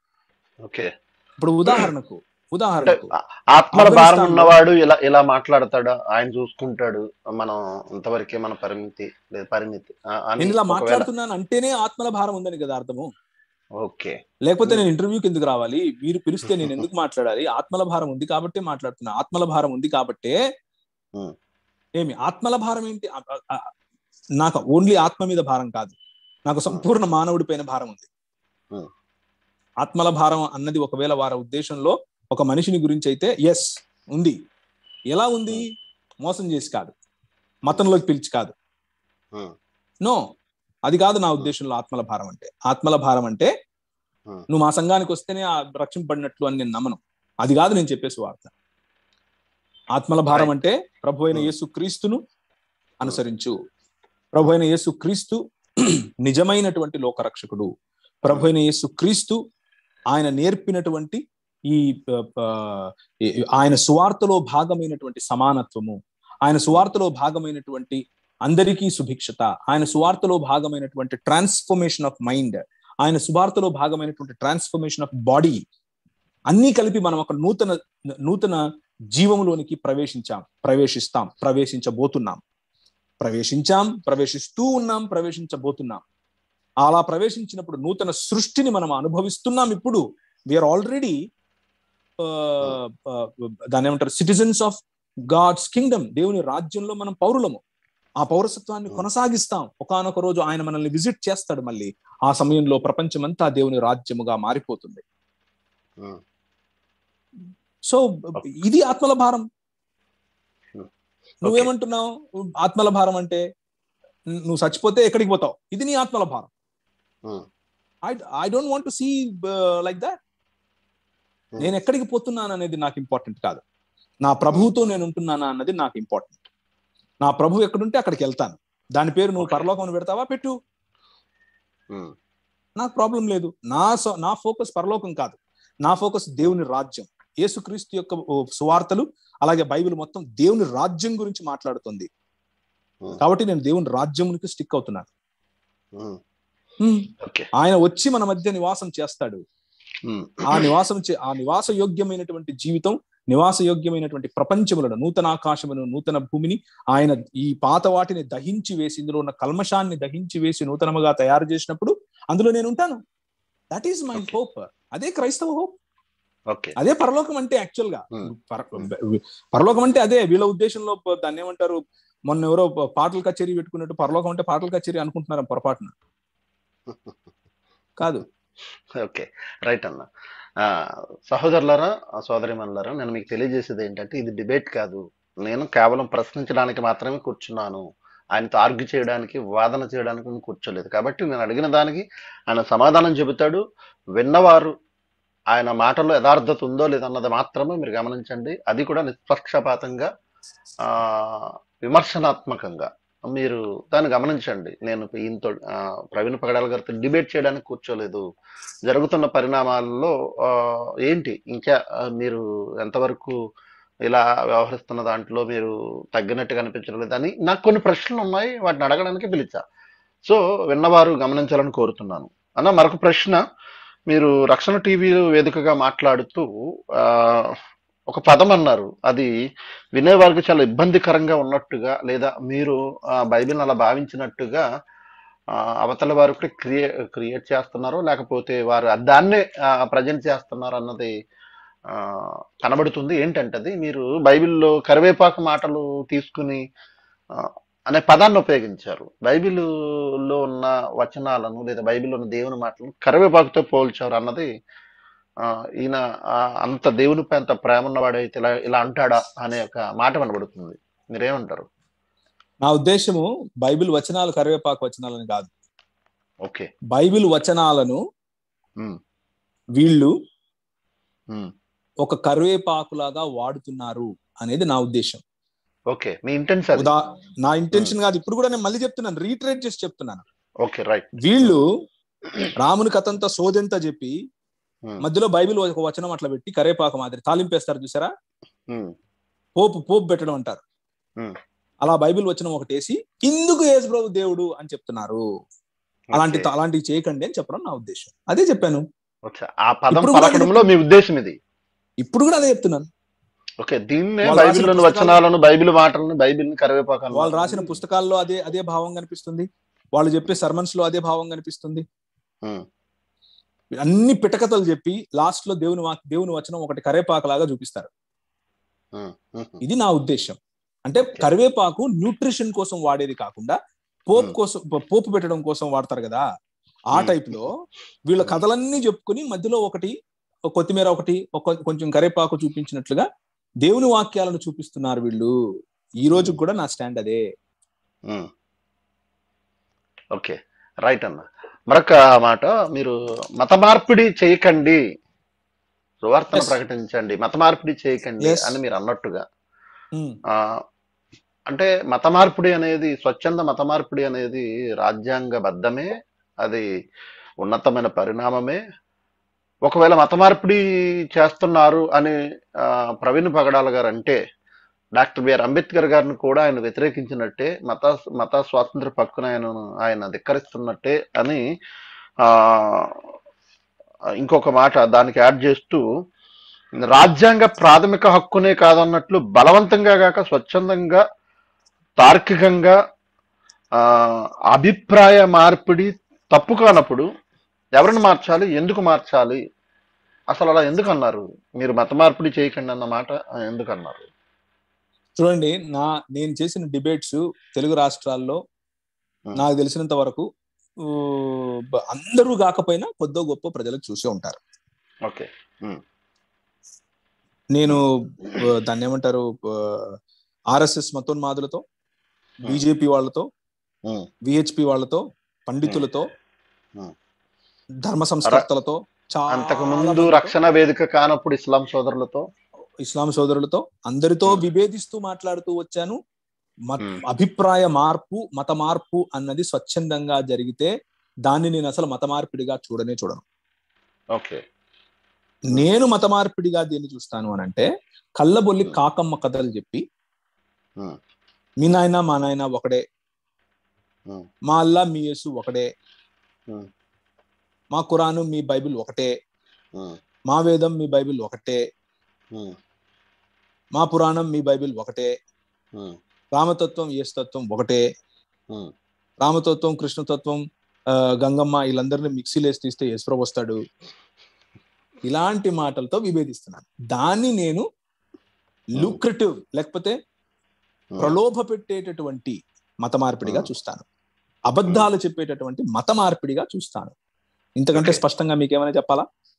okay ఇప్పుడు ఉదాహరణకు ఉదాహరణకు ఆత్మల భారం ఆఫ్ఘనిస్తాన్లో- ఉన్నవాడు ఇలా ఇలా మాట్లాడతాడు ఆయన చూసుకుంటాడు మనం ఇంతవరకే మన పరిమితి లేదా పరిమితి ఆ, అని నేను ఇలా ఒకవేళ- మాట్లాడుతున్నాను అంటేనే ఆత్మల భారం ఉందని కదా అర్థము ఓకే లేకపోతే నేను ఇంటర్వ్యూకి ఎందుకు రావాలి మీరు పిలిస్తే నేను ఎందుకు మాట్లాడాలి ఆత్మల భారం ఉంది కాబట్టి మాట్లాడుతున్నా ఆత్మల భారం ఉంది కాబట్టే Hmm. ఏమి ఆత్మల భారం ఏంటి ఆ- ఆ- ఆ- నాకు ఓన్లీ ఆత్మ మీద భారం కాదు నాకు సంపూర్ణ మానవుడి పైన భారం ఉంది Hmm. ఆత్మల భారం అన్నది ఒకవేళ వారి ఉద్దేశంలో ఒక మనిషిని గురించి అయితే ఎస్ ఉంది ఎలా ఉంది మోసం చేసి కాదు మతంలోకి పిలిచి కాదు Hmm. నో అది కాదు నా ఉద్దేశంలో ఆత్మల భారం అంటే ఆత్మల భారం అంటే Hmm. నువ్వు మా సంఘానికి వస్తేనే ఆ రక్షింపడినట్లు అని నేను నమ్మను అది కాదు నేను చెప్పేసి వార్త ఆత్మల భారం అంటే ప్రభు అయిన Hmm. యేసు క్రీస్తును అనుసరించు ప్రభు అయిన యేసు క్రీస్తు నిజమైనటువంటి లోకరక్షకుడు ప్రభు అయిన యేసు క్రీస్తు ఆయన నేర్పినటువంటి ఈ ఆ, ఆ, ఈ- ఆయన సువార్తలో భాగమైనటువంటి సమానత్వము ఆయన సువార్తలో భాగమైనటువంటి అందరికీ సుభిక్షత ఆయన సువార్తలో భాగమైనటువంటి ట్రాన్స్ఫర్మేషన్ ఆఫ్ మైండ్ ఆయన సువార్తలో భాగమైనటువంటి ట్రాన్స్ఫర్మేషన్ ఆఫ్ బాడీ అన్నీ కలిపి మనం ఒక నూతన నూతన జీవంలోనికి ప్రవేశించాం ప్రవేశిస్తాం ప్రవేశించబోతున్నాం ప్రవేశించాం ప్రవేశిస్తూ ఉన్నాం ప్రవేశించబోతున్నాం అలా ప్రవేశించినప్పుడు నూతన సృష్టిని మనం అనుభవిస్తున్నాం ఇప్పుడు వీఆర్ ఆల్రెడీ దాని ఏమంటారు సిటిజన్స్ ఆఫ్ గాడ్స్ కింగ్డమ్ దేవుని రాజ్యంలో మనం పౌరులము ఆ పౌరసత్వాన్ని కొనసాగిస్తాం ఒకానొక రోజు ఆయన మనల్ని విజిట్ చేస్తాడు మళ్ళీ ఆ సమయంలో ప్రపంచమంతా దేవుని రాజ్యముగా మారిపోతుంది ఉమ్, సో ఇది ఆత్మల భారం Hmm. నువ్వేమంటున్నావు ఆత్మల భారం అంటే నువ్వు చచ్చిపోతే ఎక్కడికి పోతావు ఇది నీ ఆత్మల భారం ఉమ్, I I don't want see like that Hmm. నేను ఎక్కడికి పోతున్నాను అనేది నాకు ఇంపార్టెంట్ కాదు నా ప్రభువుతో నేను ఉంటున్నానా అన్నది నాకు ఇంపార్టెంట్ నా ప్రభు ఎక్కడుంటే అక్కడికి వెళ్తాను దాని పేరు నువ్వు Okay. పరలోకం పెడతావా పెట్టు ఉమ్, నాకు ప్రాబ్లం లేదు నా సో- నా ఫోకస్ పరలోకం కాదు నా ఫోకస్ దేవుని రాజ్యం యేసుక్రీస్తు యొక్క ఓ సువార్తలు అలాగే బైబిల్ మొత్తం దేవుని రాజ్యం గురించి మాట్లాడుతుంది Hmm. కాబట్టి నేను దేవుని రాజ్యంకి స్టిక్ అవుతున్నాను ఉమ్, Hmm. ఓకే ఆయన వచ్చి మన మధ్య నివాసం చేస్తాడు ఉమ్, ఆ నివాసం చే- ఆ నివాస యోగ్యమైనటువంటి జీవితం నివాస యోగ్యమైనటువంటి ప్రపంచములను నూతన ఆకాశమును నూతన భూమిని ఆయన ఈ పాత వాటిని దహించి వేసి ఇందులో ఉన్న కల్మషాన్ని దహించి వేసి నూతనముగా తయారు చేసినప్పుడు అందులో నేను ఉంటాను that is my Okay. Hope అదే క్రైస్తవ హోప్ ఓకే అదే పరలోకం అంటే యాక్చువల్ గా Hmm. పర- పరలోకం అంటే అదే వీళ్ళ ఉద్దేశంలో ప- దాన్ని ఏమంటారు మొన్న ఎవరో ప- పాటల కచేరీ పెట్టుకున్నట్టు పరలోకం అంటే పాటల కచేరీ అనుకుంటున్నారు పొరపాటున కాదు ఓకే రైట్ అన్న ఆ, సహోదరులారా ఆ సోదరిమణులారా నేను మీకు తెలియజేసేది ఏంటంటే ఇది డిబేట్ కాదు నేను కేవలం ప్రశ్నించడానికి మాత్రమే కూర్చున్నాను ఆయనతో ఆర్గ్యూ చేయడానికి వాదన చేయడానికి నేను కూర్చోలేదు కాబట్టి నేను అడిగిన దానికి ఆయన సమాధానం చెబుతాడు విన్నవారు ఆయన మాటల్లో యథార్థత ఉందో లేదన్నది మాత్రమే మీరు గమనించండి అది కూడా నిష్పక్షపాతంగా ఆ, విమర్శనాత్మకంగా మీరు దాన్ని గమనించండి నేను ఈయనతో ఆ, ప్రవీణ్ పగడాల గారితో డిబేట్ చేయడానికి కూర్చోలేదు జరుగుతున్న పరిణామాల్లో ఆ, ఏంటి ఇంకా ఆ, మీరు ఎంతవరకు ఇలా వ్యవహరిస్తున్న దాంట్లో మీరు తగ్గినట్టుగా అనిపించడం లేదు అని నాకు కొన్ని ప్రశ్నలు ఉన్నాయి వాటిని అడగడానికి పిలిచా సో విన్నవారు గమనించాలని కోరుతున్నాను అన్న మరొక ప్రశ్న మీరు రక్షణ టీవీ వేదికగా మాట్లాడుతూ ఆ, ఒక పదం అన్నారు అది వినేవారికి చాలా ఇబ్బందికరంగా ఉన్నట్టుగా లేదా మీరు ఆ, బైబిల్ని అలా భావించినట్టుగా ఆ, అవతల వారు కూడా క్రియే క్రియేట్ చేస్తున్నారో లేకపోతే వారు దాన్నే ప్రజెంట్ చేస్తున్నారు అన్నది ఆ, కనబడుతుంది ఏంటంటే అది మీరు బైబిల్లో కరివేపాకు మాటలు తీసుకుని ఆ, అనే పదాన్ని ఉపయోగించారు బైబిల్లో ఉన్న వచనాలను లేదా బైబిల్లో ఉన్న దేవుని మాటలను కరివేపాకుతో పోల్చారు అన్నది ఆ, ఈయన ఆ, అంత దేవునిపై అంత ప్రేమ ఉన్నవాడైతే ఇలా ఇలా అంటాడా అనే ఒక మాట కనబడుతుంది మీరేమంటారు నా ఉద్దేశము బైబిల్ వచనాలు కరివేపాకు వచనాలని కాదు ఓకే బైబిల్ వచనాలను ఉమ్, వీళ్ళు ఉమ్, ఒక కరివేపాకులాగా వాడుతున్నారు అనేది నా ఉద్దేశం ఓకే మీ ఇంటెన్షన్ ఉదా నా ఇంటెన్షన్ కాదు ఇప్పుడు కూడా నేను మళ్ళీ చెప్తున్నాను రీట్రేట్ చేసి చెప్తున్నాను ఓకే రైట్ వీళ్ళు రాముని కథంతా సోదెంతా చెప్పి ఉమ్, మధ్యలో బైబిల్ ఒక వచనం అట్లా పెట్టి కరేపాకు మాదిరి తాలింపేస్తారు చూసారా ఉమ్, పోపు పోపు పెట్టడం అంటారు Hmm. అలా బైబిల్ వచనం ఒకటి వేసి ఇందుకు యేసు ప్రభు దేవుడు అని చెప్తున్నారు అలాంటి ఓకే. అలాంటివి చేయకండి అని చెప్పడం నా ఉద్దేశం అదే చెప్పాను ఓకే. ఆ పదం ఇప్పుడు కూడా పలకడంలో మీ ఉద్దేశం ఇది ఇప్పుడు కూడా అదే చెప్తున్నాను ఓకే దీన్నే వాళ్ళు రాసిన బైబిల్లోని పుస్తకాలు- వచనాలను బైబిల్ మాటలను బైబిల్ని కరివేపాకు అన్నారు. వాళ్ళు రాసిన పుస్తకాల్లో అదే అదే భావం కనిపిస్తుంది వాళ్ళు చెప్పే సర్మన్స్ లో అదే భావం కనిపిస్తుంది ఉమ్, అన్ని పిటకథలు చెప్పి లాస్ట్ లో దేవుని వాక్ దేవుని వచనం ఒకటి కరేపాకులాగా చూపిస్తారు ఉమ్, ఉమ్, ఇది నా ఉద్దేశం అంటే కరివేపాకు న్యూట్రిషన్ కోసం వాడేది కాకుండా పోపు Hmm. కోసం పో- పోపు పెట్టడం కోసం వాడతారు కదా ఆ Hmm. టైప్ లో వీళ్ళ Hmm. కథలన్నీ చెప్పుకుని మధ్యలో ఒకటి ఒక కొత్తిమీర ఒకటి ఒక కొంచెం కరివేపాకు చూపించినట్లుగా దేవుని వాక్యాలను చూపిస్తున్నారు వీళ్ళు ఈ రోజు కూడా నా స్టాండ్ అదే ఉమ్. ఓకే రైట్ అన్న మరొక మాట మీరు మత మార్పిడి చేయకండి సువార్తను Yes. ప్రకటించండి మత మార్పిడి చేయకండి Yes. అని మీరు అన్నట్టుగా ఉమ్, ఆ అంటే మత మార్పిడి అనేది స్వచ్ఛంద మత మార్పిడి అనేది రాజ్యాంగబద్ధమే అది ఉన్నతమైన పరిణామమే ఒకవేళ మత మార్పిడి చేస్తున్నారు అని ఆ, ప్రవీణ్ పగడాల గారు అంటే డాక్టర్ బిఆర్ అంబేద్కర్ గారిని కూడా ఆయన వ్యతిరేకించినట్టే మత మత స్వాతంత్ర పక్కున ఆయన ఆయన ధిక్కరిస్తున్నట్టే అని ఆ ఇంకొక మాట దానికి యాడ్ చేస్తూ రాజ్యాంగ ప్రాథమిక హక్కునే కాదన్నట్లు బలవంతంగా కాక స్వచ్ఛందంగా తార్కికంగా ఆ, అభిప్రాయ మార్పిడి తప్పు కానప్పుడు ఎవరిని మార్చాలి ఎందుకు మార్చాలి అసలు అలా ఎందుకు అన్నారు మీరు మత మార్పిడి చేయకండి అన్న మాట ఎందుకు అన్నారు చూడండి నా నేను చేసిన డిబేట్స్ తెలుగు రాష్ట్రాల్లో Hmm. నాకు తెలిసినంత వరకు ఊ, బ- అందరూ కాకపోయినా కొద్దో గొప్ప ప్రజలకు చూసే ఉంటారు ఓకే నేను ఆ, దాన్ని ఏమంటారు ఆర్ఎస్ఎస్ మతోన్మాదులతో బీజేపీ వాళ్ళతో ఉమ్, విహెచ్పి వాళ్ళతో పండితులతో Hmm. ధర్మ సంస్కర్తలతో చాలా అంతకు ముందు మందితో, రక్షణ వేదిక కానప్పుడు ఇస్లాం సోదరులతో ఇస్లాం సోదరులతో అందరితో Hmm. విభేదిస్తూ మాట్లాడుతూ వచ్చాను మత- Hmm. అభిప్రాయ మార్పు మత మార్పు అన్నది స్వచ్ఛందంగా జరిగితే దాన్ని నేను అసలు మత మార్పిడిగా చూడనే చూడను ఓకే నేను మత మార్పిడిగా దేన్ని చూస్తాను అని అంటే కళ్ళబొల్లి Hmm. కాకమ్మ కథలు చెప్పి Hmm. మీ నాయన మా నాయన ఒకడే Hmm. మా అల్లా మీ యేసు ఒకడే Hmm. మా ఖురాను మీ బైబిల్ ఒకటే ఉమ్, మా వేదం మీ బైబిల్ ఒకటే ఉమ్, మా పురాణం మీ బైబిల్ ఒకటే ఉమ్, రామతత్వం యేసుతత్వం ఒకటే ఉమ్, రామతత్వం కృష్ణతత్వం ఆ, గంగమ్మ వీళ్ళందరినీ మిక్సీలో వేసి తీస్తే యేసుప్రభు వస్తాడు ఇలాంటి మాటలతో విభేదిస్తున్నాను దాన్ని నేను లుక్రటివ్ లేకపోతే ఉమ్. ప్రలోభ పెట్టేటటువంటి మత మార్పిడిగా Hmm. చూస్తాను అబద్ధాలు చెప్పేటటువంటి మత మార్పిడిగా చూస్తాను ఇంతకంటే Okay. స్పష్టంగా మీకేమైనా చెప్పాలా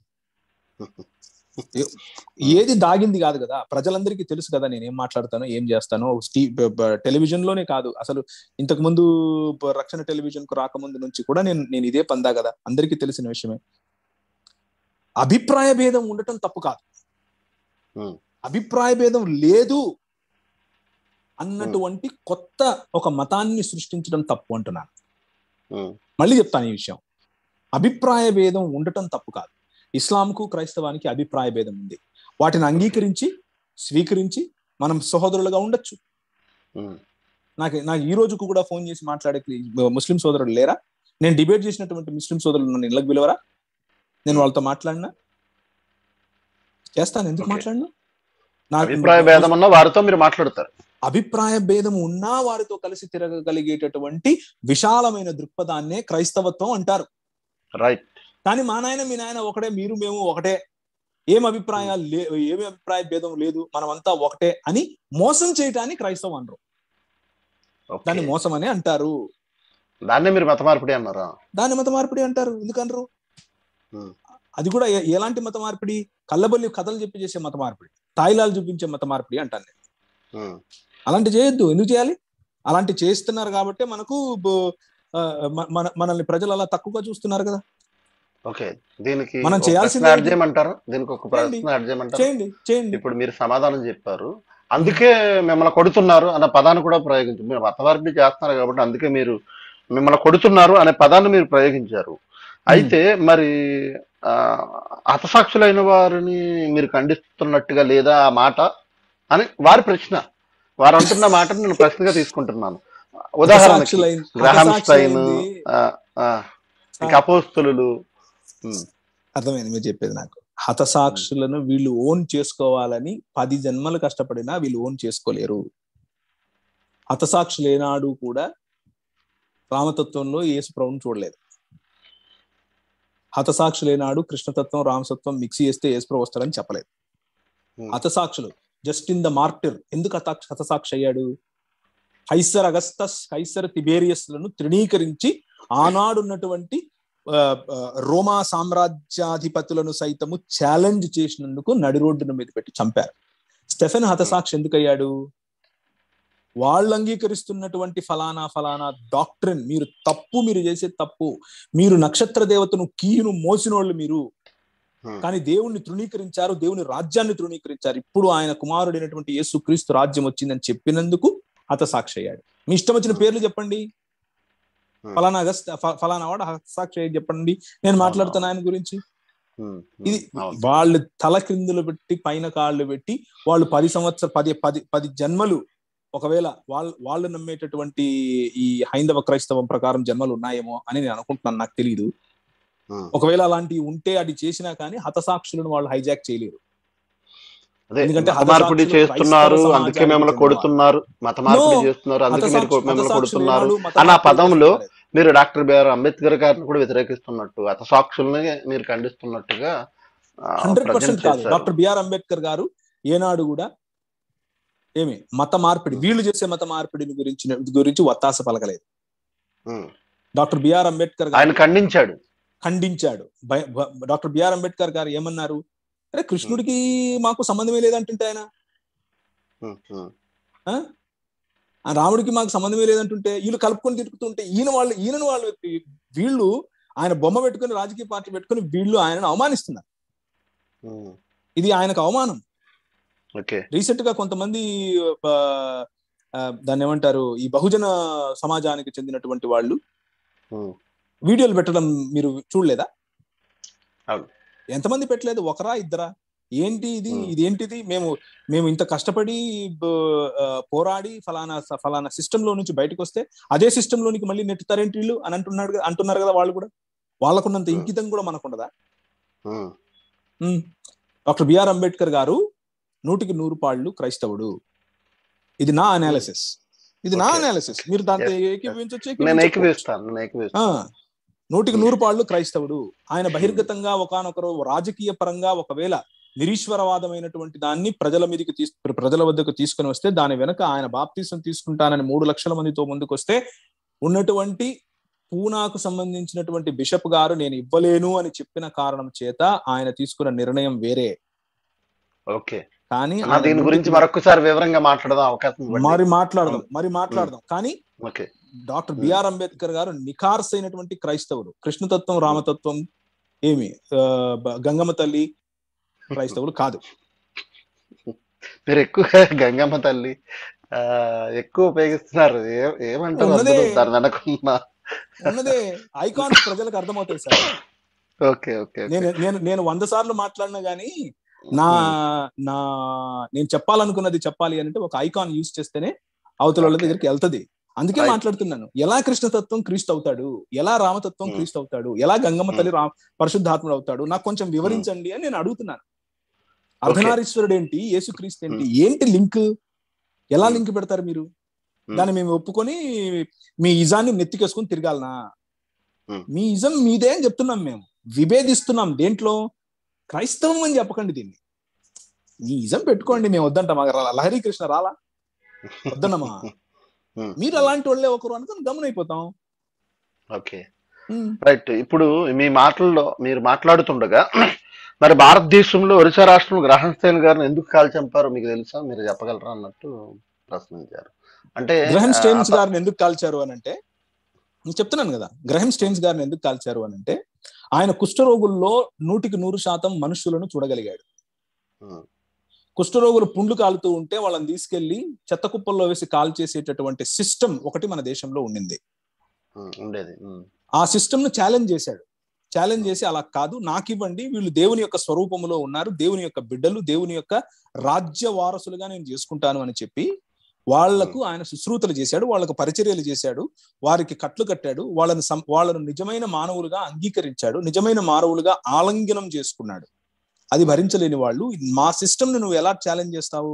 ఏది దాగింది కాదు కదా ప్రజలందరికీ తెలుసు కదా నేను ఏం మాట్లాడతానో ఏం చేస్తానో టెలివిజన్ లోనే కాదు అసలు ఇంతకు ముందు బ- రక్షణ టెలివిజన్ కు రాకముందు నుంచి కూడా నేను నేను ఇదే పందా కదా అందరికీ తెలిసిన విషయమే అభిప్రాయ భేదం ఉండటం తప్పు కాదు Hmm. అభిప్రాయ భేదం లేదు అన్నటువంటి కొత్త ఒక మతాన్ని సృష్టించడం తప్పు అంటున్నాను ఉమ్, మళ్ళీ చెప్తాను ఈ విషయం అభిప్రాయ భేదం ఉండటం తప్పు కాదు ఇస్లాంకు క్రైస్తవానికి అభిప్రాయ భేదం ఉంది వాటిని అంగీకరించి స్వీకరించి మనం సహోదరులుగా ఉండొచ్చు ఉమ్, నాకు నాకు ఈ రోజుకు కూడా ఫోన్ చేసి మాట్లాడే ముస్లిం సోదరులు లేరా నేను డిబేట్ చేసినటువంటి ముస్లిం సోదరులు నన్ను ఇళ్ళకి పిలవరా నేను వాళ్ళతో మాట్లాడినా చేస్తాను ఎందుకు Okay. మాట్లాడను నా అభిప్రాయ భేదం ఉన్న వారితో మీరు మాట్లాడతారు అభిప్రాయ భేదం ఉన్నా వారితో కలిసి తిరగగలిగేటటువంటి విశాలమైన దృక్పథాన్నే క్రైస్తవత్వం అంటారు రైట్ కానీ మా నాయన మీ నాయన ఒకటే మీరు మేము ఒకటే ఏం అభిప్రాయాలు లే ఏమి అభిప్రాయ భేదం లేదు మనమంతా ఒకటే అని మోసం చేయటాన్ని క్రైస్తవం అనరు దాన్ని మోసం అని అంటారు దాన్నే మీరు మత మార్పిడి అన్నారా దాన్ని మత మార్పిడి అంటారు ఎందుకనరు Hmm. అది కూడా ఎ- ఎలాంటి మత మార్పిడి కళ్ళబొల్లి కథలు చెప్పి చేసే మత మార్పిడి తాయిలాలు చూపించే మత మార్పిడి అంటాను నేను ఉమ్, అలాంటి చేయొద్దు ఎందుకు చేయాలి అలాంటి చేస్తున్నారు కాబట్టి మనకు బో- ఆ, మ- మన మనల్ని ప్రజలు అలా తక్కువగా చూస్తున్నారు కదా ఓకే దీనికి మనం ఒక చేయాల్సింది ప్రశ్న యాడ్ ఏంటి? చేయమంటారా దీనికి ఒక చేయండి. ప్రశ్న యాడ్ చేయమంటారా చేయండి చేయండి ఇప్పుడు మీరు సమాధానం చెప్పారు అందుకే మిమ్మల్ని కొడుతున్నారు అన్న పదాన్ని కూడా ప్రయోగించారు మీరు మత మార్పిడి చేస్తున్నారు కాబట్టి అందుకే మీరు మిమ్మల్ని కొడుతున్నారు అనే పదాన్ని మీరు ప్రయోగించారు అయితే మరి ఆ, హతసాక్షులైన వారిని మీరు ఖండిస్తున్నట్టుగా లేదా ఆ మాట అని వారి ప్రశ్న వారు అంటున్న మాటను నేను ప్రశ్నగా తీసుకుంటున్నాను ఉదాహరణకి హతసాక్షులైన- గ్రహాం స్టైన్ హతసాక్షులైంది- ఆ, ఆ, ఇంకా అపోస్తులు అర్థమైంది మీరు చెప్పేది నాకు హతసాక్షులను వీళ్ళు ఓన్ చేసుకోవాలని పది జన్మలు కష్టపడినా వీళ్ళు ఓన్ చేసుకోలేరు హతసాక్షులు ఏనాడు కూడా రామతత్వంలో యేసు ప్రభుని చూడలేదు హతసాక్షులు ఏనాడు కృష్ణతత్వం రామసత్వం మిక్సీ చేస్తే యేసు ప్రభు వస్తాడని చెప్పలేదు Hmm. హతసాక్షులు జస్ట్ ఇన్ ద మార్టిర్ ఎందుకు హతాక్ష హతసాక్షి అయ్యాడు కైసర్ అగస్తస్ కైసర్ తిబేరియస్ లను తృణీకరించి ఆనాడున్నటువంటి ఆ, ఆ, రోమా సామ్రాజ్యాధిపతులను సైతము ఛాలెంజ్ చేసినందుకు నడి రోడ్డున మీద పెట్టి చంపారు స్టెఫెన్ హతసాక్షి ఎందుకు అయ్యాడు వాళ్ళు అంగీకరిస్తున్నటువంటి ఫలానా ఫలానా డాక్ట్రిన్ మీరు తప్పు మీరు చేసే తప్పు మీరు నక్షత్ర దేవతను కీయును మోసినోళ్ళు మీరు Hmm. కానీ దేవుణ్ణి తృణీకరించారు దేవుని రాజ్యాన్ని తృణీకరించారు ఇప్పుడు ఆయన కుమారుడైనటువంటి యేసు క్రీస్తు రాజ్యం వచ్చిందని చెప్పినందుకు హతసాక్షి అయ్యాడు మీ ఇష్టం వచ్చిన పేర్లు చెప్పండి Hmm. ఫలానా అగస్త ఫ- ఫలానా వాడు హతసాక్షి అయ్యి చెప్పండి నేను మాట్లాడుతాను ఆయన గురించి ఉమ్, ఇది అవును. వాళ్ళు తల క్రిందులు పెట్టి పైన కాళ్ళు పెట్టి వాళ్ళు పది సంవత్సర పది పది పది జన్మలు ఒకవేళ వాళ్ళు వాళ్ళు నమ్మేటటువంటి ఈ హైందవ క్రైస్తవం ప్రకారం జన్మలు ఉన్నాయేమో అని నేను అనుకుంటున్నాను నాకు తెలియదు ఉమ్. ఒకవేళ అలాంటివి ఉంటే అది చేసినా కానీ హతసాక్షులను వాళ్ళు హైజాక్ చేయలేరు అదే ఎందుకంటే మత మార్పిడి హతసాక్షులు చేస్తున్నారు క్రైస్తవ అందుకే సమాజానికి మిమ్మల్ని చెందినవారు. కొడుతున్నారు మత మార్పిడి No. చేస్తున్నారు అందుకే మీరు కొ- మిమ్మల్ని హతసాక్షులు కొడుతున్నారు ఏనాడు మత అన్న మార్పిడి పదంలో చేసుకోలేదు. మీరు డాక్టర్ బిఆర్ అంబేద్కర్ గారిని కూడా వ్యతిరేకిస్తున్నట్టు హతసాక్షుల్ని మీరు ఖండిస్తున్నట్టుగా ఆ, హండ్రెడ్ present పర్సెంట్ కాదు చేశారు. డాక్టర్ బిఆర్ అంబేద్కర్ గారు ఏనాడు కూడా ఏమి మత మార్పిడి వీళ్ళు చేసే మత మార్పిడిని గురించి గురించి వత్తాస పలకలేదు ఉమ్. డాక్టర్ బిఆర్ అంబేద్కర్ గారు ఆయన ఖండించాడు ఖండించాడు బయ- బ- డాక్టర్ బిఆర్ అంబేద్కర్ గారు ఏమన్నారు అరే కృష్ణుడికి మాకు సంబంధమే లేదంటుంటే ఆయన ఉమ్, ఉమ్. ఆ? ఆ రాముడికి మాకు సంబంధమే లేదంటుంటే వీళ్ళు కలుపుకొని తిరుగుతుంటే ఈయన వాళ్ళు ఈయనను వాళ్ళు వీళ్ళు ఆయన బొమ్మ పెట్టుకొని రాజకీయ పార్టీ పెట్టుకొని వీళ్ళు ఆయనను అవమానిస్తున్నారు ఉమ్. ఇది ఆయనకు అవమానం ఓకే రీసెంట్ గా కొంతమంది ఆ, ఆ, దాన్ని ఏమంటారు ఈ బహుజన సమాజానికి చెందినటువంటి వాళ్ళు ఉమ్. వీడియోలు పెట్టడం మీరు చూడలేదా అవును. ఎంతమంది పెట్టలేదు ఒకరా ఇద్దరా ఏంటి ఇది Hmm. ఇదేంటిది మేము మేము ఇంత కష్టపడి బ- ఆ, పోరాడి ఫలానా స- ఫలానా సిస్టమ్ లో నుంచి బయటకు వస్తే అదే సిస్టమ్ లోనికి మళ్ళీ నెట్టుతారేంటి వీళ్ళు అని అంటున్నాడు కదా- అంటున్నారు కదా వాళ్ళు కూడా వాళ్ళకున్నంత Hmm. ఇంకితం కూడా మనకుండదా ఉమ్. ఉమ్. డాక్టర్ బిఆర్ అంబేద్కర్ గారు నూటికి నూరు పాళ్ళు క్రైస్తవుడు ఇది నా అనాలిసిస్ ఇది నా Okay. అనాలిసిస్ మీరు దాంతో Yes, ఏకీభవించొచ్చు, నేను ఏకీభవించకపోవచ్చు. ఏకీవిస్తాను నేను ఏకీవిస్తాను ఆ నూటికి నూరు పాళ్ళు క్రైస్తవుడు ఆయన బహిర్గతంగా ఒకానొకరు రాజకీయ పరంగా ఒకవేళ నిరీశ్వరవాదమైనటువంటి దాన్ని ప్రజల మీదకి తీసు ప్రజల వద్దకు తీసుకుని వస్తే దాని వెనక ఆయన బాప్తీసం తీసుకుంటానని మూడు లక్షల మందితో ముందుకు వస్తే ఉన్నటువంటి పూనాకు సంబంధించినటువంటి బిషప్ గారు నేను ఇవ్వలేను అని చెప్పిన కారణం చేత ఆయన తీసుకున్న నిర్ణయం వేరే ఓకే కానీ అన్న ఆయన దీని నూటికి గురించి మరొకసారి వివరంగా మాట్లాడదాం అవకాశం ఇవ్వండి. మరి మాట్లాడదాం మరి మాట్లాడదాం కానీ ఓకే డాక్టర్ బిఆర్ అంబేద్కర్ గారు నిఖార్స్ అయినటువంటి క్రైస్తవులు కృష్ణతత్వం రామతత్వం ఏమి ఆ, బ- గంగమ్మ తల్లి క్రైస్తవులు కాదు మీరు ఎక్కువ గంగమ్మ తల్లి ఆ ఎక్కువ ఉపయోగిస్తున్నారు ఏ- ఏమంటారు ఉన్నదే. అందరూ దాని వెనకున్న ఉన్నదే ఐకాన్స్ ప్రజలకు అర్థమవుతాయి సార్ ఓకే ఓకే ఓకే. నేను నేను నేను వంద సార్లు మాట్లాడినా గానీ నా నా నేను చెప్పాలనుకున్నది చెప్పాలి అంటే ఒక ఐకాన్ యూజ్ చేస్తేనే అవతల వాళ్ళ Okay. దగ్గరికి వెళ్తది అందుకే Right. మాట్లాడుతున్నాను ఎలా కృష్ణతత్వం క్రీస్తు అవుతాడు ఎలా రామతత్వం Hmm. క్రీస్తు అవుతాడు ఎలా గంగమ్మ తల్లి రా పరిశుద్ధాత్ముడు అవుతాడు నాకు కొంచెం వివరించండి అని నేను అడుగుతున్నాను అర్ధనారీశ్వరుడు ఏంటి యేసుక్రీస్తు ఏంటి ఏంటి లింక్ ఎలా Hmm. లింక్ పెడతారు మీరు Hmm. దాన్ని మేము ఒప్పుకొని మీ ఇజాన్ని నెత్తికేసుకొని తిరగాలనా Hmm. మీ ఇజం మీదే అని చెప్తున్నాం మేము విభేదిస్తున్నాం దేంట్లో క్రైస్తవం అని చెప్పకండి దీన్ని మీ ఇజం పెట్టుకోండి మేము వద్దంటాం లహరి కృష్ణ రాలా వద్దన్నమా Hmm. మీరు అలాంటి వాళ్ళే ఒకరు అనుకుని గమనైపోతాం ఓకే ఉమ్. రైట్ ఇప్పుడు మీ మాటల్లో మీరు మాట్లాడుతుండగా మరి భారతదేశంలో ఒరిస్సా రాష్ట్రం గ్రహణస్థైన్ గారిని ఎందుకు కాల్ చంపారో మీకు తెలుసా మీరు చెప్పగలరా అన్నట్టు ప్రశ్నించారు అంటే గ్రహం ఆ, స్టెయిన్స్ గారిని ఎందుకు కాల్చారు అని అంటే నేను చెప్తున్నాను కదా గ్రహం స్టెయిన్స్ గారిని ఎందుకు కాల్చారు అని అంటే ఆయన కుష్ఠరోగుల్లో నూటికి నూరు శాతం మనుషులను చూడగలిగాడు ఉమ్, కుష్ఠరోగులు పుండ్లు కాలుతూ ఉంటే వాళ్ళని తీసుకెళ్లి చెత్త కుప్పల్లో వేసి కాల్ చేసేటటువంటి సిస్టమ్ ఒకటి మన దేశంలో ఉండింది ఉమ్, ఉండేది ఉమ్, ఆ సిస్టమ్ ను ఛాలెంజ్ చేశాడు ఛాలెంజ్ చేసి అలా కాదు నాకు ఇవ్వండి వీళ్ళు దేవుని యొక్క స్వరూపములో ఉన్నారు దేవుని యొక్క బిడ్డలు దేవుని యొక్క రాజ్య వారసులుగా నేను చేసుకుంటాను అని చెప్పి వాళ్లకు ఆయన శుశ్రూతలు చేశాడు వాళ్ళకు పరిచర్యలు చేశాడు వారికి కట్లు కట్టాడు వాళ్ళని సం- వాళ్ళను నిజమైన మానవులుగా అంగీకరించాడు నిజమైన మానవులుగా ఆలింగనం చేసుకున్నాడు అది భరించలేని వాళ్ళు మా సిస్టమ్ నువ్వు ఎలా ఛాలెంజ్ చేస్తావు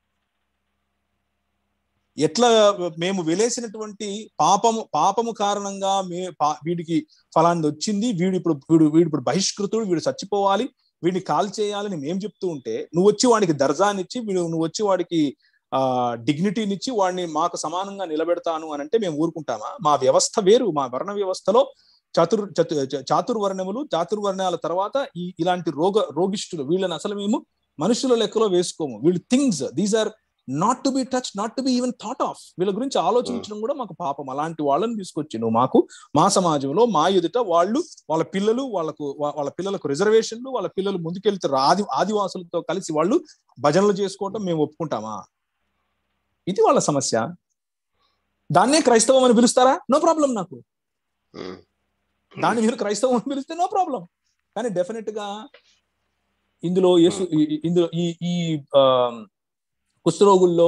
ఎట్లా మేము వెలేసినటువంటి పాపము పాపము కారణంగా మే పా- వీడికి ఫలాంది వచ్చింది వీడు ఇప్పుడు వీడు వీడు ఇప్పుడు బహిష్కృతుడు వీడు చచ్చిపోవాలి వీడిని కాల్ చేయాలని మేము చెప్తూ ఉంటే నువ్వు వచ్చి వాడికి దర్జానిచ్చి వీడు నువ్వు వచ్చి వాడికి ఆ డిగ్నిటీనిచ్చి వాడిని మాకు సమానంగా నిలబెడతాను అని అంటే మేము ఊరుకుంటామా మా వ్యవస్థ వేరు మా వర్ణ వ్యవస్థలో చతుర్ చతు చ- చాతుర్వర్ణములు చాతుర్వర్ణాల తర్వాత ఈ ఇలాంటి రోగ రోగిష్ఠులు వీళ్ళని అసలు మేము మనుషుల లెక్కలో వేసుకోము వీళ్ళు things these are not to be touch not to be even thought of వీళ్ళ గురించి ఆలోచించడం కూడా మాకు పాపం అలాంటి వాళ్ళని తీసుకొచ్చి నువ్వు మాకు మా సమాజంలో మా ఎదుట వాళ్ళు వాళ్ళ పిల్లలు వాళ్ళకు వా- వాళ్ళ పిల్లలకు రిజర్వేషన్లు వాళ్ళ పిల్లలు ముందుకెళ్తారు ఆది ఆదివాసులతో కలిసి వాళ్ళు భజనలు చేసుకోవటం మేము ఒప్పుకుంటామా ఇది వాళ్ళ సమస్య దాన్నే క్రైస్తవం అని పిలుస్తారా నో ప్రాబ్లం నాకు ఉమ్, దాన్ని మీరు క్రైస్తవం అని పిలిస్తే నో ప్రాబ్లం కానీ డెఫినెట్ గా ఇందులో యేసు ఈ- ఈ- ఇందులో ఈ ఈ ఆ, కుష్ఠరోగుల్లో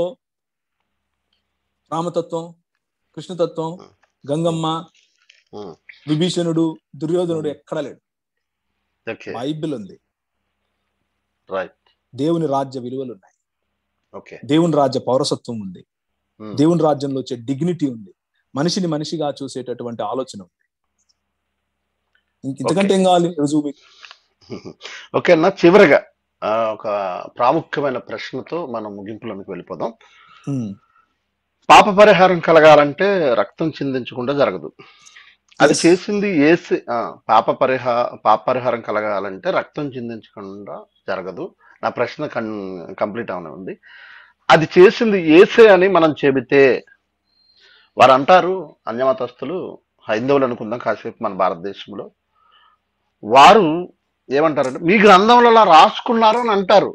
రామతత్వం కృష్ణతత్వం గంగమ్మ ఉమ్, విభీషణుడు దుర్యోధనుడు ఎక్కడ లేడు ఓకే బైబిల్ ఉంది రైట్ దేవుని రాజ్య విలువలు ఉన్నాయి ఓకే దేవుని రాజ్య పౌరసత్వం ఉంది ఉమ్, దేవుని రాజ్యంలో వచ్చే డిగ్నిటీ ఉంది మనిషిని మనిషిగా చూసేటటువంటి ఆలోచన ఉంది ఇంక ఇంతకంటే ఏం కావాలి రుజువు మీకు? ఓకే అన్న చివరగా ఆ, ఒక ప్రాముఖ్యమైన ప్రశ్నతో మనం ముగింపులోనికి వెళ్ళిపోదాం ఉమ్. పాప పరిహారం కలగాలంటే రక్తం చిందించకుండా జరగదు అది Yes. చేసింది ఏసి ఆ, పాప పరిహా పాప పరిహారం కలగాలంటే రక్తం చిందించకుండా జరగదు నా ప్రశ్న కన్ కంప్లీట్ అవనే ఉంది అది చేసింది ఏసే అని మనం చెబితే వారు అంటారు అన్యమతస్తులు హైందవులు అనుకుందాం కాసేపు మన భారతదేశంలో వారు ఏమంటారంటే మీ గ్రంథంలో అలా రాసుకున్నారు అని అంటారు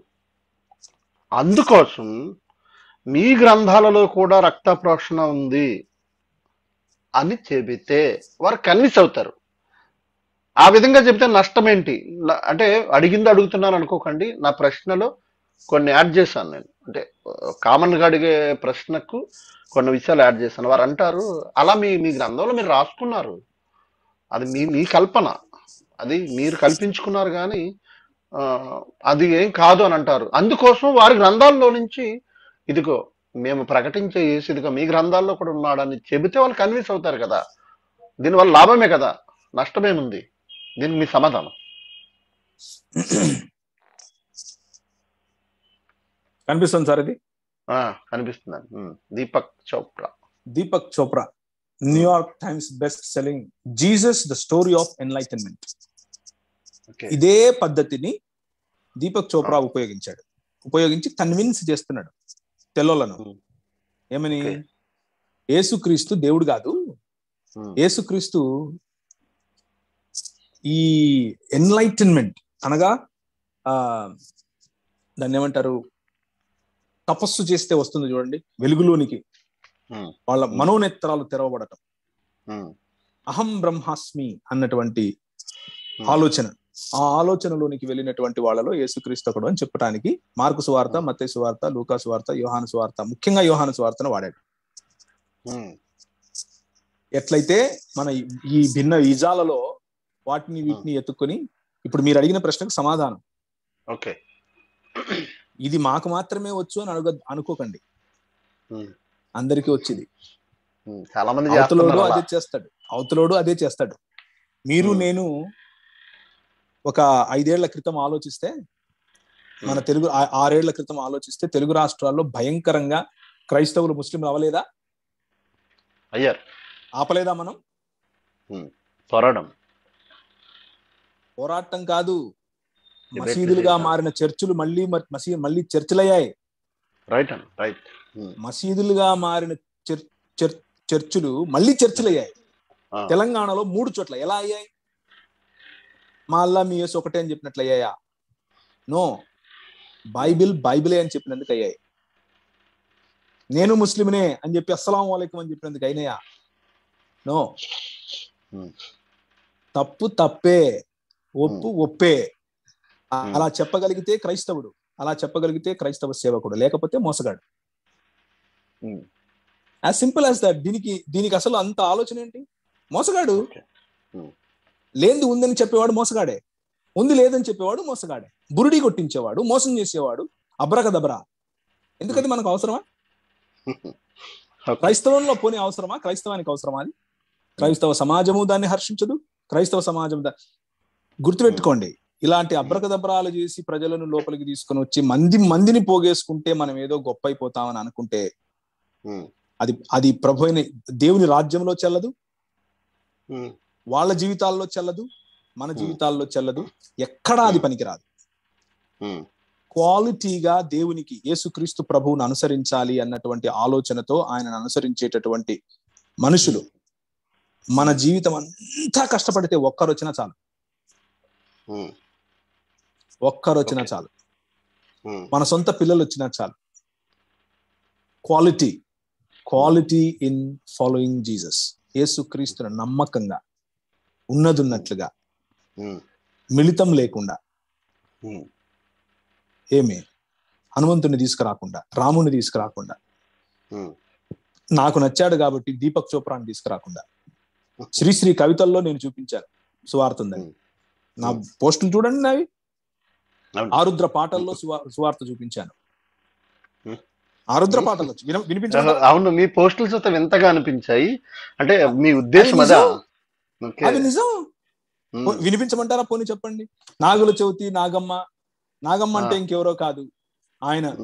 అందుకోసం మీ గ్రంథాలలో కూడా రక్త ప్రోక్షణ ఉంది అని చెబితే వారు కన్విన్స్ అవుతారు ఆ విధంగా చెబితే నష్టం ఏంటి న- అంటే అడిగింది అడుగుతున్నాను అనుకోకండి నా ప్రశ్నలో కొన్ని యాడ్ చేశాను నేను అంటే కామన్ గా అడిగే ప్రశ్నకు కొన్ని విషయాలు యాడ్ చేశాను వారు అంటారు అలా మీ మీ గ్రంథంలో మీరు రాసుకున్నారు అది మీ మీ కల్పన అది మీరు కల్పించుకున్నారు కానీ ఆ, అది ఏం కాదు అని అంటారు అందుకోసం వారి గ్రంథాల్లో నుంచి ఇదిగో మేము ప్రకటించే యేసు ఇదిగో మీ గ్రంథాల్లో కూడా ఉన్నాడని చెబితే వాళ్ళు కన్విన్స్ అవుతారు కదా దీనివల్ల లాభమే కదా నష్టమేముంది దీనికి మీ సమాధానం కనిపిస్తుంది సార్ ఇది ఆ, కనిపిస్తుందండి ఉమ్, Deepak Chopra Deepak Chopra New York times best selling Jesus the story of enlightenment okay ఇదే పద్ధతిని దీపక్ చోప్రా ఉపయోగించాడు ఉపయోగించి కన్విన్స్ చేస్తున్నాడు తెల్లోలను Hmm. ఏమని Okay. యేసుక్రీస్తు దేవుడు కాదు ఉమ్, యేసుక్రీస్తు ఈ ఎన్లైటన్మెంట్ అనగా ఆ దాన్ని ఏమంటారు తపస్సు చేస్తే వస్తుంది చూడండి వెలుగులోనికి Hmm. వాళ్ళ మనోనేత్రాలు తెరవబడటం ఉమ్, అహం బ్రహ్మాస్మి అన్నటువంటి Hmm. ఆలోచన ఆ ఆలోచనలోనికి వెళ్ళినటువంటి వాళ్ళలో యేసుక్రీస్తు ఒకడు అని చెప్పడానికి మార్కు సువార్త Hmm. మత్తయి సువార్త లూకా సువార్త యోహాను సువార్త ముఖ్యంగా యోహాను సువార్తను వాడాడు ఉమ్, ఎట్లయితే మన ఈ- ఈ భిన్న ఈజాలలో వాటిని వీటిని ఎత్తుకొని ఇప్పుడు మీరు అడిగిన ప్రశ్నకు సమాధానం ఓకే ఇది మాకు మాత్రమే వచ్చు అని అడుగ అనుకోకండి ఉమ్, అందరికీ వచ్చింది ఉమ్, చాలా మంది అవతలోడు చేస్తున్నారు అలా. అదే చేస్తాడు అవతలోడు అదే చేస్తాడు మీరు Hmm. నేను ఒక ఐదేళ్ల క్రితం ఆలోచిస్తే మన Hmm. తెలుగు ఆ- ఆరేళ్ల క్రితం ఆలోచిస్తే తెలుగు రాష్ట్రాల్లో భయంకరంగా క్రైస్తవులు ముస్లింలు అవలేదా అయ్యారు ఆపలేదా మనం పోరాడం పోరాటం కాదు Debate మసీదులుగా చేశారు. మారిన చర్చిలు మళ్ళీ మ- మసీ మళ్ళీ చర్చిలయ్యాయి రైట్ అండి రైట్ మసీదులుగా మారిన చర్- చర్- చర్చిలు మళ్ళీ చర్చిలయ్యాయి ఆ, తెలంగాణలో మూడు చోట్ల ఎలా అయ్యాయి మా అల్లా మీ యేసు ఒకటే అని చెప్పినట్లు అయ్యాయా నో బైబిల్ బైబిలే అని చెప్పినందుకు అయ్యాయి నేను ముస్లింనే అని చెప్పి అస్సలం వాలేకం అని చెప్పినందుకు అయినాయా నో Hmm. తప్పు తప్పే ఒప్పు ఒప్పే అ- Hmm. అలా చెప్పగలిగితే క్రైస్తవుడు అలా చెప్పగలిగితే క్రైస్తవ సేవకుడు లేకపోతే మోసగాడు Hmm. As simple as that దీనికి దీనికి అసలు అంత ఆలోచన ఏంటి మోసగాడు Okay. Hmm. లేనిది ఉందని చెప్పేవాడు మోసగాడే ఉంది లేదని చెప్పేవాడు మోసగాడే బురుడి కొట్టించేవాడు మోసం చేసేవాడు అబ్రకదబ్రా ఎందుకది మనకు అవసరమా Okay. క్రైస్తవంలో పోనీ అవసరమా క్రైస్తవానికి అవసరమా అది క్రైస్తవ సమాజము దాన్ని హర్షించదు క్రైస్తవ సమాజం దా గుర్తుపెట్టుకోండి ఇలాంటి అబ్రకదబ్రాలు చేసి ప్రజలను లోపలికి తీసుకొని వచ్చి మంది మందిని పోగేసుకుంటే మనం ఏదో గొప్ప అయిపోతామని అనుకుంటే Hmm. అది అది ప్రభు అయిన దేవుని రాజ్యంలో చెల్లదు Hmm. వాళ్ళ జీవితాల్లో చెల్లదు మన జీవితాల్లో చెల్లదు ఎక్కడా అది పనికిరాదు Hmm. క్వాలిటీగా దేవునికి యేసుక్రీస్తు ప్రభువును అనుసరించాలి అన్నటువంటి ఆలోచనతో ఆయనను అనుసరించేటటువంటి మనుషులు మన జీవితం అంతా కష్టపడితే ఒక్కరు వచ్చినా చాలు Hmm. ఒక్కరు వచ్చినా Okay. చాలు Hmm. మన సొంత పిల్లలు వచ్చినా చాలు quality quality in following Jesus యేసుక్రీస్తును నమ్మకంగా ఉన్నదున్నట్లుగా Hmm. మిళితం లేకుండా Hmm. ఏమి హనుమంతుని తీసుకురాకుండా రాముని తీసుకురాకుండా Hmm. నాకు నచ్చాడు కాబట్టి దీపక్ చోప్రాని తీసుకురాకుండా శ్రీశ్రీ కవితల్లో నేను చూపించాను సువార్త ఉందని Hmm. నా పోస్టులు చూడండి నావి అవును. ఆరుద్ర పాటల్లో సువా- సువార్త చూపించాను Hmm. ఆరుద్ర పాటల్లో విన- వినిపించాను అవును మీ పోస్టులు చూస్తే వింతగా అనిపించాయి అంటే మీ ఉద్దేశం అది అదా నిజం. ఓకే అవి నిజం Hmm. పో- వినిపించమంటారా పోనీ చెప్పండి నాగుల చవితి నాగమ్మ నాగమ్మ అంటే ఆ. ఇంకెవరో కాదు ఆయన Hmm.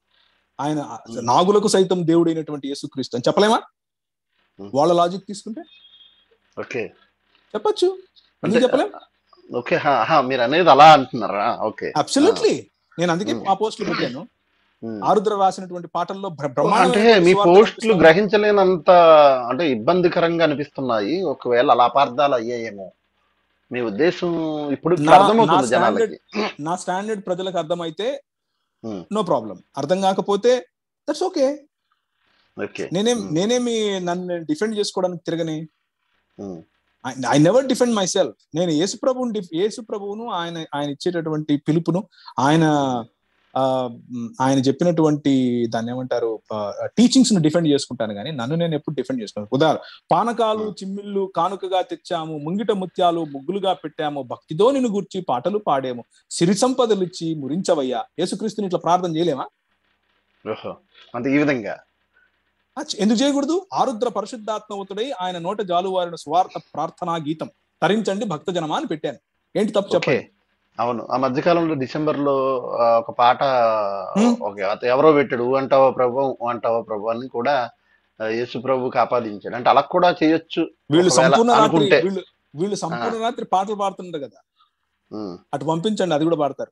ఆయన నాగులకు సైతం దేవుడైనటువంటి యేసుక్రీస్తు అని చెప్పలేమా Hmm. వాళ్ళ లాజిక్ తీసుకుంటే ఓకే చెప్పొచ్చు అంటే ఎందుకు చెప్పలేం ఓకే హా, హా, మీరు అనేది అలా అంటున్నారా ఓకే అబ్సల్యూట్లీ నేను అందుకే Hmm. ఆ పోస్టులు పెట్టాను Hmm. ఆరుద్ర రాసినటువంటి పాటల్లో బ్ర- అంటే బ్రహ్మాండమైనటువంటి మీ సువార్త పోస్టులు కనిపిస్తుంది. గ్రహించలేనంత అంటే ఇబ్బందికరంగా అనిపిస్తున్నాయి ఒకవేళ అలా అపార్థాలు అయ్యాయేమో మీ ఉద్దేశం ఇప్పుడు ఇప్పుడు నా- అర్థమవుతుంది నా జనాలకి నా స్టాండర్డ్ ప్రజలకు అర్థమైతే Hmm. నో ప్రాబ్లం అర్థం కాకపోతే దట్స్ ఓకే ఓకే నేనేం Hmm. నేనేమి నన్ను డిఫెండ్ చేసుకోవడానికి తిరగని Hmm. I never defend myself నేను యేసు ప్రభువుని యేసు ప్రభువును ఆయన ఆయన ఇచ్చేటటువంటి పిలుపును ఆయన ఆ, మ్, ఆయన చెప్పినటువంటి దాన్ని ఏమంటారు టీచింగ్స్ ను డిఫెండ్ చేసుకుంటాను కానీ నన్ను నేను ఎప్పుడు డిఫెండ్ చేసుకున్నాను ఉదాహరణ పానకాలు Hmm. చిమ్మిళ్ళు కానుకగా తెచ్చాము ముంగిట ముత్యాలు ముగ్గులుగా పెట్టాము భక్తితో నిన్ను గూర్చి పాటలు పాడాము సిరి సంపదలు ఇచ్చి మురించవయ్యా యేసుక్రీస్తుని ఇట్లా ప్రార్థన చేయలేమా ఓహో అంటే ఈ విధంగా ఆ, చ- ఎందుకు చేయకూడదు ఆరుద్ర పరిశుద్ధాత్మవుతుడై ఆయన నోట జాలువారిన స్వార్థ ప్రార్థనా గీతం తరించండి భక్త జనమా అని పెట్టాను ఏంటి తప్పు ఓకే చెప్పండి అవును ఆ మధ్యకాలంలో డిసెంబర్ లో ఆ, ఒక పాట Hmm. ఓకే అత ఎవరో పెట్టాడు "ఊ అంటావా ప్రభు ఊ అంటావా ప్రభు అని కూడా ఆ, యేసు ప్రభుకి ఆపాదించాడు అంటే అలా కూడా చేయొచ్చు వీళ్ళు ఒకవేళ సంపూర్ణ రాత్రి అనుకుంటే. వీళ్ళు వీళ్ళు సంపూర్ణ రాత్రి పాటలు పాడుతుంటారు కదా ఉమ్, అటు పంపించండి అది కూడా పాడతారు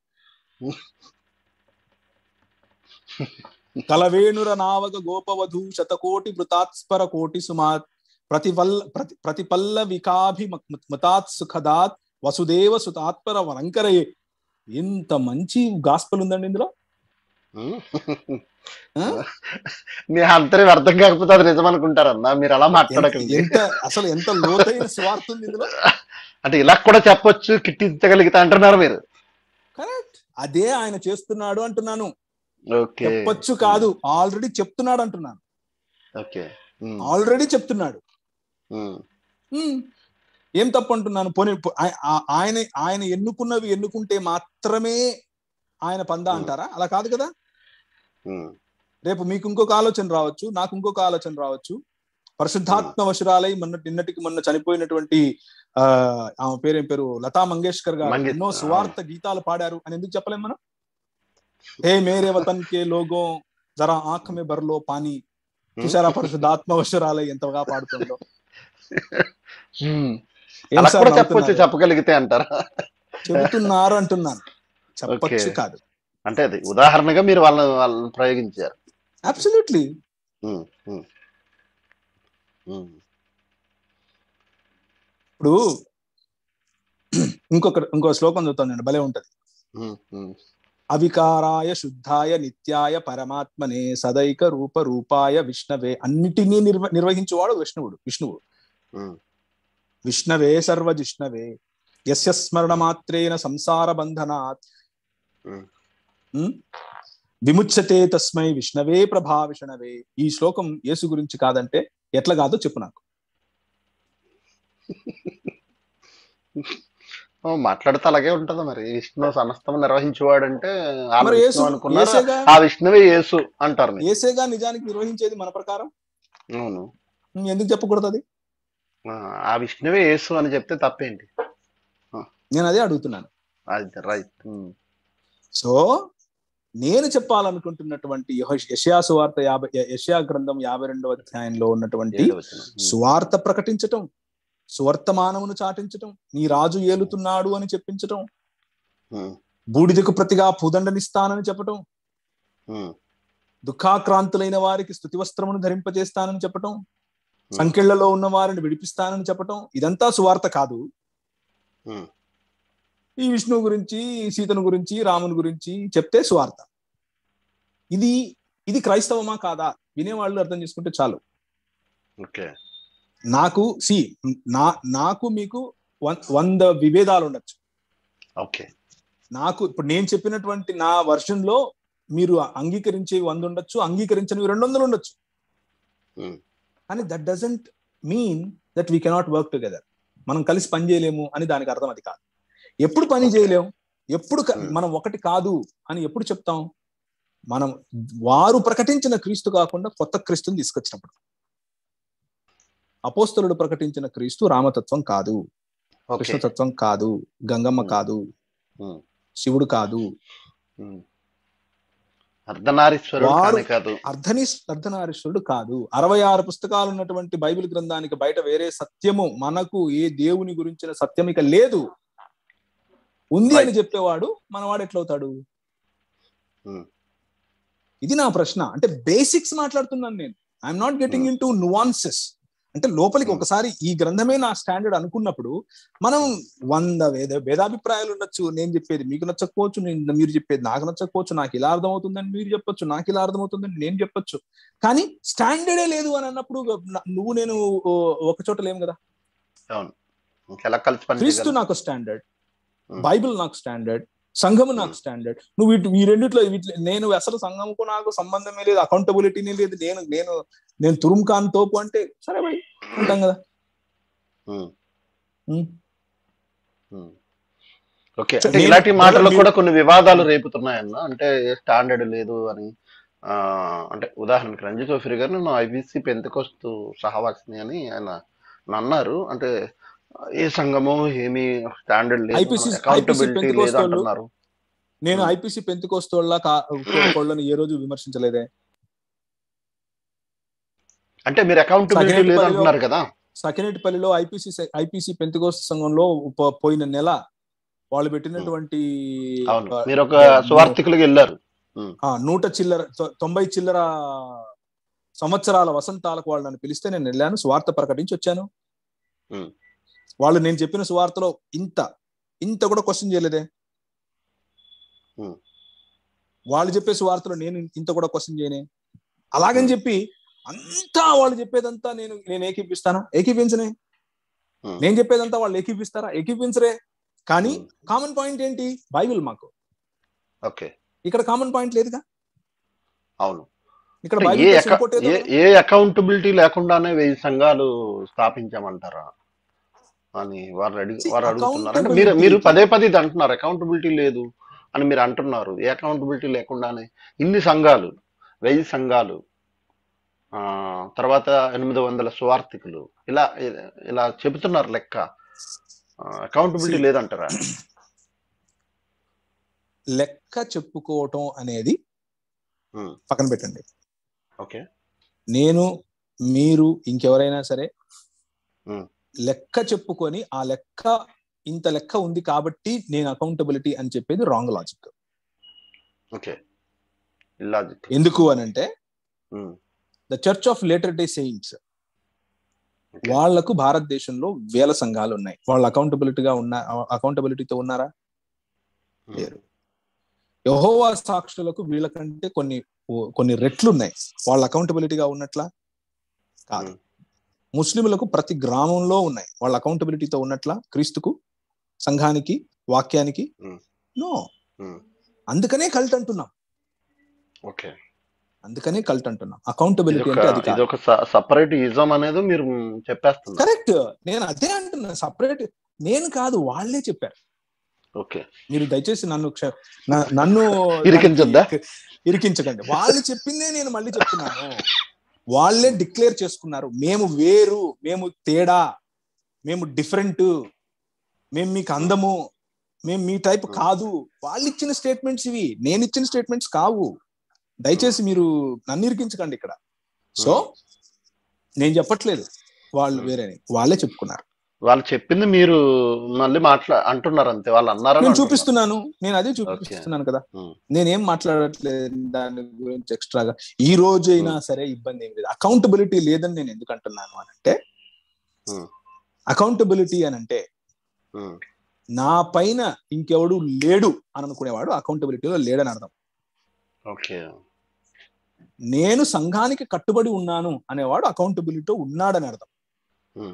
కలవేణుర నావగ గోపవధూ శతకోటి మృతాత్స్పర కోటి సుమాత్ ప్రతిపల్ల ప్రతి ప్రతిపల్ల వికాభి మతాత్ సుఖదాత్ వసుదేవ సుతాత్పర వరంకరయే ఎంత మంచి గాస్పల్ ఉందండి ఇందులో ఉమ్. ఆ? మీ అంతరం అర్థం కాకపోతే అది నిజం అనుకుంటారన్నా మీరు అలా మాట్లాడకండి ఎంత అసలు ఎంత లోతైన స్వార్థ ఉంది ఇందులో అంటే ఇలా కూడా చెప్పొచ్చు కిట్టించగలిగితే అంటున్నారు మీరు కరెక్ట్ అదే ఆయన చేస్తున్నాడు అంటున్నాను ఓకే చెప్పొచ్చు కాదు ఆల్రెడీ చెప్తున్నాడు అంటున్నాను ఓకే ఉమ్, ఆల్రెడీ చెప్తున్నాడు ఉమ్, ఉమ్. ఏం తప్పు అంటున్నాను పోనీ పో- ఆయ- ఆ- ఆయన ఆయన ఎన్నుకున్నవి ఎన్నుకుంటే మాత్రమే ఆయన పందా Hmm. అంటారా అలా కాదు కదా ఉమ్, రేపు మీకు ఇంకొక ఆలోచన రావచ్చు నాకు ఇంకొక ఆలోచన రావచ్చు పరిశుద్ధాత్మ వశురాలై మొన్న నిన్నటికి మొన్న చనిపోయినటువంటి ఆ ఆమె పేరు ఏం పేరు లతా మంగేష్కర్ గారు మంగేష్- ఎన్నో సువార్త గీతాలు పాడారు అని ఎందుకు చెప్పలేం మనం హే మేరే వతన్ కే లోగో జరా ఆంఖ మే బర్లో పానీ చూసారా పరిశుద్ధాత్మ వశురాలై ఎంతగా పాడుతుందో ఉమ్. ఏం అలా సార్ కూడా చెప్పొచ్చు నవ్వుతున్నారు? చెప్పగలిగితే అంటారా చెబుతున్నారు అంటున్నాను చెప్పొచ్చు Okay. కాదు అంటే అది ఉదాహరణగా మీరు వాళ్ళని వాళ్ళని ప్రయోగించారు అబ్సల్యూట్లీ ఉమ్, ఉమ్, ఉమ్, ఇప్పుడు ఇంకొక ఇంకో శ్లోకం చదువుతాను నేను భలే ఉంటది ఉమ్, ఉమ్, అవికారాయ శుద్ధాయ నిత్యాయ పరమాత్మనే సదైక రూప రూపాయ విష్ణవే అన్నిటినీ నిర్వ నిర్వహించేవాడు విష్ణువుడు విష్ణువు ఉమ్, విష్ణవే సర్వజిష్ణవే యస్య స్మరణ మాత్రేన సంసార బంధనాత్ ఉమ్. ఉమ్, విముచ్యతే తస్మై విష్ణవే ప్రభా విష్ణవే ఈ శ్లోకం యేసు గురించి కాదంటే ఎట్లా కాదో చెప్పు నాకు ఓ, మాట్లాడితే అలాగే ఉంటది మరి విష్ణు సమస్తం నిర్వహించేవాడంటే ఆ మరి యేసు విష్ణు అనుకున్నారు యేసేగా ఆ విష్ణువే యేసు అంటారు మీరు. యేసేగా నిజానికి నిర్వహించేది మన ప్రకారం అవును ఉమ్, ఎందుకు చెప్పకూడదు అది ఆ, ఆ విష్ణువే యేసు అని చెప్తే తప్పేంటి నేను అదే అడుగుతున్నాను అది రైట్ ఉమ్, సో నేను చెప్పాలనుకుంటున్నటువంటి యెహోష్- యెషయా సువార్త యాభై యెషయా గ్రంథం యాభై రెండవ అధ్యాయంలో ఉన్నటువంటి ఏడవ వచనం. ఉమ్, సువార్త ప్రకటించటం సువర్తమానమును చాటించటం నీ రాజు ఏలుతున్నాడు అని చెప్పించటం ఉమ్, బూడిదకు ప్రతిగా పూదండనిస్తానని చెప్పటం ఉమ్, దుఃఖాక్రాంతులైన వారికి స్థుతి వస్త్రమును ధరింపజేస్తానని చెప్పటం సంకెళ్లలో ఉన్న వారిని విడిపిస్తానని చెప్పటం ఇదంతా సువార్త కాదు ఉమ్, ఈ విష్ణువు గురించి సీతను గురించి రాముని గురించి చెప్తే సువార్త ఇది ఇది క్రైస్తవమా కాదా వినేవాళ్ళు అర్థం చేసుకుంటే చాలు ఓకే నాకు సి నా నాకు మీకు వన్- వంద విభేదాలు ఉండొచ్చు ఓకే నాకు ఇప్పుడు నేను చెప్పినటువంటి నా వర్షన్ లో మీరు అంగీకరించే వంద ఉండొచ్చు అంగీకరించనివి రెండు వందలు ఉండొచ్చు ఉమ్, కానీ that doesn't mean that we cannot work together మనం కలిసి పని చేయలేము అని దానికి అర్థం అది కాదు ఎప్పుడు పని Okay. చేయలేము ఎప్పుడు క- Hmm. మనం ఒకటి కాదు అని ఎప్పుడు చెప్తాం మనం వారు ప్రకటించిన క్రీస్తు కాకుండా కొత్త క్రీస్తుని తీసుకొచ్చినప్పుడు అపోస్తలుడు ప్రకటించిన క్రీస్తు రామతత్వం కాదు ఓకే కృష్ణతత్వం కాదు గంగమ్మ Hmm. కాదు ఉమ్, శివుడు కాదు ఉమ్. అర్ధనారీశ్వరుడు వారు- కానే కాదు అర్ధని అర్ధనారీశ్వరుడు కాదు అరవై ఆరు పుస్తకాలు ఉన్నటువంటి బైబిల్ గ్రంథానికి బయట వేరే సత్యము మనకు ఏ దేవుని గురించిన సత్యం ఇక లేదు ఉంది అని Right. చెప్పేవాడు మనవాడు ఎట్లవుతాడు Hmm. ఇది నా ప్రశ్న అంటే బేసిక్స్ మాట్లాడుతున్నాను నేను I'm not getting Hmm. Into nuances అంటే లోపలికి Hmm. ఒకసారి ఈ గ్రంథమే నా స్టాండర్డ్ అనుకున్నప్పుడు మనం వంద వేద భేదాభిప్రాయాలు ఉండొచ్చు నేను చెప్పేది మీకు నచ్చకపోవచ్చు నేను మీరు చెప్పేది నాకు నచ్చకపోవచ్చు నాకు ఇలా అర్థమవుతుందని మీరు చెప్పొచ్చు నాకు ఇలా అర్థమవుతుందని నేను చెప్పొచ్చు కానీ స్టాండర్డే లేదు అని అన్నప్పుడు న- నువ్వు నేను ఓ, ఒక చోట లేము కదా అవును ఇంకెలా కలిసి పని క్రీస్తు చేయగలం? నాకు స్టాండర్డ్ Hmm. బైబిల్ నాకు స్టాండర్డ్ సంఘము నాకు Hmm. స్టాండర్డ్ నువ్వు వీటి ఈ రెండిట్లో వీటి నేను అసలు సంఘముకు నాకు సంబంధమే లేదు అకౌంటబిలిటీనే లేదు నేను నేను నేను తురుంకాన్ తోపు అంటే సరే భయ్ ఉంటాం కదా ఉమ్, Hmm. ఉమ్. ఓకే సో అంటే నేను- ఇలాంటి మాటలు మీరు- కూడా కొన్ని వివాదాలు రేపుతున్నాయన్న అంటే స్టాండర్డ్ లేదు అని ఆ అంటే ఉదాహరణకి రంజిత్ ఓఫిరి గారు నేను ఐబీసీ పెంతకొస్తు సహవాసిని అని ఆయన అన్నారు అంటే ఏ సంఘము ఏమి స్టాండర్డ్ లేదు IPC అకౌంటబిలిటీ లేదు పెంతెకోస్తు వాళ్ళు- అంటున్నారు నేను Hmm. ఐపీసీ పెంతుకోస్తోళ్ళ కోళ్ళని ఏ రోజు విమర్శించలేదే అంటే మీరు అకౌంటబిలిటీ సగేటి లేదు పనిలో- అంటున్నారు కదా సకినేటిపల్లిలో ఐపీసీ ఐపీసీ పెంతుకోస్తు సంఘంలో పో- పోయిన నెల వాళ్ళు పెట్టినటువంటి అవును ఆ, మీరు ఒక ఆ, సువార్థికులుగా వెళ్ళారు ఆ నూట చిల్లర తొ- తొంభై చిల్లర సంవత్సరాల వసంతాలకు వాళ్ళు నన్ను పిలిస్తే నేను వెళ్ళాను స్వార్థ ప్రకటించి వచ్చాను Hmm. వాళ్ళు నేను చెప్పిన సువార్తలో ఇంత ఇంత కూడా క్వశ్చన్ చేయలేదే Hmm. వాళ్ళు చెప్పే సువార్తలో నేను ఇంత కూడా క్వశ్చన్ చేయనే అలాగని చెప్పి అంతా వాళ్ళు చెప్పేదంతా నేను నేను ఏకీపిస్తానా ఏకీపించనే Hmm. నేను చెప్పేదంతా వాళ్ళు ఏకీపిస్తారా ఏకీపించరే కానీ Hmm. కామన్ పాయింట్ ఏంటి బైబిల్ మాకు ఓకే ఇక్కడ కామన్ పాయింట్ లేదుగా అవును ఇక్కడ అంటే బైబిల్ ఏ ప్లస్ అక- ఇంకోటి ఏదో ఏ ఏ అకౌంటబిలిటీ లేకుండానే వెయ్యి సంఘాలు స్థాపించామంటారా అని వారు అడిగి See, వారు అడుగుతున్నారు అంటే accountability- మీరు మీరు పదే పదే ఇది అంటున్నారు అకౌంటబిలిటీ లేదు అని మీరు అంటున్నారు ఏ అకౌంటబిలిటీ లేకుండానే ఇన్ని సంఘాలు వెయ్యి సంఘాలు ఆ తర్వాత ఎనిమిది వందల సువార్థికులు ఇలా ఇలా చెబుతున్నారు లెక్క అకౌంటబిలిటీ See. లేదంటారా లెక్క చెప్పుకోవటం అనేది Hmm. పక్కన పెట్టండి ఓకే నేను మీరు ఇంకెవరైనా సరే Hmm. లెక్క చెప్పుకొని ఆ లెక్క ఇంత లెక్క ఉంది కాబట్టి నేను అకౌంటబిలిటీ అని చెప్పేది రాంగ్ లాజిక్ ఓకే ఇల్లాజిక్ ఎందుకు అని అంటే the church of latter day saints వాళ్లకు భారతదేశంలో వేల సంఘాలు ఉన్నాయి వాళ్ళ అకౌంటబిలిటీగా ఉన్న అకౌంటబిలిటీతో ఉన్నారా లేరు యహోవా సాక్షులకు వీళ్ళకంటే కొన్ని కొన్ని రెట్లు ఉన్నాయి వాళ్ళ అకౌంటబిలిటీగా ఉన్నట్లా కాదు Hmm. ముస్లింలకు ప్రతి గ్రామంలో ఉన్నాయి వాళ్ళ అకౌంటబిలిటీతో ఉన్నట్లా క్రీస్తుకు సంఘానికి వాక్యానికి Hmm. No Hmm. అందుకనే కల్ట్ అంటున్నాం ఓకే అందుకనే కల్ట్ అంటున్నాం అకౌంటబిలిటీ ఇదొక అంటే అది కాదు ఇదొక సపరేట్ ఇజం అనేది మీరు చెప్పేస్తున్నారు కరెక్ట్ నేను అదే అంటున్నా సపరేట్ నేను కాదు వాళ్ళే చెప్పారు ఓకే మీరు దయచేసి నన్ను క్ష- న- నన్ను ఇరికించొద్దా? దానికి ఇరికించకండి వాళ్ళు చెప్పిందే నేను మళ్ళీ చెప్తున్నాను వాళ్ళే డిక్లేర్ చేసుకున్నారు మేము వేరు మేము తేడా మేము డిఫరెంట్ మేము మీకు అందము మేము మీ టైప్ కాదు వాళ్ళు ఇచ్చిన స్టేట్మెంట్స్ ఇవి నేను ఇచ్చిన స్టేట్మెంట్స్ కావు దయచేసి మీరు నన్ను ఇరికించకండి ఇక్కడ సో నేను చెప్పట్లేదు వాళ్ళు వేరే వాళ్ళే చెప్పుకున్నారు వాళ్ళు చెప్పింది మీరు మళ్ళీ మాట్లా అంటున్నారు అంతే వాళ్ళు అన్నారని నేను అంటున్నారు. చూపిస్తున్నాను నేను అదే చూపిస్తున్నాను కదా Hmm. నేనేం మాట్లాడట్లేదు దాని గురించి ఎక్స్ట్రాగా ఈ రోజు అయినా సరే ఇబ్బంది ఏం లేదు అకౌంటబిలిటీ లేదని నేను ఎందుకు అంటున్నాను అని అంటే Hmm. అకౌంటబిలిటీ అని అంటే ఉమ్, నా పైన ఇంకెవడు లేడు అని అనుకునేవాడు అకౌంటబిలిటీలో లేడని అర్థం ఓకే నేను సంఘానికి కట్టుబడి ఉన్నాను అనేవాడు అకౌంటబిలిటీతో ఉన్నాడని అర్థం ఉమ్,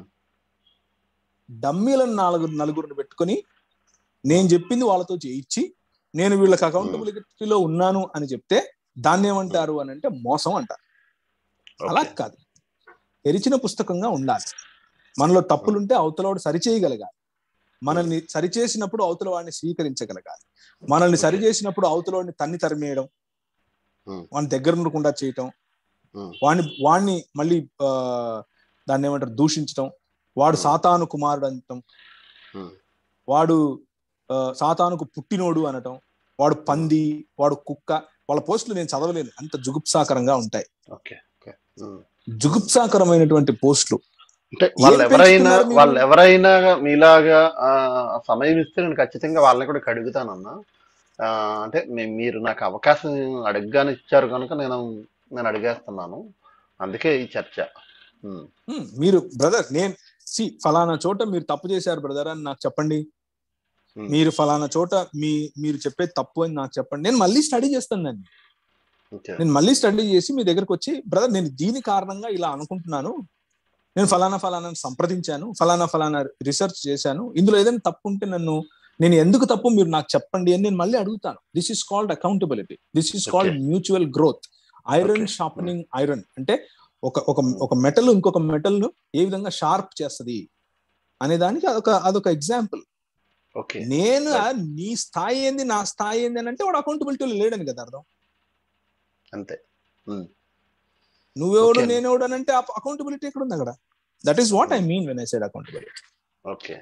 డమ్మీలను నాలుగు నలుగురిని పెట్టుకొని నేను చెప్పింది వాళ్ళతో చేయించి నేను వీళ్ళకి అకౌంటబిలిటీలో ఉన్నాను అని చెప్తే దాన్ని ఏమంటారు అని అంటే మోసం అంటారు అలా ఓకే. కాదు తెరిచిన పుస్తకంగా ఉండాలి మనలో తప్పులుంటే అవతలవాడు సరిచేయగలగాలి మనల్ని సరిచేసినప్పుడు అవతల వాడిని స్వీకరించగలగాలి మనల్ని Okay. సరిచేసినప్పుడు అవతలవాడిని తన్ని తరిమేయడం Hmm. వాడిని దగ్గర ఉండకుండా చేయటం ఉమ్, వాడిని వాడిని మళ్ళీ ఆ, దాన్ని ఏమంటారు దూషించటం వాడు Hmm. సాతాను కుమారుడు అనటం ఉమ్, వాడు ఆ, సాతానుకు పుట్టినోడు అనటం వాడు పంది వాడు కుక్క వాళ్ళ పోస్టులు నేను చదవలేను అంత జుగుప్సాకరంగా ఉంటాయి ఓకే ఓకే ఉమ్. జుగుప్సాకరమైనటువంటి పోస్టులు అంటే వాళ్ళు ఏం ఎవరైనా పెంచుతున్నారు మీరు? వాళ్ళు ఎవరైనా మీలాగా ఆ, సమయం ఇస్తే నేను ఖచ్చితంగా వాళ్ళని కూడా అడుగుతానన్నా ఆ, అంటే మీ- మీరు నాకు అవకాశం అడగగానే ఇచ్చారు కనుక నేను నేను అడిగేస్తున్నాను అందుకే ఈ చర్చ ఉమ్, హ్మ్, మీరు బ్రదర్ నేను సి ఫలానా చోట మీరు తప్పు చేశారు బ్రదర్ అని నాకు చెప్పండి Hmm. మీరు ఫలానా చోట మీ మీరు చెప్పేది తప్పు అని నాకు చెప్పండి నేను మళ్ళీ స్టడీ చేస్తాను దాన్ని ఓకే నేను మళ్ళీ స్టడీ చేసి మీ దగ్గరకు వచ్చి బ్రదర్ నేను దీని కారణంగా ఇలా అనుకుంటున్నాను నేను ఫలానా ఫలానా సంప్రదించాను ఫలానా ఫలానా రీసెర్చ్ చేశాను ఇందులో ఏదైనా తప్పు ఉంటే నన్ను నేను ఎందుకు తప్పు మీరు నాకు చెప్పండి అని నేను మళ్ళీ అడుగుతాను this is called accountability this is called mutual growth iron Okay. Sharpening iron అంటే ఒక ఒక ఒక మెటల్ ఇంకొక మెటల్ ను ఏ విధంగా షార్ప్ చేస్తది అనే దానికి అదొక అదొక ఎగ్జాంపుల్ ఓకే నేను నీ స్థాయి ఏంది నా స్థాయి ఏంది అని అంటే వాడు అకౌంటబిలిటీలో లేడని కదా అర్థం అంతే ఉమ్, నువ్వెవడు Okay. నేనెవడు అని అంటే అకౌంటబిలిటీ ఎక్కడ ఉంది అక్కడ that is what I mean when I side accountability okay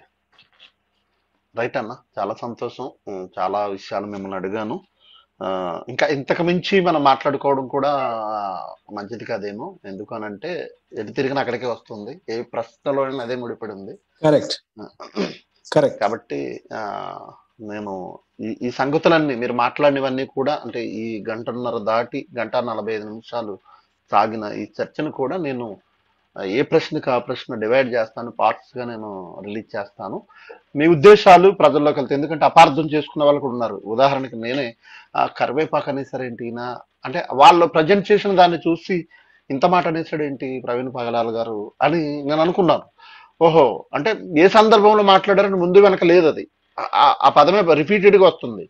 right అన్న చాలా సంతోషం ఉమ్, చాలా విషయాలు మిమ్మల్ని అడిగాను ఆ, ఇంకా ఇంతకు మించి మనం మాట్లాడుకోవడం కూడా ఆ, మంచిది కాదేమో ఎందుకనంటే ఎటు తిరిగిన అక్కడికే వస్తుంది ఏ ప్రశ్నలోనైనా అదే ముడిపడి ఉంది కరెక్ట్ కరెక్ట్ కాబట్టి ఆ, నేను ఈ ఈ సంగతులన్నీ మీరు మాట్లాడినవన్నీ కూడా అంటే ఈ గంటన్నర దాటి గంట నలభై ఐదు నిమిషాలు సాగిన ఈ చర్చను కూడా నేను ఆ, ఏ ప్రశ్నకి ఆ ప్రశ్న డివైడ్ చేస్తాను పార్ట్స్ గా నేను రిలీజ్ చేస్తాను మీ ఉద్దేశాలు ప్రజల్లోకి వెళ్తాయి ఎందుకంటే అపార్థం చేసుకునే వాళ్ళు కూడా ఉన్నారు ఉదాహరణకి నేనే ఆ, కరివేపాకు అనేసరేంటి ఈయన అంటే వాళ్ళు ప్రజెంట్ చేసిన దాన్ని చూసి ఇంత మాట అనేసాడు ఏంటి ప్రవీణ్ పగలాల్ గారు అని నేను అనుకున్నాను ఓహో అంటే ఏ సందర్భంలో మాట్లాడారని ముందు వెనక లేదు అది ఆ- ఆ- ఆ పదమే రిపీటెడ్ గా వస్తుంది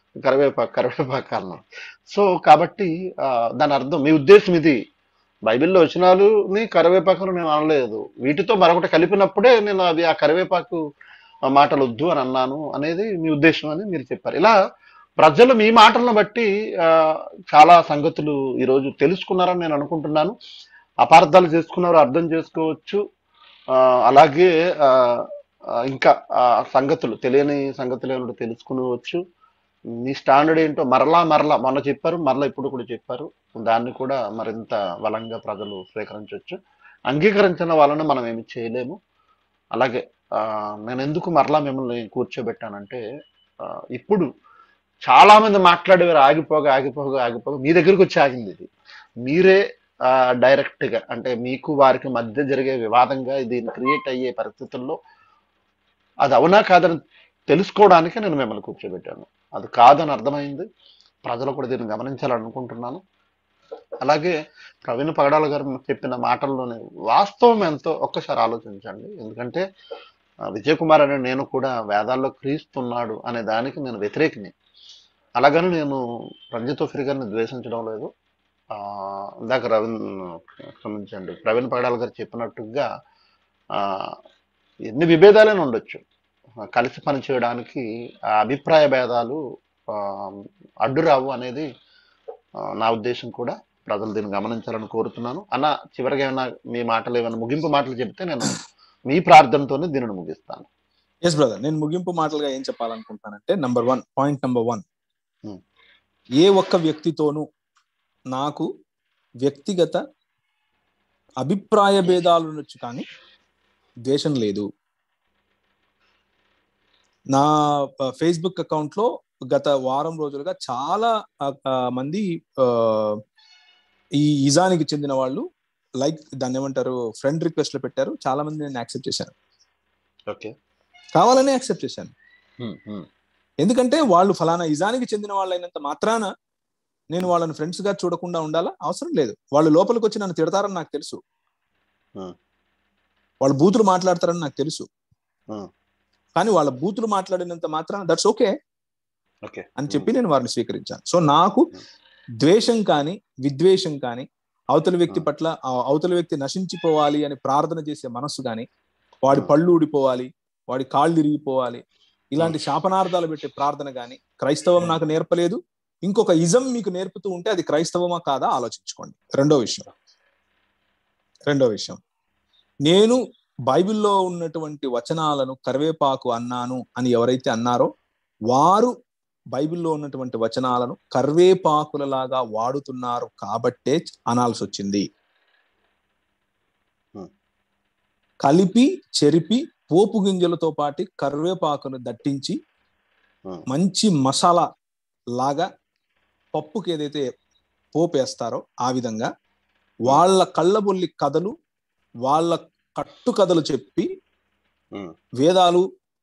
కరివేపాకు కరివేపాకు అన్నాం సో కాబట్టి ఆ, దాని అర్థం మీ ఉద్దేశం ఇది బైబిల్లో వచనాలుని కరివేపాకును నేను అనలేదు వీటితో మరొకటి కలిపినప్పుడే నేను అది ఆ కరివేపాకు ఆ మాటలు వద్దు అని అన్నాను అనేది మీ ఉద్దేశం అని మీరు చెప్పారు ఇలా ప్రజలు మీ మాటలను బట్టి ఆ, చాలా సంగతులు ఈరోజు తెలుసుకున్నారని నేను అనుకుంటున్నాను అపార్థాలు చేసుకున్నారు అర్థం చేసుకోవచ్చు ఆ, అలాగే ఆ, ఆ, ఇంకా ఆ సంగతులు తెలియని సంగతులు ఏమిటో తెలుసుకునవచ్చు మీ స్టాండర్డ్ ఏంటో మరలా మరలా మొన్న చెప్పారు మరలా ఇప్పుడు కూడా చెప్పారు దాన్ని కూడా మరింత బలంగా ప్రజలు స్వీకరించవచ్చు అంగీకరించిన వాళ్ళని మనం ఏమి చేయలేము అలాగే ఆ, నేను ఎందుకు మరలా మిమ్మల్ని కూర్చోబెట్టానంటే ఆ, ఇప్పుడు చాలా మంది మాట్లాడేవారు ఆగిపోగా ఆగిపోగా ఆగిపోగా మీ దగ్గరికి వచ్చి ఆగింది ఇది మీరే ఆ, డైరెక్ట్ గా అంటే మీకు వారికి మధ్య జరిగే వివాదంగా దీన్ని క్రియేట్ అయ్యే పరిస్థితుల్లో అది అవునా కాదని తెలుసుకోవడానికి నేను మిమ్మల్ని కూర్చోబెట్టాను అది కాదని అర్థమైంది ప్రజలు కూడా దీన్ని గమనించాలనుకుంటున్నాను అలాగే ప్రవీణ్ పగడాల గారు చెప్పిన మాటల్లోనే వాస్తవం ఎంతో ఒక్కసారి ఆలోచించండి ఎందుకంటే ఆ, విజయ్ కుమార్ అనే నేను కూడా వేదాల్లో క్రీస్తున్నాడు అనే దానికి నేను వ్యతిరేకిని అలాగని నేను రంజిత్ ఫిరి గారిని ద్వేషించడం లేదు ఆ, ఇందాక రవీన్ క్షమించండి ప్రవీణ్ పగడాల గారు చెప్పినట్టుగా ఆ, ఎన్ని విభేదాలైనా ఉండొచ్చు ఆ, కలిసి పనిచేయడానికి ఆ అభిప్రాయ భేదాలు ఆ, అడ్డురావు అనేది ఆ, నా ఉద్దేశం కూడా ప్రజలు దీన్ని గమనించాలని కోరుతున్నాను అన్న చివరిగా ఏమైనా మీ మాటలు ఏమైనా ముగింపు మాటలు చెప్తే నేను మీ ప్రార్థనతోనే దీనిని ముగిస్తాను ఎస్ బ్రదర్ నేను ముగింపు మాటలుగా ఏం చెప్పాలనుకుంటున్నానంటే number one point number one Hmm. ఏ ఒక్క వ్యక్తితోనూ నాకు వ్యక్తిగత అభిప్రాయ భేదాలు ఉండొచ్చు కానీ ద్వేషం లేదు నా ఫేస్బుక్ అకౌంట్ లో గత వారం రోజులుగా చాలా ఆ, ఆ, మంది ఆ, ఈ ఇజానికి చెందిన వాళ్ళు లైక్ దాన్ని ఏమంటారు ఫ్రెండ్ రిక్వెస్ట్ లో పెట్టారు చాలా మంది నేను యాక్సెప్ట్ చేశాను ఓకే కావాలనే యాక్సెప్ట్ చేశాను ఎందుకంటే వాళ్ళు ఫలానా ఇజానికి చెందిన వాళ్ళు అయినంత మాత్రాన నేను వాళ్ళని ఫ్రెండ్స్ గా చూడకుండా ఉండాలా అవసరం లేదు వాళ్ళు లోపలికి వచ్చి నన్ను తిడతారని నాకు తెలుసు Hmm. వాళ్ళు బూతులు మాట్లాడతారని నాకు తెలుసు Hmm. కానీ వాళ్ళ బూతులు మాట్లాడినంత మాత్రాన దట్స్ ఓకే ఓకే అని చెప్పి నేను వారిని స్వీకరించాను సో నాకు ద్వేషం కానీ విద్వేషం కానీ అవతల వ్యక్తి Hmm. పట్ల ఆ అవతల వ్యక్తి నశించిపోవాలి అని ప్రార్థన చేసే మనస్సు కానీ వాడి Hmm. పళ్ళు ఊడిపోవాలి వాడి కాళ్ళు ఇరిగిపోవాలి ఇలాంటి శాపనార్థాలు పెట్టే ప్రార్థన కానీ క్రైస్తవం నాకు నేర్పలేదు ఇంకొక ఇజం మీకు నేర్పుతూ ఉంటే అది క్రైస్తవమా కాదా ఆలోచించుకోండి రెండో విషయం రెండో విషయం నేను బైబిల్లో ఉన్నటువంటి వచనాలను కరివేపాకు అన్నాను అని ఎవరైతే అన్నారో వారు బైబిల్లో ఉన్నటువంటి వచనాలను కరివేపాకులలాగా వాడుతున్నారు కాబట్టే అనాల్సి వచ్చింది Hmm. కలిపి చెరిపి పోపు గింజలతో పాటి కరివేపాకును దట్టించి Hmm. మంచి మసాలా లాగా పప్పుకి ఏదైతే పోపు వేస్తారో ఆ విధంగా వాళ్ళ కళ్ళబొల్లి కథలు వాళ్ళ కట్టు కథలు చెప్పి Hmm. వేదాలు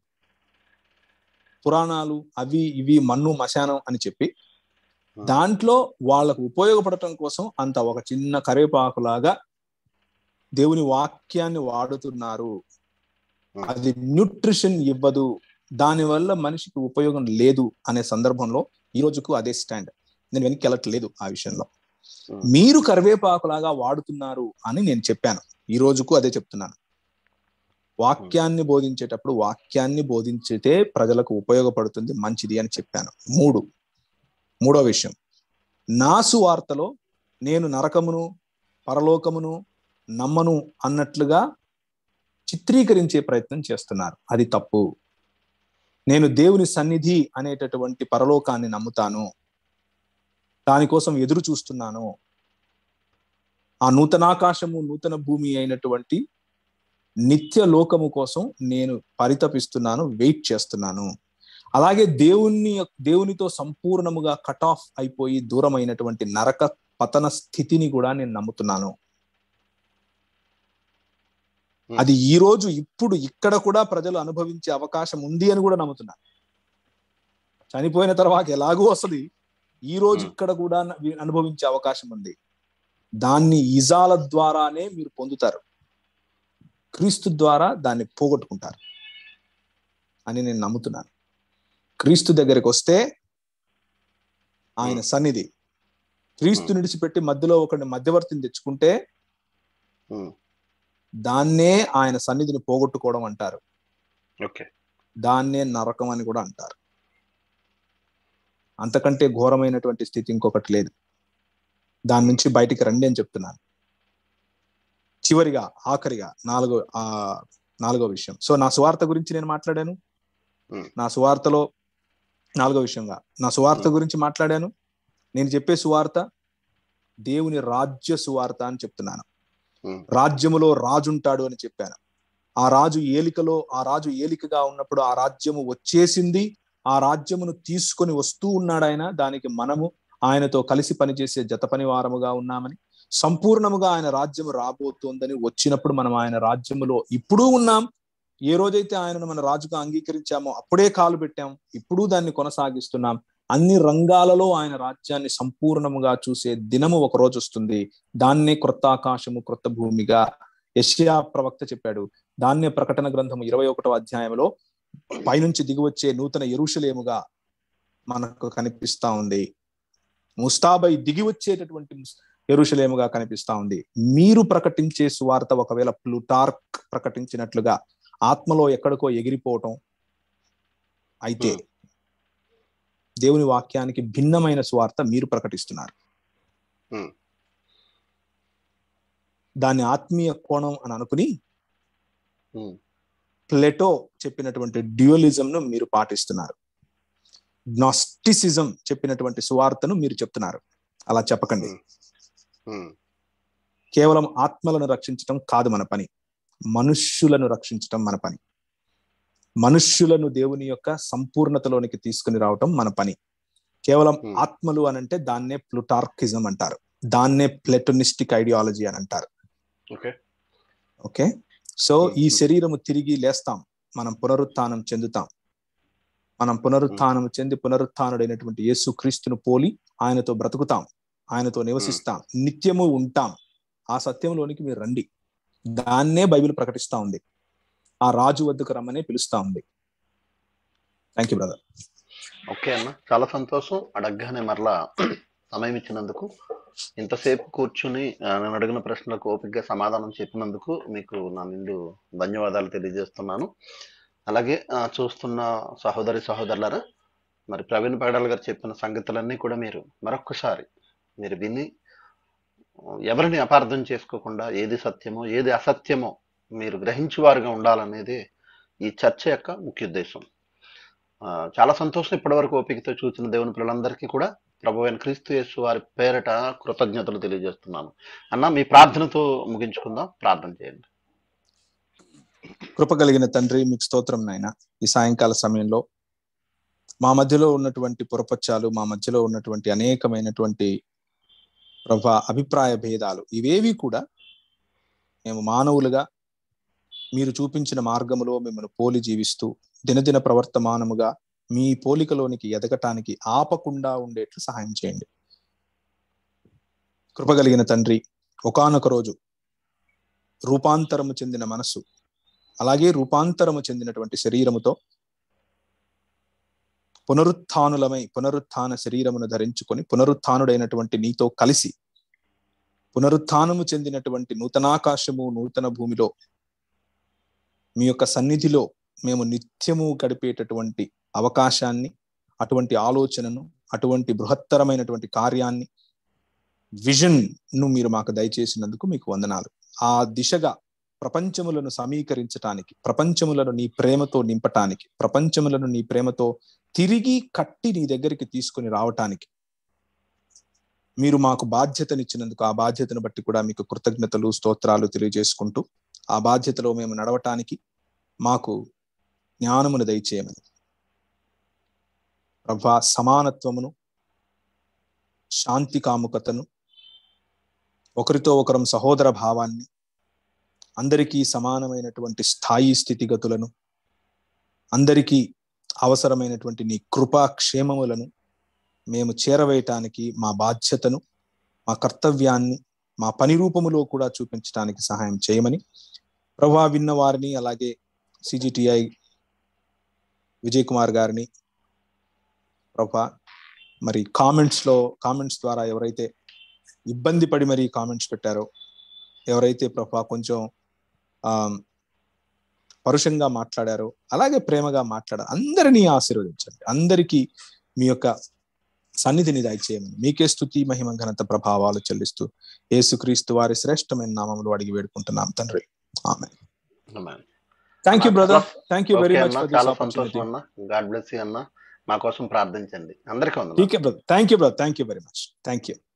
పురాణాలు అవి ఇవి మన్ను మశానం అని చెప్పి Hmm. దాంట్లో వాళ్ళకు ఉపయోగపడటం కోసం అంత ఒక చిన్న కరివేపాకులాగా దేవుని వాక్యాన్ని వాడుతున్నారు Hmm. అది న్యూట్రిషన్ ఇవ్వదు దానివల్ల మనిషికి ఉపయోగం లేదు అనే సందర్భంలో ఈ రోజుకు అదే స్టాండ్ నేను వెనక్కి వెళ్ళట్లేదు ఆ విషయంలో Hmm. మీరు కరివేపాకులాగా వాడుతున్నారు అని నేను చెప్పాను ఈ రోజుకు అదే చెప్తున్నాను వాక్యాన్ని బోధించేటప్పుడు వాక్యాన్ని బోధించితే ప్రజలకు ఉపయోగపడుతుంది మంచిది అని చెప్పాను మూడు మూడో విషయం నా సువార్తలో నేను నరకమును పరలోకమును నమ్మను అన్నట్లుగా చిత్రీకరించే ప్రయత్నం చేస్తున్నారు అది తప్పు నేను దేవుని సన్నిధి అనేటటువంటి పరలోకాన్ని నమ్ముతాను దానికోసం ఎదురు చూస్తున్నాను ఆ నూతనాకాశము నూతన భూమి అయినటువంటి నిత్య లోకము కోసం నేను పరితపిస్తున్నాను వెయిట్ చేస్తున్నాను అలాగే దేవుణ్ణి దేవునితో సంపూర్ణముగా కట్ ఆఫ్ అయిపోయి దూరమైనటువంటి నరక పతన స్థితిని కూడా నేను నమ్ముతున్నాను Hmm. అది ఈ రోజు ఇప్పుడు ఇక్కడ కూడా ప్రజలు అనుభవించే అవకాశం ఉంది అని కూడా నమ్ముతున్నాను చనిపోయిన తర్వాత ఎలాగూ వస్తుంది ఈ రోజు Hmm. ఇక్కడ కూడా న- అనుభవించే అవకాశం ఉంది దాన్ని ఇజాల ద్వారానే మీరు పొందుతారు క్రీస్తు ద్వారా దాన్ని పోగొట్టుకుంటారు అని నేను నమ్ముతున్నాను క్రీస్తు దగ్గరికి వస్తే ఆయన సన్నిధి క్రీస్తు Hmm. నిడిచిపెట్టి మధ్యలో ఒకటి మధ్యవర్తిని తెచ్చుకుంటే ఉమ్, దాన్నే ఆయన సన్నిధిని పోగొట్టుకోవడం అంటారు ఓకే దాన్నే నరకం అని కూడా అంటారు అంతకంటే ఘోరమైనటువంటి స్థితి ఇంకొకటి లేదు దాని నుంచి బయటికి రండి అని చెప్తున్నాను చివరిగా ఆఖరిగా నాలుగో ఆ నాలుగో విషయం సో నా సువార్త గురించి నేను మాట్లాడాను Hmm. నా సువార్తలో నాలుగో విషయంగా నా సువార్త Hmm. గురించి మాట్లాడాను నేను చెప్పే సువార్త దేవుని రాజ్య సువార్త అని చెప్తున్నాను ఉమ్, రాజ్యములో రాజు ఉంటాడు అని చెప్పాను ఆ రాజు ఏలికలో ఆ రాజు ఏలికగా ఉన్నప్పుడు ఆ రాజ్యము వచ్చేసింది ఆ రాజ్యమును తీసుకొని వస్తూ ఉన్నాడు ఆయన దానికి మనము ఆయనతో కలిసి పనిచేసే జత పని వారముగా ఉన్నామని సంపూర్ణముగా ఆయన రాజ్యము రాబోతోందని వచ్చినప్పుడు మనం ఆయన రాజ్యములో ఇప్పుడు ఉన్నాం ఏ రోజైతే ఆయనను మన రాజుగా అంగీకరించామో అప్పుడే కాలు పెట్టాం ఇప్పుడు దాన్ని కొనసాగిస్తున్నాం అన్ని రంగాలలో ఆయన రాజ్యాన్ని సంపూర్ణముగా చూసే దినము ఒక రోజు వస్తుంది దాన్నే క్రొత్త ఆకాశము క్రొత్త భూమిగా యెషయా ప్రవక్త చెప్పాడు దాన్నే ప్రకటన గ్రంథము ఇరవై ఒకటో అధ్యాయంలో పైనుంచి దిగివచ్చే నూతన ఎరుషలేముగా మనకు కనిపిస్తా ఉంది ముస్తాబై దిగి వచ్చేటటువంటి ముస్- ఎరుషలేముగా కనిపిస్తా ఉంది మీరు ప్రకటించే సువార్త ఒకవేళ ప్లూటార్క్ ప్రకటించినట్లుగా ఆత్మలో ఎక్కడికో ఎగిరిపోవటం అయితే Hmm. దేవుని వాక్యానికి భిన్నమైన సువార్త మీరు ప్రకటిస్తున్నారు Hmm. దాన్ని ఆత్మీయ కోణం అని అనుకుని ఉమ్, ప్లెటో చెప్పినటువంటి డ్యూయలిజం ను మీరు పాటిస్తున్నారు గ్నాస్టిసిజం చెప్పినటువంటి సువార్తను మీరు చెప్తున్నారు అలా చెప్పకండి ఉమ్, కేవలం ఆత్మలను రక్షించటం కాదు మన పని మనుష్యులను రక్షించటం మన పని మనుష్యులను దేవుని యొక్క సంపూర్ణతలోనికి తీసుకుని రావటం మన పని కేవలం Hmm. ఆత్మలు అని అంటే దాన్నే ప్లుటార్కిజం అంటారు దాన్నే ప్లెటోనిస్టిక్ ఐడియాలజీ అని అంటారు ఓకే ఓకే సో Hmm. ఈ శరీరము తిరిగి లేస్తాం మనం పునరుత్థానం చెందుతాం మనం పునరుత్థానం చెంది పునరుత్థానుడైనటువంటి యేసు క్రీస్తును పోలి ఆయనతో బ్రతుకుతాం ఆయనతో నివసిస్తాం నిత్యము ఉంటాం ఆ సత్యంలోనికి మీరు రండి దాన్నే బైబిల్ ప్రకటిస్తా ఉంది ఆ రాజు వద్దకు రమ్మనే పిలుస్తా ఉంది థ్యాంక్ యూ బ్రదర్ ఓకే అన్న చాలా సంతోషం అడగగానే మరలా సమయం ఇచ్చినందుకు ఇంతసేపు కూర్చుని ఆ, నేను అడిగిన ప్రశ్నలకు ఓపికగా సమాధానం చెప్పినందుకు మీకు నా నిండు ధన్యవాదాలు తెలియజేస్తున్నాను అలాగే ఆ, చూస్తున్న సహోదరి సహోదరులరా మరి ప్రవీణ్ పగడాల్ గారు చెప్పిన సంగతులన్నీ కూడా మీరు మరొక్కసారి మీరు విని ఎవరిని అపార్థం చేసుకోకుండా ఏది సత్యమో ఏది అసత్యమో మీరు గ్రహించేవారుగా ఉండాలనేదే ఈ చర్చ యొక్క ముఖ్య ఉద్దేశం ఆ, చాలా సంతోషం ఇప్పటివరకు ఓపికతో చూసిన దేవుని పిల్లలందరికీ కూడా ప్రభు అయిన క్రీస్తు యేసు వారి పేరట కృతజ్ఞతలు తెలియజేస్తున్నాను అన్న మీ ప్రార్థనతో ముగించుకుందాం ప్రార్థన చేయండి కృప కలిగిన తండ్రి మీకు స్తోత్రం నాయన ఈ సాయంకాల సమయంలో మా మధ్యలో ఉన్నటువంటి పొరపచ్చాలు మా మధ్యలో ఉన్నటువంటి అనేకమైనటువంటి ప్రభా అభిప్రాయ భేదాలు ఇవేవి కూడా మేము మానవులుగా మీరు చూపించిన మార్గములో మిమ్మల్ని పోలి జీవిస్తూ దినదిన ప్రవర్తమానముగా మీ పోలికలోనికి ఎదగటానికి ఆపకుండా ఉండేట్లు సహాయం చేయండి కృపగలిగిన తండ్రి ఒకానొక రోజు రూపాంతరము చెందిన మనస్సు అలాగే రూపాంతరము చెందినటువంటి శరీరముతో పునరుత్థానులమై పునరుత్థాన శరీరమును ధరించుకొని పునరుత్థానుడైనటువంటి నీతో కలిసి పునరుత్థానము చెందినటువంటి నూతనాకాశము నూతన భూమిలో మీ యొక్క సన్నిధిలో మేము నిత్యము గడిపేటటువంటి అవకాశాన్ని అటువంటి ఆలోచనను అటువంటి బృహత్తరమైనటువంటి కార్యాన్ని విజన్ ను మీరు మాకు దయచేసినందుకు మీకు వందనాలు ఆ దిశగా ప్రపంచములను సమీకరించటానికి ప్రపంచములను నీ ప్రేమతో నింపటానికి ప్రపంచములను నీ ప్రేమతో తిరిగి కట్టి నీ దగ్గరికి తీసుకుని రావటానికి మీరు మాకు బాధ్యతనిచ్చినందుకు ఆ బాధ్యతను బట్టి కూడా మీకు కృతజ్ఞతలు స్తోత్రాలు తెలియజేసుకుంటూ ఆ బాధ్యతలో మేము నడవటానికి మాకు జ్ఞానమును దయచేయమని ప్రభా సమానత్వమును శాంతి కాముకతను ఒకరితో ఒకరం సహోదర భావాన్ని అందరికీ సమానమైనటువంటి స్థాయి స్థితిగతులను అందరికీ అవసరమైనటువంటి నీ కృపా క్షేమములను మేము చేరవేయటానికి మా బాధ్యతను మా కర్తవ్యాన్ని మా పని రూపములో కూడా చూపించడానికి సహాయం చేయమని ప్రభా విన్న వారిని అలాగే సిజిటిఐ విజయ్ కుమార్ గారిని ప్రభా మరి కామెంట్స్ లో కామెంట్స్ ద్వారా ఎవరైతే ఇబ్బంది పడి మరి కామెంట్స్ పెట్టారో ఎవరైతే ప్రభా కొంచెం ఆ పరుషంగా మాట్లాడారో అలాగే ప్రేమగా మాట్లాడారు అందరినీ ఆశీర్వదించండి అందరికీ మీ యొక్క సన్నిధిని దయచేయమని మీకే స్థుతి మహిమ ఘనత ప్రభావాలు చెల్లిస్తూ యేసుక్రీస్తు వారి శ్రేష్టమైన నామంలో అడిగి వేడుకుంటున్నాం తండ్రి ఆమె Amen. Thank you brother thank you very okay much అన్న ఫర్ చాలా దిస్ సంతోషం అన్న గాడ్ బ్లెస్ యూ అన్న మా కోసం ప్రార్థించండి అందరికీ ఉంది ఠీకే brother thank you brother thank you very much thank you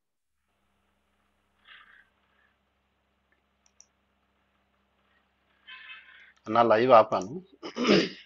అన్న లైవ్ ఆపాను